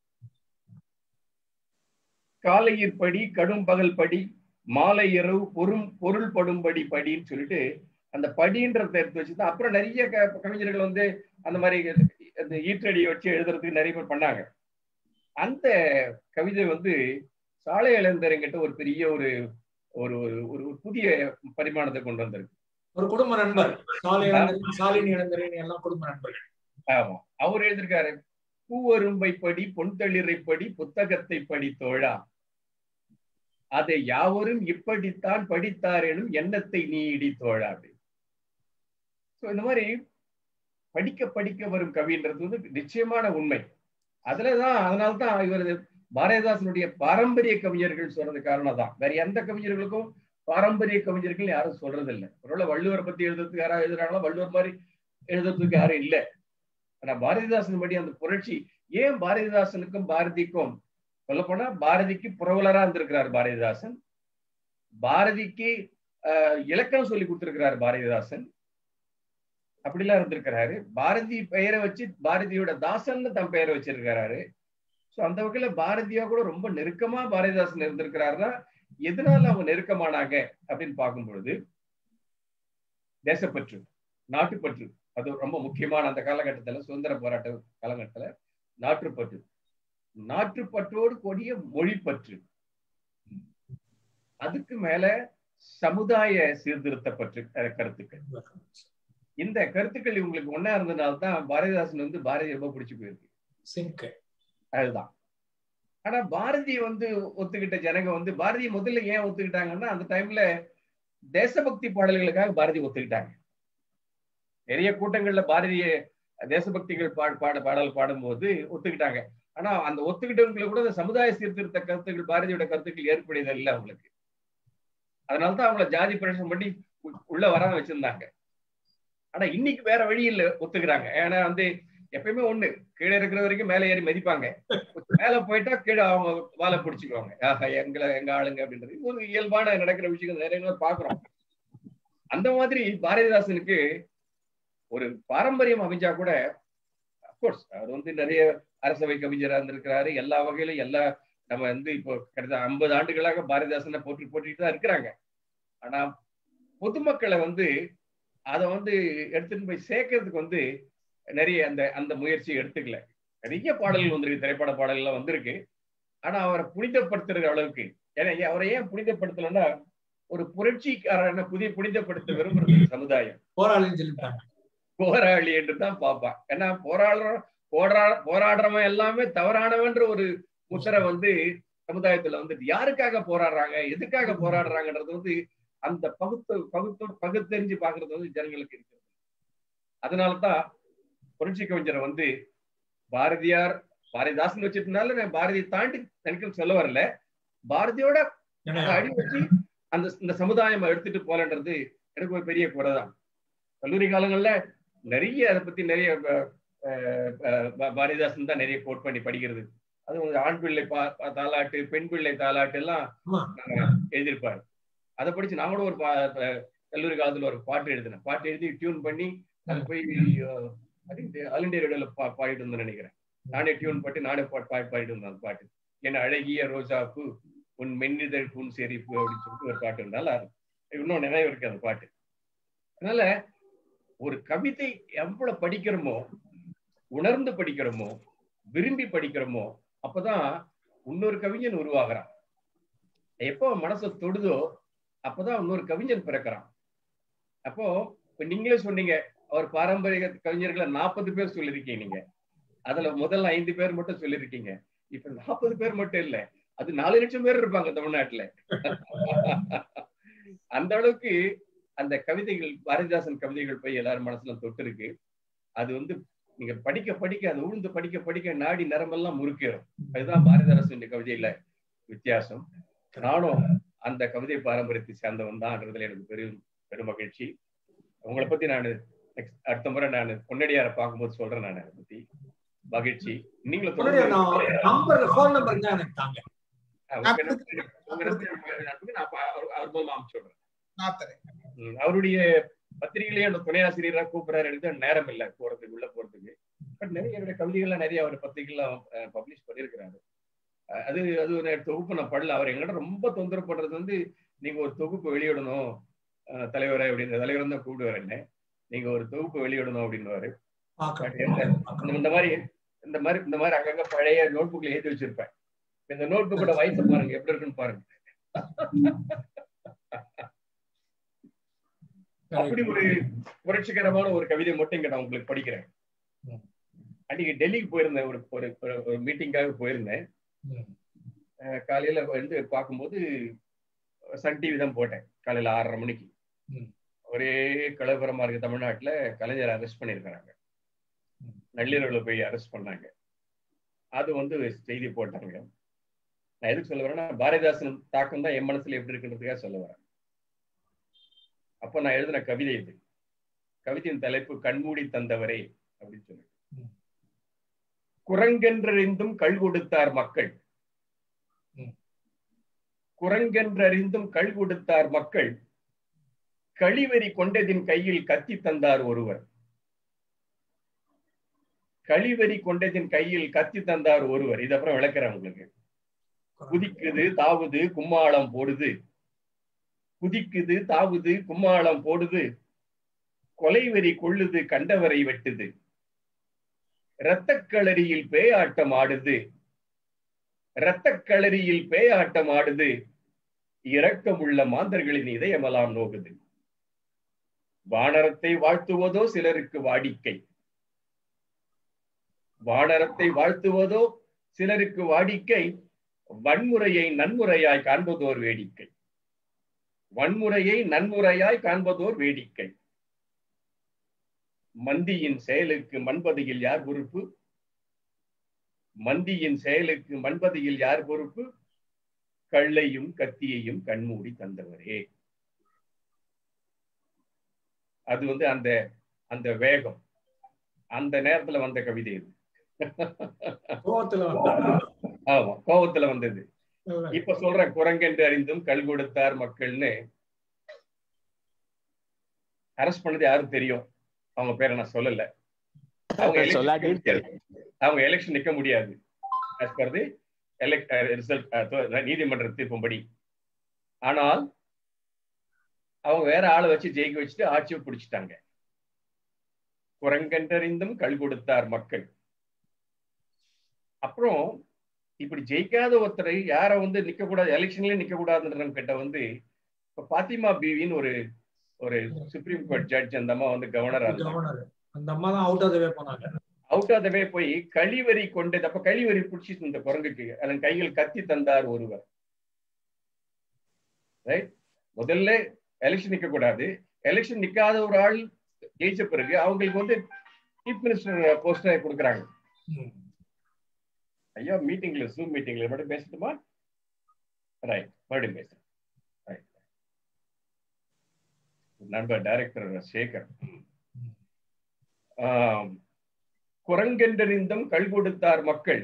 காலையிற்படி கடும் பகல் படி மாலை இரவு பொரும் பொருள் படும்படி படின்னு சொல்லிட்டு அந்த படின்றத எடுத்து வச்சுதான் அப்புறம் நிறைய க- கவிஞர்கள் வந்து அந்த மாதிரி அந்த ஈற்றடியை வச்சு எழுதுறதுக்கு நிறைய பேர் பண்ணாங்க அந்த கவிதை வந்து சாலை இளந்தரங்கிட்ட ஒரு பெரிய ஒரு ஒரு ஒரு- ஒரு புதிய பரிமாணத்தை கொண்டு வந்திருக்கு ஒரு குடும்ப நண்பர் சாலை இளந்தரின் சாலினி இளந்தரின் எல்லாம் குடும்ப நண்பர்கள் ஆமா அவர் எழுதியிருக்காரு பூவரும்பை படி பொன்தளிரை படி புத்தகத்தை படி தோழா அதை யாவரும் இப்படித்தான் படித்தார் எனும் எண்ணத்தை நீ இடித்தோழா அப்படின்னு ஸோ இந்த மாதிரி படிக்க படிக்க வரும் கவின்றது வந்து நிச்சயமான உண்மை அதுலதான் அதனால்தான் இவர் பாரதிதாசனுடைய பாரம்பரிய கவிஞர்கள் சொல்றது காரணம் தான் வேற எந்த கவிஞர்களுக்கும் பாரம்பரிய கவிஞர்கள் யாரும் சொல்றது இல்லை ஒருவேளை வள்ளுவரை பத்தி எழுதுறதுக்கு யாராவது எழுதுறாங்களோ வள்ளுவர் மாதிரி எழுதுறதுக்கு யாரும் இல்லை ஆனா பாரதிதாசன் படி அந்த புரட்சி ஏன் பாரதிதாசனுக்கும் பாரதிக்கும் சொல்ல போனா பாரதிக்கு புரவலரா இருந்திருக்கிறார் பாரதிதாசன் பாரதிக்கு ஆஹ் இலக்கணம் சொல்லி கொடுத்திருக்கிறார் பாரதிதாசன் அப்படிலாம் இருந்திருக்கிறாரு பாரதி பெயரை வச்சு பாரதியோட தாசன் தன் பெயரை வச்சிருக்கிறாரு சோ அந்த வகையில பாரதியா கூட ரொம்ப நெருக்கமா பாரதிதாசன் இருந்திருக்கிறாருன்னா எதனால அவங்க நெருக்கமானாங்க அப்படின்னு பார்க்கும் பொழுது தேசப்பற்று நாட்டுப்பற்று அது ரொம்ப முக்கியமான அந்த காலகட்டத்துல சுதந்திர போராட்ட காலகட்டத்துல நாட்டுப்பற்று நாட்டுப்பற்றோடு கூடிய மொழிப்பற்று அதுக்கு மேல சமுதாய சீர்திருத்த பற்று கருத்துக்கள் இந்த கருத்துக்கள் இவங்களுக்கு ஒன்னா இருந்ததுனால தான் பாரதிதாசன் வந்து பாரதி ரொம்ப பிடிச்சு போயிருக்கு சிங்க் அதுதான் ஆனா பாரதி வந்து ஒத்துக்கிட்ட ஜனங்க வந்து பாரதி முதல்ல ஏன் ஒத்துக்கிட்டாங்கன்னா அந்த டைம்ல தேசபக்தி பாடல்களுக்காக பாரதி ஒத்துக்கிட்டாங்க நிறைய கூட்டங்கள்ல பாரதிய தேசபக்திகள் பாட பாட பாடல் பாடும்போது ஒத்துக்கிட்டாங்க ஆனா அந்த ஒத்துக்கிட்டவங்களை கூட அந்த சமுதாய சீர்திருத்த கருத்துக்கள் பாரதியோட கருத்துக்கள் ஏற்படுதல் இல்லை அவங்களுக்கு அதனாலதான் அவங்கள ஜாதி பிரச்சனை பண்ணி உள்ள வராம வச்சிருந்தாங்க ஆனா இன்னைக்கு வேற வழி இல்ல ஒத்துக்கிறாங்க ஏன்னா வந்து எப்பயுமே ஒண்ணு கீழே இருக்கிற வரைக்கும் மேலே ஏறி மதிப்பாங்க மேல போயிட்டா கீழே அவங்க வாழை பிடிச்சிக்குவாங்க ஆஹா எங்களை எங்க ஆளுங்க அப்படின்றது இது ஒரு இயல்பான நடக்கிற விஷயங்கள் நிறைய பாக்குறோம் அந்த மாதிரி பாரதிதாசனுக்கு ஒரு பாரம்பரியம் அமைஞ்சா கூட அப்கோர்ஸ் அவர் வந்து நிறைய அரசவை கவிஞரா இருந்திருக்கிறாரு எல்லா வகையிலும் எல்லா நம்ம வந்து இப்போ கிட்டத்தட்ட ஐம்பது ஆண்டுகளாக பாரதிதாசனை போற்றி போட்டிட்டு தான் இருக்கிறாங்க ஆனா பொதுமக்களை வந்து அதை வந்து எடுத்துட்டு போய் சேர்க்கறதுக்கு வந்து நிறைய அந்த அந்த முயற்சியை எடுத்துக்கல நிறைய பாடல்கள் வந்திருக்கு திரைப்பட பாடல்கள் வந்திருக்கு ஆனா அவரை புனிதப்படுத்துற அளவுக்கு ஏன்னா அவரை ஏன் புனிதப்படுத்தலன்னா ஒரு புரட்சிக்காரன புதிய புனிதப்படுத்த விரும்புறது சமுதாயம் போராளின்னு சொல்லிட்டாங்க போராளி என்று தான் பார்ப்பான் ஏன்னா போராடுற போரா போராடுறவன் எல்லாமே தவறானவன்ற ஒரு முத்திரை வந்து சமுதாயத்துல வந்துட்டு யாருக்காக போராடுறாங்க எதுக்காக போராடுறாங்கன்றது வந்து அந்த பகுத்து பகுத்து பகுத்தறிஞ்சு பாக்குறது வந்து ஜனங்களுக்கு இருக்கிறது அதனாலதான் புரட்சி கவிஞரை வந்து பாரதியார் பாரதிதாசன் வச்சிருந்தனால நான் பாரதியை தாண்டி எனக்கு சொல்ல வரல பாரதியோட அடி வச்சு அந்த இந்த சமுதாயம் எடுத்துட்டு போலன்றது எனக்கு ஒரு பெரிய குறை தான் கல்லூரி காலங்கள்ல நிறைய அதை பத்தி நிறைய பாரதிதாசன் தான் நிறைய கோட் பண்ணி படிக்கிறது அது ஆண் பிள்ளை தாலாட்டு பெண் பிள்ளை தாலாட்டு எல்லாம் எழுதியிருப்பாரு அதை படிச்சு நான் கூட ஒரு கல்லூரி காலத்துல ஒரு பாட்டு எழுதினேன் பாட்டு எழுதி டியூன் பண்ணி அது போய் ஆல் இண்டியா ரேடியோல பாடிட்டு இருந்தேன் நினைக்கிறேன் நானே டியூன் பாட்டு நானே பாட்டு பாடி பாடிட்டு இருந்தேன் அந்த பாட்டு என்ன அழகிய ரோஜாப்பு உன் மென்னிதழ் பூன் செறிப்பு அப்படின்னு சொல்லிட்டு ஒரு பாட்டு நல்லா இன்னும் நினைவு இருக்கு அந்த பாட்டு அதனால ஒரு கவிதை எவ்வளவு படிக்கிறோமோ உணர்ந்து படிக்கிறோமோ விரும்பி படிக்கிறோமோ அப்பதான் இன்னொரு கவிஞன் உருவாகிறான் எப்போ மனசை தொடுதோ அப்பதான் இன்னொரு கவிஞன் பிறக்கிறான் அப்போ இப்ப நீங்களே சொன்னீங்க அவர் பாரம்பரிய கவிஞர்களை நாற்பது பேர் சொல்லியிருக்கீங்க நீங்க அதுல முதல்ல ஐந்து பேர் மட்டும் சொல்லியிருக்கீங்க இப்ப நாற்பது பேர் மட்டும் இல்ல அது நாலு லட்சம் பேர் இருப்பாங்க தமிழ்நாட்டுல அந்த அளவுக்கு அந்த கவிதைகள் பாரதிதாசன் கவிதைகள் போய் எல்லாரும் மனசுல தொட்டு இருக்கு அது வந்து நீங்க படிக்க படிக்க அது உழுந்து படிக்க படிக்க நாடி நரம்பெல்லாம் முறுக்கிறோம் அதுதான் பாரதிதாசன் கவிதையில வித்தியாசம் நானும் அந்த கவிதை பாரம்பரியத்தை சேர்ந்தவன் தான்ன்றதுல எனக்கு பெரும் பெரும் மகிழ்ச்சி உங்களை பத்தி நான் அடுத்த முறை நான் பொன்னடியார பார்க்கும்போது சொல்றேன் நான் அதை பத்தி மகிழ்ச்சி நீங்களும் நம்பர் ஃபோன் நம்பர் தான் எனக்கு தாங்க அவர் மூலமா அனுப்பிச்சு அவருடைய பத்திரிகையிலேயே அந்த துணை ஆசிரியரா கூப்பிடுறாரு எனக்கு நேரம் இல்லை போறதுக்கு உள்ள போறதுக்கு பட் நிறைய என்னுடைய கவிதைகள்லாம் நிறைய அவர் பத்திரிகைலாம் பப்ளிஷ் பண்ணியிருக்கிறாரு அது அது ஒரு தொகுப்பு நான் படல அவர் எங்கிட்ட ரொம்ப தொந்தரவு பண்றது வந்து நீங்க ஒரு தொகுப்பு வெளியிடணும் தலைவரை அப்படின்னு தலைவர் தான் கூப்பிடுவார் என்ன நீங்க ஒரு தொகுப்பு வெளியிடணும் அப்படின்னுவாரு இந்த மாதிரி இந்த மாதிரி இந்த மாதிரி அங்கங்க பழைய நோட் புக்ல எழுதி வச்சிருப்பேன் இந்த நோட் புக்கோட வயசு பாருங்க எப்படி இருக்குன்னு பாருங்க அப்படி ஒரு புரட்சிகரமான ஒரு கவிதை மட்டும் இங்க நான் உங்களுக்கு படிக்கிறேன் அன்னைக்கு டெல்லிக்கு போயிருந்தேன் ஒரு ஒரு மீட்டிங்காக போயிருந்தேன் காலையில வந்து பார்க்கும்போது சன் டிவி தான் போட்டேன் காலையில ஆறரை மணிக்கு ம். ஒரே கலவரமா இருக்கு தமிழ்நாட்டுல கலைஞர் அரெஸ்ட் பண்ணியிருக்கிறாங்க ம். நள்ளிரவுல போய் அரெஸ்ட் பண்ணாங்க அது வந்து செய்தி போட்டாங்க நான் எதுக்கு சொல்ல வரேன்னா பாரதிதாசன் தாக்கம் தான் என் மனசுல எப்படி இருக்குன்றதுக்காக சொல்ல வரேன் அப்ப நான் எழுதின கவிதை இது கவிதையின் தலைப்பு கண்மூடி தந்தவரே அப்படின்னு சொல்லி ம். குரங்கென்றறிந்தும் கள் கொடுத்தார் மக்கள் ம். குரங்கென்றறிந்தும் கள் கொடுத்தார் மக்கள் கழிவெறி கொண்டதின் கையில் கத்தி தந்தார் ஒருவர் கழிவெறி கொண்டதின் கையில் கத்தி தந்தார் ஒருவர் இது அப்புறம் விளக்குறேன் உங்களுக்கு குதிக்குது தாவுது கும்மாளம் போடுது குதிக்குது தாவுது கும்மாளம் போடுது கொலைவெறி கொள்ளுது கண்டவரை வெட்டுது இரத்தக்களரியில் பேயாட்டம் ஆடுது இரத்தக்களரியில் பேயாட்டம் ஆடுது இரக்கமுள்ள மாந்தர்களின் இதயமெல்லாம் நோகுது வானரத்தை வாழ்த்துவதோ சிலருக்கு வாடிக்கை வானரத்தை வாழ்த்துவதோ சிலருக்கு வாடிக்கை வன்முறையை நன்முறையாய் காண்பதோர் வேடிக்கை வன்முறையை நன்முறையாய் காண்பதோர் வேடிக்கை மந்தியின் செயலுக்கு மண்பதியில் யார் பொறுப்பு மந்தியின் செயலுக்கு மண்பதியில் யார் பொறுப்பு கள்ளையும் கத்தியையும் கண்மூடி தந்தவரே அது வந்து அந்த அந்த வேகம் அந்த நேரத்துல வந்த கவிதை இது கோவத்துல வந்தா ஆமா கோபத்துல வந்தது இப்ப சொல்றேன் குரங்கென்று அறிந்தும் கல் கொடுத்தார் மக்கள்னு அரெஸ்ட் பண்ணது யாரும் தெரியும் அவங்க பேரை நான் சொல்லல அவங்க election சொல்லாட்டி நிக்க முடியாது. அவங்க எலெக்ஷன் நிக்க முடியாது as per the elect result நீதிமன்ற தீர்ப்பும்படி ஆனால் அவங்க வேற ஆளை வச்சு ஜெயிக்க வச்சுட்டு ஆட்சியை பிடிச்சிட்டாங்க குரங்கென்றறிந்தும் கல் கொடுத்தார் மக்கள் அப்புறம் இப்படி ஜெயிக்காத ஒருத்தரை யார வந்து நிக்க கூடாது எலெக்ஷன்லயே நிக்க கூடாதுன்ற கிட்ட வந்து இப்ப பாத்திமா பீவின்னு ஒரு ஒரு சுப்ரீம் கோர்ட் ஜட்ஜ் அந்த அம்மா வந்து கவர்னரா இருந்தாங்க கவர்னர் அந்த அம்மா தான் அவுட் ஆஃப் வே போனாங்க அவுட் ஆஃப் வே போய் கழிவறி கொண்டது அப்ப கழிவறி பிடிச்சிட்டு இந்த குரங்குக்கு அதன் கையில் கத்தி தந்தார் ஒருவர் ரைட் முதல்ல எலெக்ஷன் நிக்க கூடாது எலெக்ஷன் நிக்காத ஒரு ஆள் ஜெயிச்ச பிறகு அவங்களுக்கு வந்து சீஃப் மினிஸ்டர் போஸ்ட் கொடுக்குறாங்க ம். ஐயா மீட்டிங்ல ஜூம் மீட்டிங்ல மட்டும் பேசட்டுமா ரைட் மறுபடியும் பேசுறேன் ரைட் நண்பர் டைரக்டர் சேகர் ஆம். குரங்கென்றறிந்தும் கல் கொடுத்தார் மக்கள்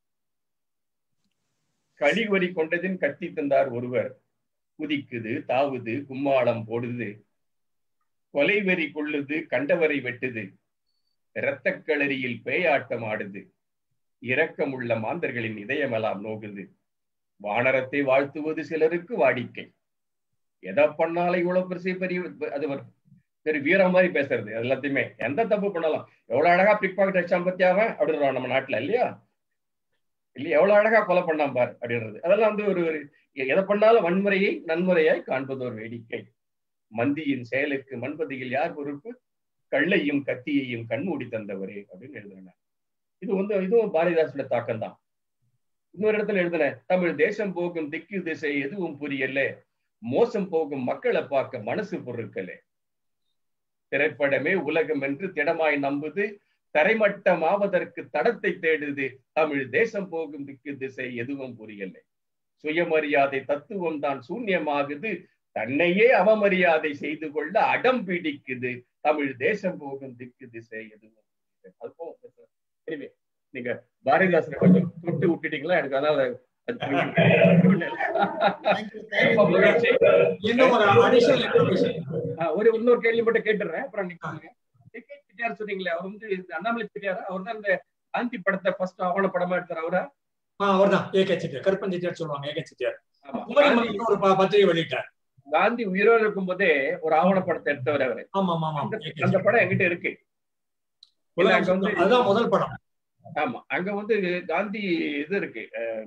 கழிவறி கொண்டதின் கத்தி தந்தார் ஒருவர் குதிக்குது தாவுது கும்மாளம் போடுது கொலைவெறி கொள்ளுது கண்டவரை வெட்டுது இரத்தக்களரியில் பேயாட்டம் ஆடுது இரக்கமுள்ள மாந்தர்களின் இதயமெல்லாம் நோகுது வானரத்தை வாழ்த்துவது சிலருக்கு வாடிக்கை எதை பண்ணாலும் இவ்வளவு பெருசு பெரிய அது ஒரு பெரிய வீரம் மாதிரி பேசுறது அது எல்லாத்தையுமே எந்த தப்பு பண்ணலாம் எவ்வளவு அழகா பிக் பாக்கெட் அடிச்சான் பத்தியாவ அப்படின்றோம் நம்ம நாட்டுல இல்லையா இல்லையா எவ்வளவு அழகா கொலை பண்ணான் பார் அப்படின்றது அதெல்லாம் வந்து ஒரு ஒரு எதை பண்ணாலும் வன்முறையை நன்முறையாய் காண்பது ஒரு வேடிக்கை மந்தியின் செயலுக்கு மண்பதியில் யார் பொறுப்பு கள்ளையும் கத்தியையும் கண்மூடி தந்தவரே அப்படின்னு எழுதுறேன் இது வந்து இதுவும் பாரதிதாசோட தாக்கம் தான் இன்னொரு இடத்துல எழுதுன தமிழ் தேசம் போகும் திக்கு திசை எதுவும் புரியல மோசம் போகும் மக்களை பார்க்க மனசு பொருட்களே திரைப்படமே உலகம் என்று திடமாய் நம்புது தரைமட்டமாவதற்கு தடத்தை தேடுது தமிழ் தேசம் போகும் திக்கு திசை எதுவும் புரியல சுயமரியாதை தத்துவம் தான் சூன்யமாகுது தன்னையே அவமரியாதை செய்து கொள்ள அடம் பிடிக்குது தமிழ் தேசம் போகும் திக்கு திசை எதுவும் புரியல. அது போகும் Anyway, நீங்க பாரதிதாசனை கொஞ்சம் தொட்டு விட்டுட்டீங்களா எனக்கு அதனால அது புரியுது. ரொம்ப மகிழ்ச்சி. இன்னும் ஒரு அடிஷனல் இன்ஃபர்மேஷன் ஆ, ஒரு இன்னொரு கேள்வி மட்டும் கேட்டுறேன் அப்புறம் நீங்க டிக்கெட் செட்டியார் சொன்னீங்களே அவர் வந்து இந்த அண்ணாமலை செட்டியார் அவர் தான் இந்த காந்தி படத்தை ஃபர்ஸ்ட் ஆவண படமா எடுத்தார் அவரா அவர் தான் ஏகே செட்டியார் கருப்பன் செட்டியார் சொல்லுவாங்க ஏகே செட்டியார் ஆமா. குமரி காந்தி- மன்னன் ஒரு ப- பத்திரிகை வெளியிட்டார் காந்தி உயிரோடு இருக்கும் போதே ஒரு ஆவண படத்தை எடுத்தவர் அவரு ஆமா ஆமா ஆமா அந்த ஏகே அந்த செட்டியார். படம் என்கிட்ட இருக்கு உலகம் அங்க வந்து- சுத்தம். அதுதான் முதல் படம் ஆமா அங்க வந்து காந்தி இது இருக்கு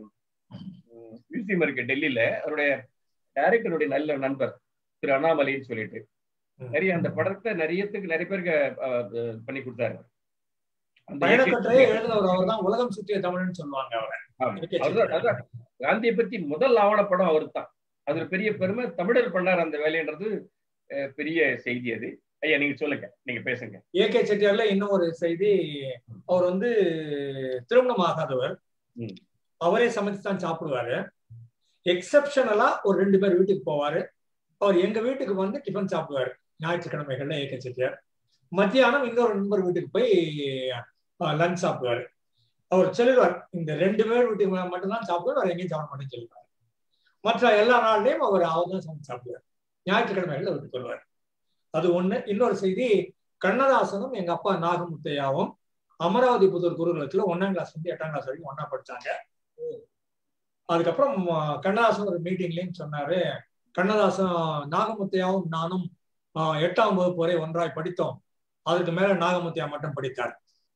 மியூசியம் இருக்கு டெல்லியில அவருடைய டைரக்டருடைய நல்ல நண்பர் திரு அண்ணாமலைன்னு சொல்லிட்டு ம். நிறைய அந்த படத்தை நிறையத்துக்கு நிறைய பேருக்கு அஹ், அஹ், பண்ணி கொடுத்தாரு அந்த பயணக்கட்டுரையை எழுதினவர் அவர் தான் உலகம் சுற்றிய தமிழ்னு சொல்லுவாங்க அவர் ஆமா. ஏகே அவர்தான்- செட்டியார். அதான் காந்தியை பத்தி முதல் ஆவண படம் அவர் தான் அது ஒரு பெரிய பெருமை தமிழர் பண்ணார் அந்த வேலைன்றது அஹ், பெரிய செய்தி அது ஐயா நீங்க சொல்லுங்க நீங்க பேசுங்க ஏ கே செட்டியார்ல இன்னும் ஒரு செய்தி அவர் வந்து திருமணம் ஆகாதவர் ம். அவரே சமைச்சு தான் சாப்பிடுவாரு எக்ஸப்ஷனலா ஒரு ரெண்டு பேர் வீட்டுக்கு போவாரு அவர் எங்க வீட்டுக்கு வந்து டிஃபன் சாப்பிடுவாரு ஞாயிற்றுக்கிழமைகள்ல ஏ கே செட்டியார் மத்தியானம் இன்னொரு நண்பர் வீட்டுக்கு போய் லஞ்ச் சாப்பிடுவாரு அவர் சொல்லுவார் இந்த ரெண்டு பேர் வீட்டுக்கு மட்டும்தான் சாப்பிடுவார் வேற எங்கேயும் சாப்பிட மாட்டேன்னு சொல்லுவார் மற்ற எல்லா நாள்லயும் அவர் அவர் தான் சமைச்சு சாப்பிடுவார் ஞாயிற்றுக்கிழமைகள்ல வீட்டுக்கு வருவார் அது ஒண்ணு இன்னொரு செய்தி கண்ணதாசனும் எங்க அப்பா நாகமுத்தையாவும் அமராவதி புதூர் குருகுலத்துல ஒன்னாம் கிளாஸ் வந்து எட்டாம் கிளாஸ் வரைக்கும் ஒன்னா படிச்சாங்க அதுக்கப்புறம் அஹ், கண்ணதாசன் ஒரு மீட்டிங்லயும் சொன்னாரு கண்ணதாசன் நாகமுத்தையாவும் நானும் அஹ், எட்டாம் வகுப்பு வரை ஒன்றாய் படித்தோம் அதுக்கு மேல நாகமுத்தையா மட்டும் படித்தார்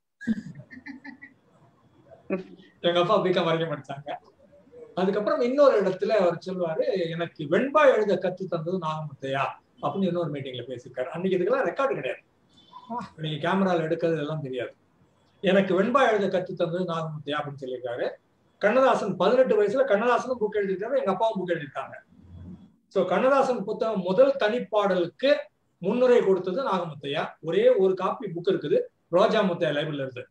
எங்க அப்பா பிகாம் வரைக்கும் படிச்சாங்க அதுக்கப்புறம் இன்னொரு இடத்துல அவர் சொல்லுவாரு எனக்கு வெண்பா எழுத கத்து தந்தது நாகமுத்தையா அப்படின்னு இன்னொரு மீட்டிங்ல பேசியிருக்காரு அன்னைக்கு இதுக்கெல்லாம் ரெக்கார்டு கிடையாது நீங்க கேமரால எடுக்கிறது எல்லாம் தெரியாது எனக்கு வெண்பா எழுத கத்து தந்தது நாகமுத்தையா அப்படின்னு சொல்லியிருக்காரு கண்ணதாசன் பதினெட்டு வயசுல கண்ணதாசனும் புக் எழுதியிருக்காரு எங்க அப்பாவும் புக் எழுதியிருக்காங்க சோ கண்ணதாசன் புத்தகம் முதல் தனிப்பாடலுக்கு முன்னுரை கொடுத்தது நாகமுத்தையா ஒரே ஒரு காப்பி புக் இருக்குது ரோஜா முத்தையா லைப்ரரியில இருந்து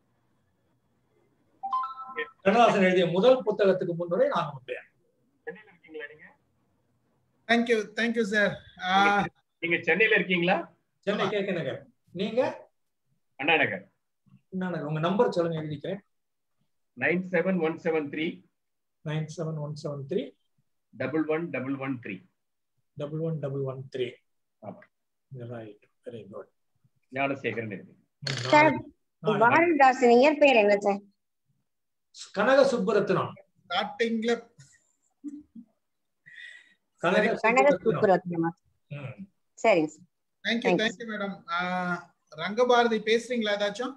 கண்ணதாசன் எழுதிய முதல் புத்தகத்துக்கு முன்னுரை நாகமுத்தையா சென்னையில இருக்கீங்களா நீங்க தேங்க்யூ தேங்க்யூ சார் நீங்க சென்னையில இருக்கீங்களா சென்னை கேட்க நகர் நீங்க அண்ணா நகர் என்ன நகர் உங்க நம்பர் சொல்லுங்க எழுதிக்கிறேன் nine seven one seven three nine seven one seven three double one double one three double one double one three ஆமா. ரைட் வெரி குட் ஞானசேகரன் இருக்கு சார் பாரதிதாசன் இயற்பெயர் என்ன சார் கனக சுப்புரத்னம் ஸ்டார்டிங்ல கனக கனக சுப்புரத்னம் சுப்புரத்னமா ம். சரிங்க sir thank you Thanks. Thank you madam Rangabharathi பேசுறீங்களா ஏதாச்சும்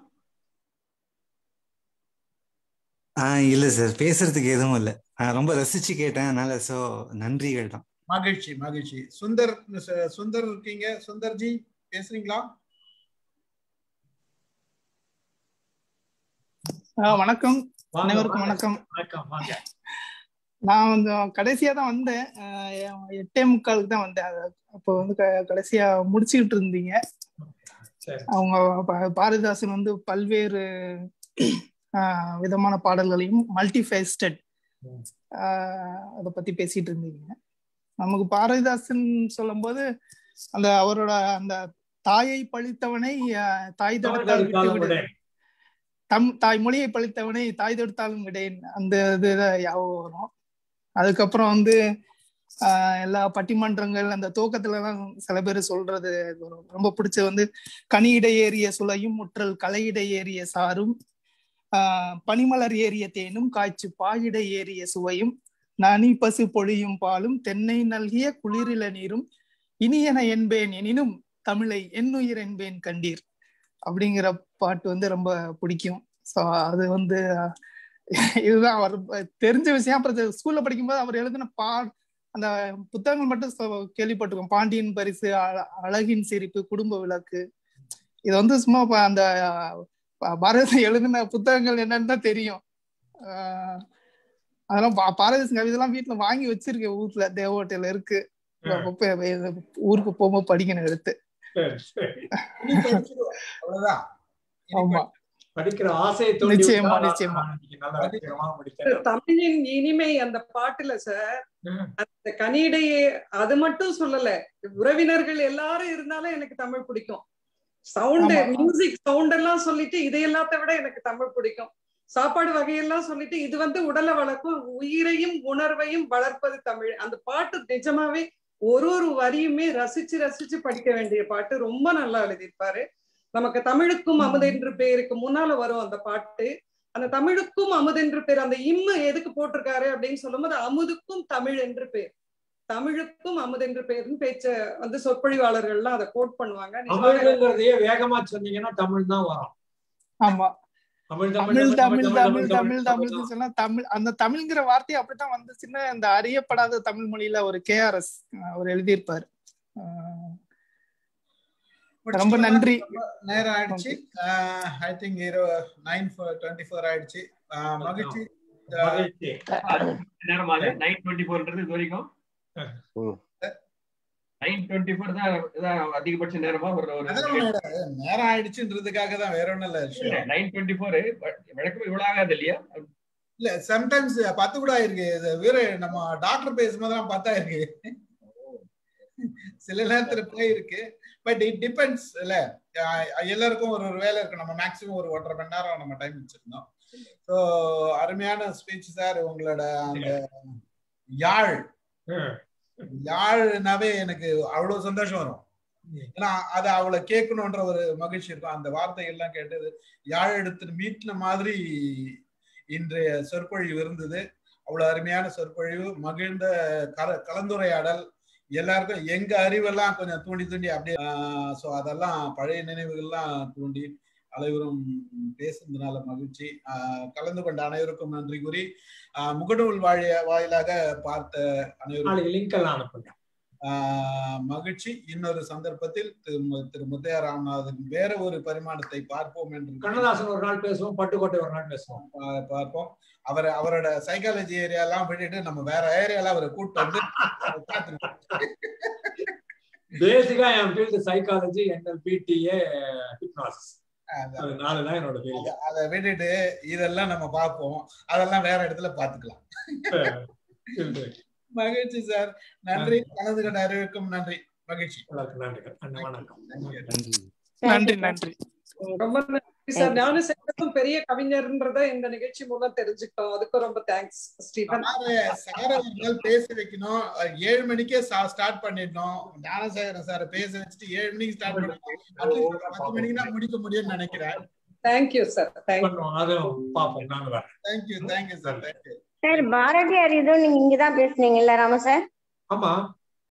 ஆ இல்ல சார் பேசுறதுக்கு எதுவும் இல்ல நான் ரொம்ப ரசிச்சு கேட்டேன் அதனால சோ நன்றிகள் தான் மகிழ்ச்சி மகிழ்ச்சி சுந்தர் சு- சுந்தர் இருக்கீங்க சுந்தர்ஜி பேசுறீங்களா ஆ, வணக்கம் வாங்க, அனைவருக்கும் வாங்க. வணக்கம் வணக்கம் வாங்க நான் கொஞ்சம் கடைசியா தான் வந்தேன் ஆ, எட்டே முக்காலுக்கு தான் வந்தேன் அது அப்போ வந்து க- கடைசியா முடிச்சுக்கிட்டு இருந்தீங்க சரி அவங்க பா- பாரதிதாசன் வந்து பல்வேறு ஆ, விதமான பாடல்களையும் மல்டி ஃபேஸ்டட் ம். அதை பத்தி பேசிட்டு இருந்தீங்க நமக்கு பாரதிதாசன் சொல்லும்போது அந்த அவரோட அந்த தாயை பழித்தவனை ஆ, தாய் தடுத்தால் விட்டு தமிழ்காலம் விடு விட. தம் தாய் மொழியை பழித்தவனை தாய் தொடுத்தாலும் விடேன் அந்த இது ஞாபகம் வரும் அதுக்கப்புறம் வந்து ஆஹ் எல்லா பட்டிமன்றங்கள் அந்த துவக்கத்துல எல்லாம் சில பேர் சொல்றது ரொம்ப பிடிச்ச வந்து கனியிட ஏறிய சுளையும் முற்றல் கலையிட ஏறிய சாரும் ஆஹ் பனிமலர் ஏறிய தேனும் காய்ச்சி பாயிட ஏறிய சுவையும் நனி பசு பொழியும் பாலும் தென்னை நல்கிய குளிரில நீரும் இனியன என்பேன் எனினும் தமிழை என்னுயிர் என்பேன் கண்டீர் அப்படிங்கிற பாட்டு வந்து ரொம்ப பிடிக்கும் ஸோ அது வந்து அஹ், இதுதான் அவர் தெரிஞ்ச விஷயம் அப்புறம் ஸ்கூல்ல படிக்கும்போது அவர் எழுதின பா அந்த புத்தகங்கள் மட்டும் சொ- கேள்விப்பட்டிருக்கோம் பாண்டியன் பரிசு அழ- அழகின் சிரிப்பு குடும்ப விளக்கு இது வந்து சும்மா ப- அந்த அஹ், பாரதிதாசன் எழுதின புத்தகங்கள் என்னன்னு தான் தெரியும் அஹ், அதெல்லாம் பா- பாரதிதாசன் கவிதைலாம் வீட்டுல வாங்கி வச்சிருக்கேன் ஊர்ல தேவோட்டையில இருக்கு அப்பப்ப ஊருக்கு போகும்போது படிக்கணும் எடுத்து சரி, சரி. இனி படிச்சிடுவோம். அவ்வளவுதான் இனி ஆமா படிக்கிற ஆசையை தூண்டி நிச்சயமா, விட்டா நிச்சயமா. இன்னைக்கு நல்லா வெற்றிகரமா முடிக்கலாம். தமிழின் இனிமை அந்த பாட்டுல சார் ம். அந்த கனியிடையே அது மட்டும் சொல்லல உறவினர்கள் எல்லாரும் இருந்தாலும் எனக்கு தமிழ் பிடிக்கும் சவுண்ட் ஆமா. மியூசிக் சவுண்ட் எல்லாம் சொல்லிட்டு இதை எல்லாத்த விட எனக்கு தமிழ் பிடிக்கும் சாப்பாடு வகையெல்லாம் சொல்லிட்டு இது வந்து உடலை வளர்க்கும் உயிரையும் உணர்வையும் வளர்ப்பது தமிழ் அந்த பாட்டு நிஜமாவே ஒரு ஒரு வரியுமே ரசிச்சு ரசிச்சு படிக்க வேண்டிய பாட்டு ரொம்ப நல்லா எழுதியிருப்பாரு நமக்கு தமிழுக்கும் அமுதென்று பேருக்கு முன்னால வரும் அந்த பாட்டு அந்த தமிழுக்கும் அமுதென்று பேர் அந்த இம்மு எதுக்கு போட்டிருக்காரு அப்படின்னு சொல்லும்போது அமுதுக்கும் தமிழ் என்று பேர் தமிழுக்கும் அமுதென்று பேர்னு பேச்ச வந்து சொற்பொழிவாளர்கள்லாம் அதை கோட் பண்ணுவாங்க நிஜமாவே தமிழ்ங்கிறதையே வேகமா சொன்னீங்கன்னா தமிழ் தான் வரும் ஆமா தமிழ் தமிழ் தமிழ் தமிழ் தமிழ் தமிழ் சொன்னா தமிழ் அந்த தமிழ்ங்கிற வார்த்தை அப்படித்தான் வந்துச்சுன்னா இந்த அறியப்படாத தமிழ் மொழியில ஒரு கேஆர்எஸ் அவர் எழுதியிருப்பாரு ஆஹ் ரொம்ப நன்றி நேரம் ஆயிடுச்சு I think nine twenty four ஆயிடுச்சு ஆஹ் மகிழ்ச்சி மகிழ்ச்சி நேரமாக நைன் டுவெண்ட்டி ஃபோர்ன்றது இது வரைக்கும் நைன் டுவெண்ட்டி ஃபோர் தான் இதான் அதிகபட்ச நேரமா ஒரு ஒரு அதான் மேடம், நேரம் ஆயிடுச்சுன்றதுக்காக தான் வேற ஒண்ணும் இல்ல விஷயம் நைன் டுவெண்ட்டி ஃபோர் வழக்கமே இவ்வளவு ஆகாது இல்லையா இல்ல சம்டைம்ஸ் பத்து கூட ஆயிருக்கு இது வேற நம்ம டாக்டர் பேசும்போதெல்லாம் பத்தா இருக்கு சில நேரத்துல போயிருக்கு பட் இட் டிபெண்ட்ஸ் இல்ல அஹ் எல்லாருக்கும் ஒரு ஒரு வேலை இருக்கு நம்ம மேக்ஸிமம் ஒரு ஒன்றரை மணி நேரம் நம்ம டைம் வச்சிருந்தோம் ஸோ அருமையான ஸ்பீச் சார் உங்களோட அந்த யாழ் யாழ்னாவே எனக்கு அவ்வளவு சந்தோஷம் வரும் ஏன்னா அது அவளை கேட்கணுன்ற ஒரு மகிழ்ச்சி இருக்கும் அந்த வார்த்தைகள்லாம் கேட்டு யாழ் எடுத்து மீட்டின மாதிரி இன்றைய சொற்பொழிவு இருந்தது அவ்வளவு அருமையான சொற்பொழிவு மகிழ்ந்த கல கலந்துரையாடல் எல்லாருக்கும் எங்க அறிவெல்லாம் கொஞ்சம் தூண்டி தூண்டி அப்படியே ஸோ அதெல்லாம் பழைய நினைவுகள்லாம் தூண்டி அனைவரும் பேசுனதுனால மகிழ்ச்சி ஆஹ் கலந்து கொண்ட அனைவருக்கும் நன்றி கூறி ஆஹ் முகநூல் வாழிய வாயிலாக பார்த்த அனைவருக்கும் நாளைக்கு லிங்க் எல்லாம் அனுப்புங்க ஆஹ் மகிழ்ச்சி இன்னொரு சந்தர்ப்பத்தில் திரு மு- திரு முத்தையா ராமநாதன் வேற ஒரு பரிமாணத்தை பார்ப்போம் என்று கண்ணதாசன் ஒரு நாள் பேசுவோம் பட்டுக்கோட்டை ஒரு நாள் பேசுவோம் பா- பார்ப்போம் அவர் அவரோட சைக்காலஜி ஏரியாலாம் விட்டுட்டு நம்ம வேற ஏரியால அவரை கூட்டு வந்து உட்கார்த்துருக்கோம். பேசிக்கா என் field psychology NLP TA hypnosis அதான். அது நாலு தான் என்னோட ஃபீல்டு அத- அதை விட்டுட்டு இதெல்லாம் நம்ம பார்ப்போம் அதெல்லாம் வேற இடத்துல பாத்துக்கலாம் மகிழ்ச்சி சார் நன்றி கலந்து கொண்ட அறிவிக்கும் நன்றி மகிழ்ச்சி எல்லாருக்கும் நன்றிகள் அண்ணா வணக்கம் நன்றி நன்றி ரொம்ப நன்றி சார் ஞான சேகரும் பெரிய கவிஞர்ன்றத இந்த நிகழ்ச்சி மூலம் தெரிஞ்சுக்கிட்டோம் அதுக்கும் ரொம்ப தேங்க்ஸ் ஸ்டீபன் சார் ஒரு நாள் பேச வைக்கணும் அஹ் ஏழு மணிக்கே ஸ்டார்ட் பண்ணிடணும் ஞானசேகரன் சார் பேச வச்சுட்டு ஏழு மணிக்கு ஸ்டார்ட் பண்ணணும் அட்லீஸ்ட் பத்து மணிக்கு தான் முடிக்க முடியும்னு நினைக்கிறேன் தேங்க்யூ சார் தேங்க்யூ பண்ணுவோம் அதுவும் பார்ப்போம் நானும் வரேன் thank you thank you sir thank you sir Bharathiyar இதுவும் நீங்க இங்கதான் பேசுனீங்கல்ல ராம சார் ஆமா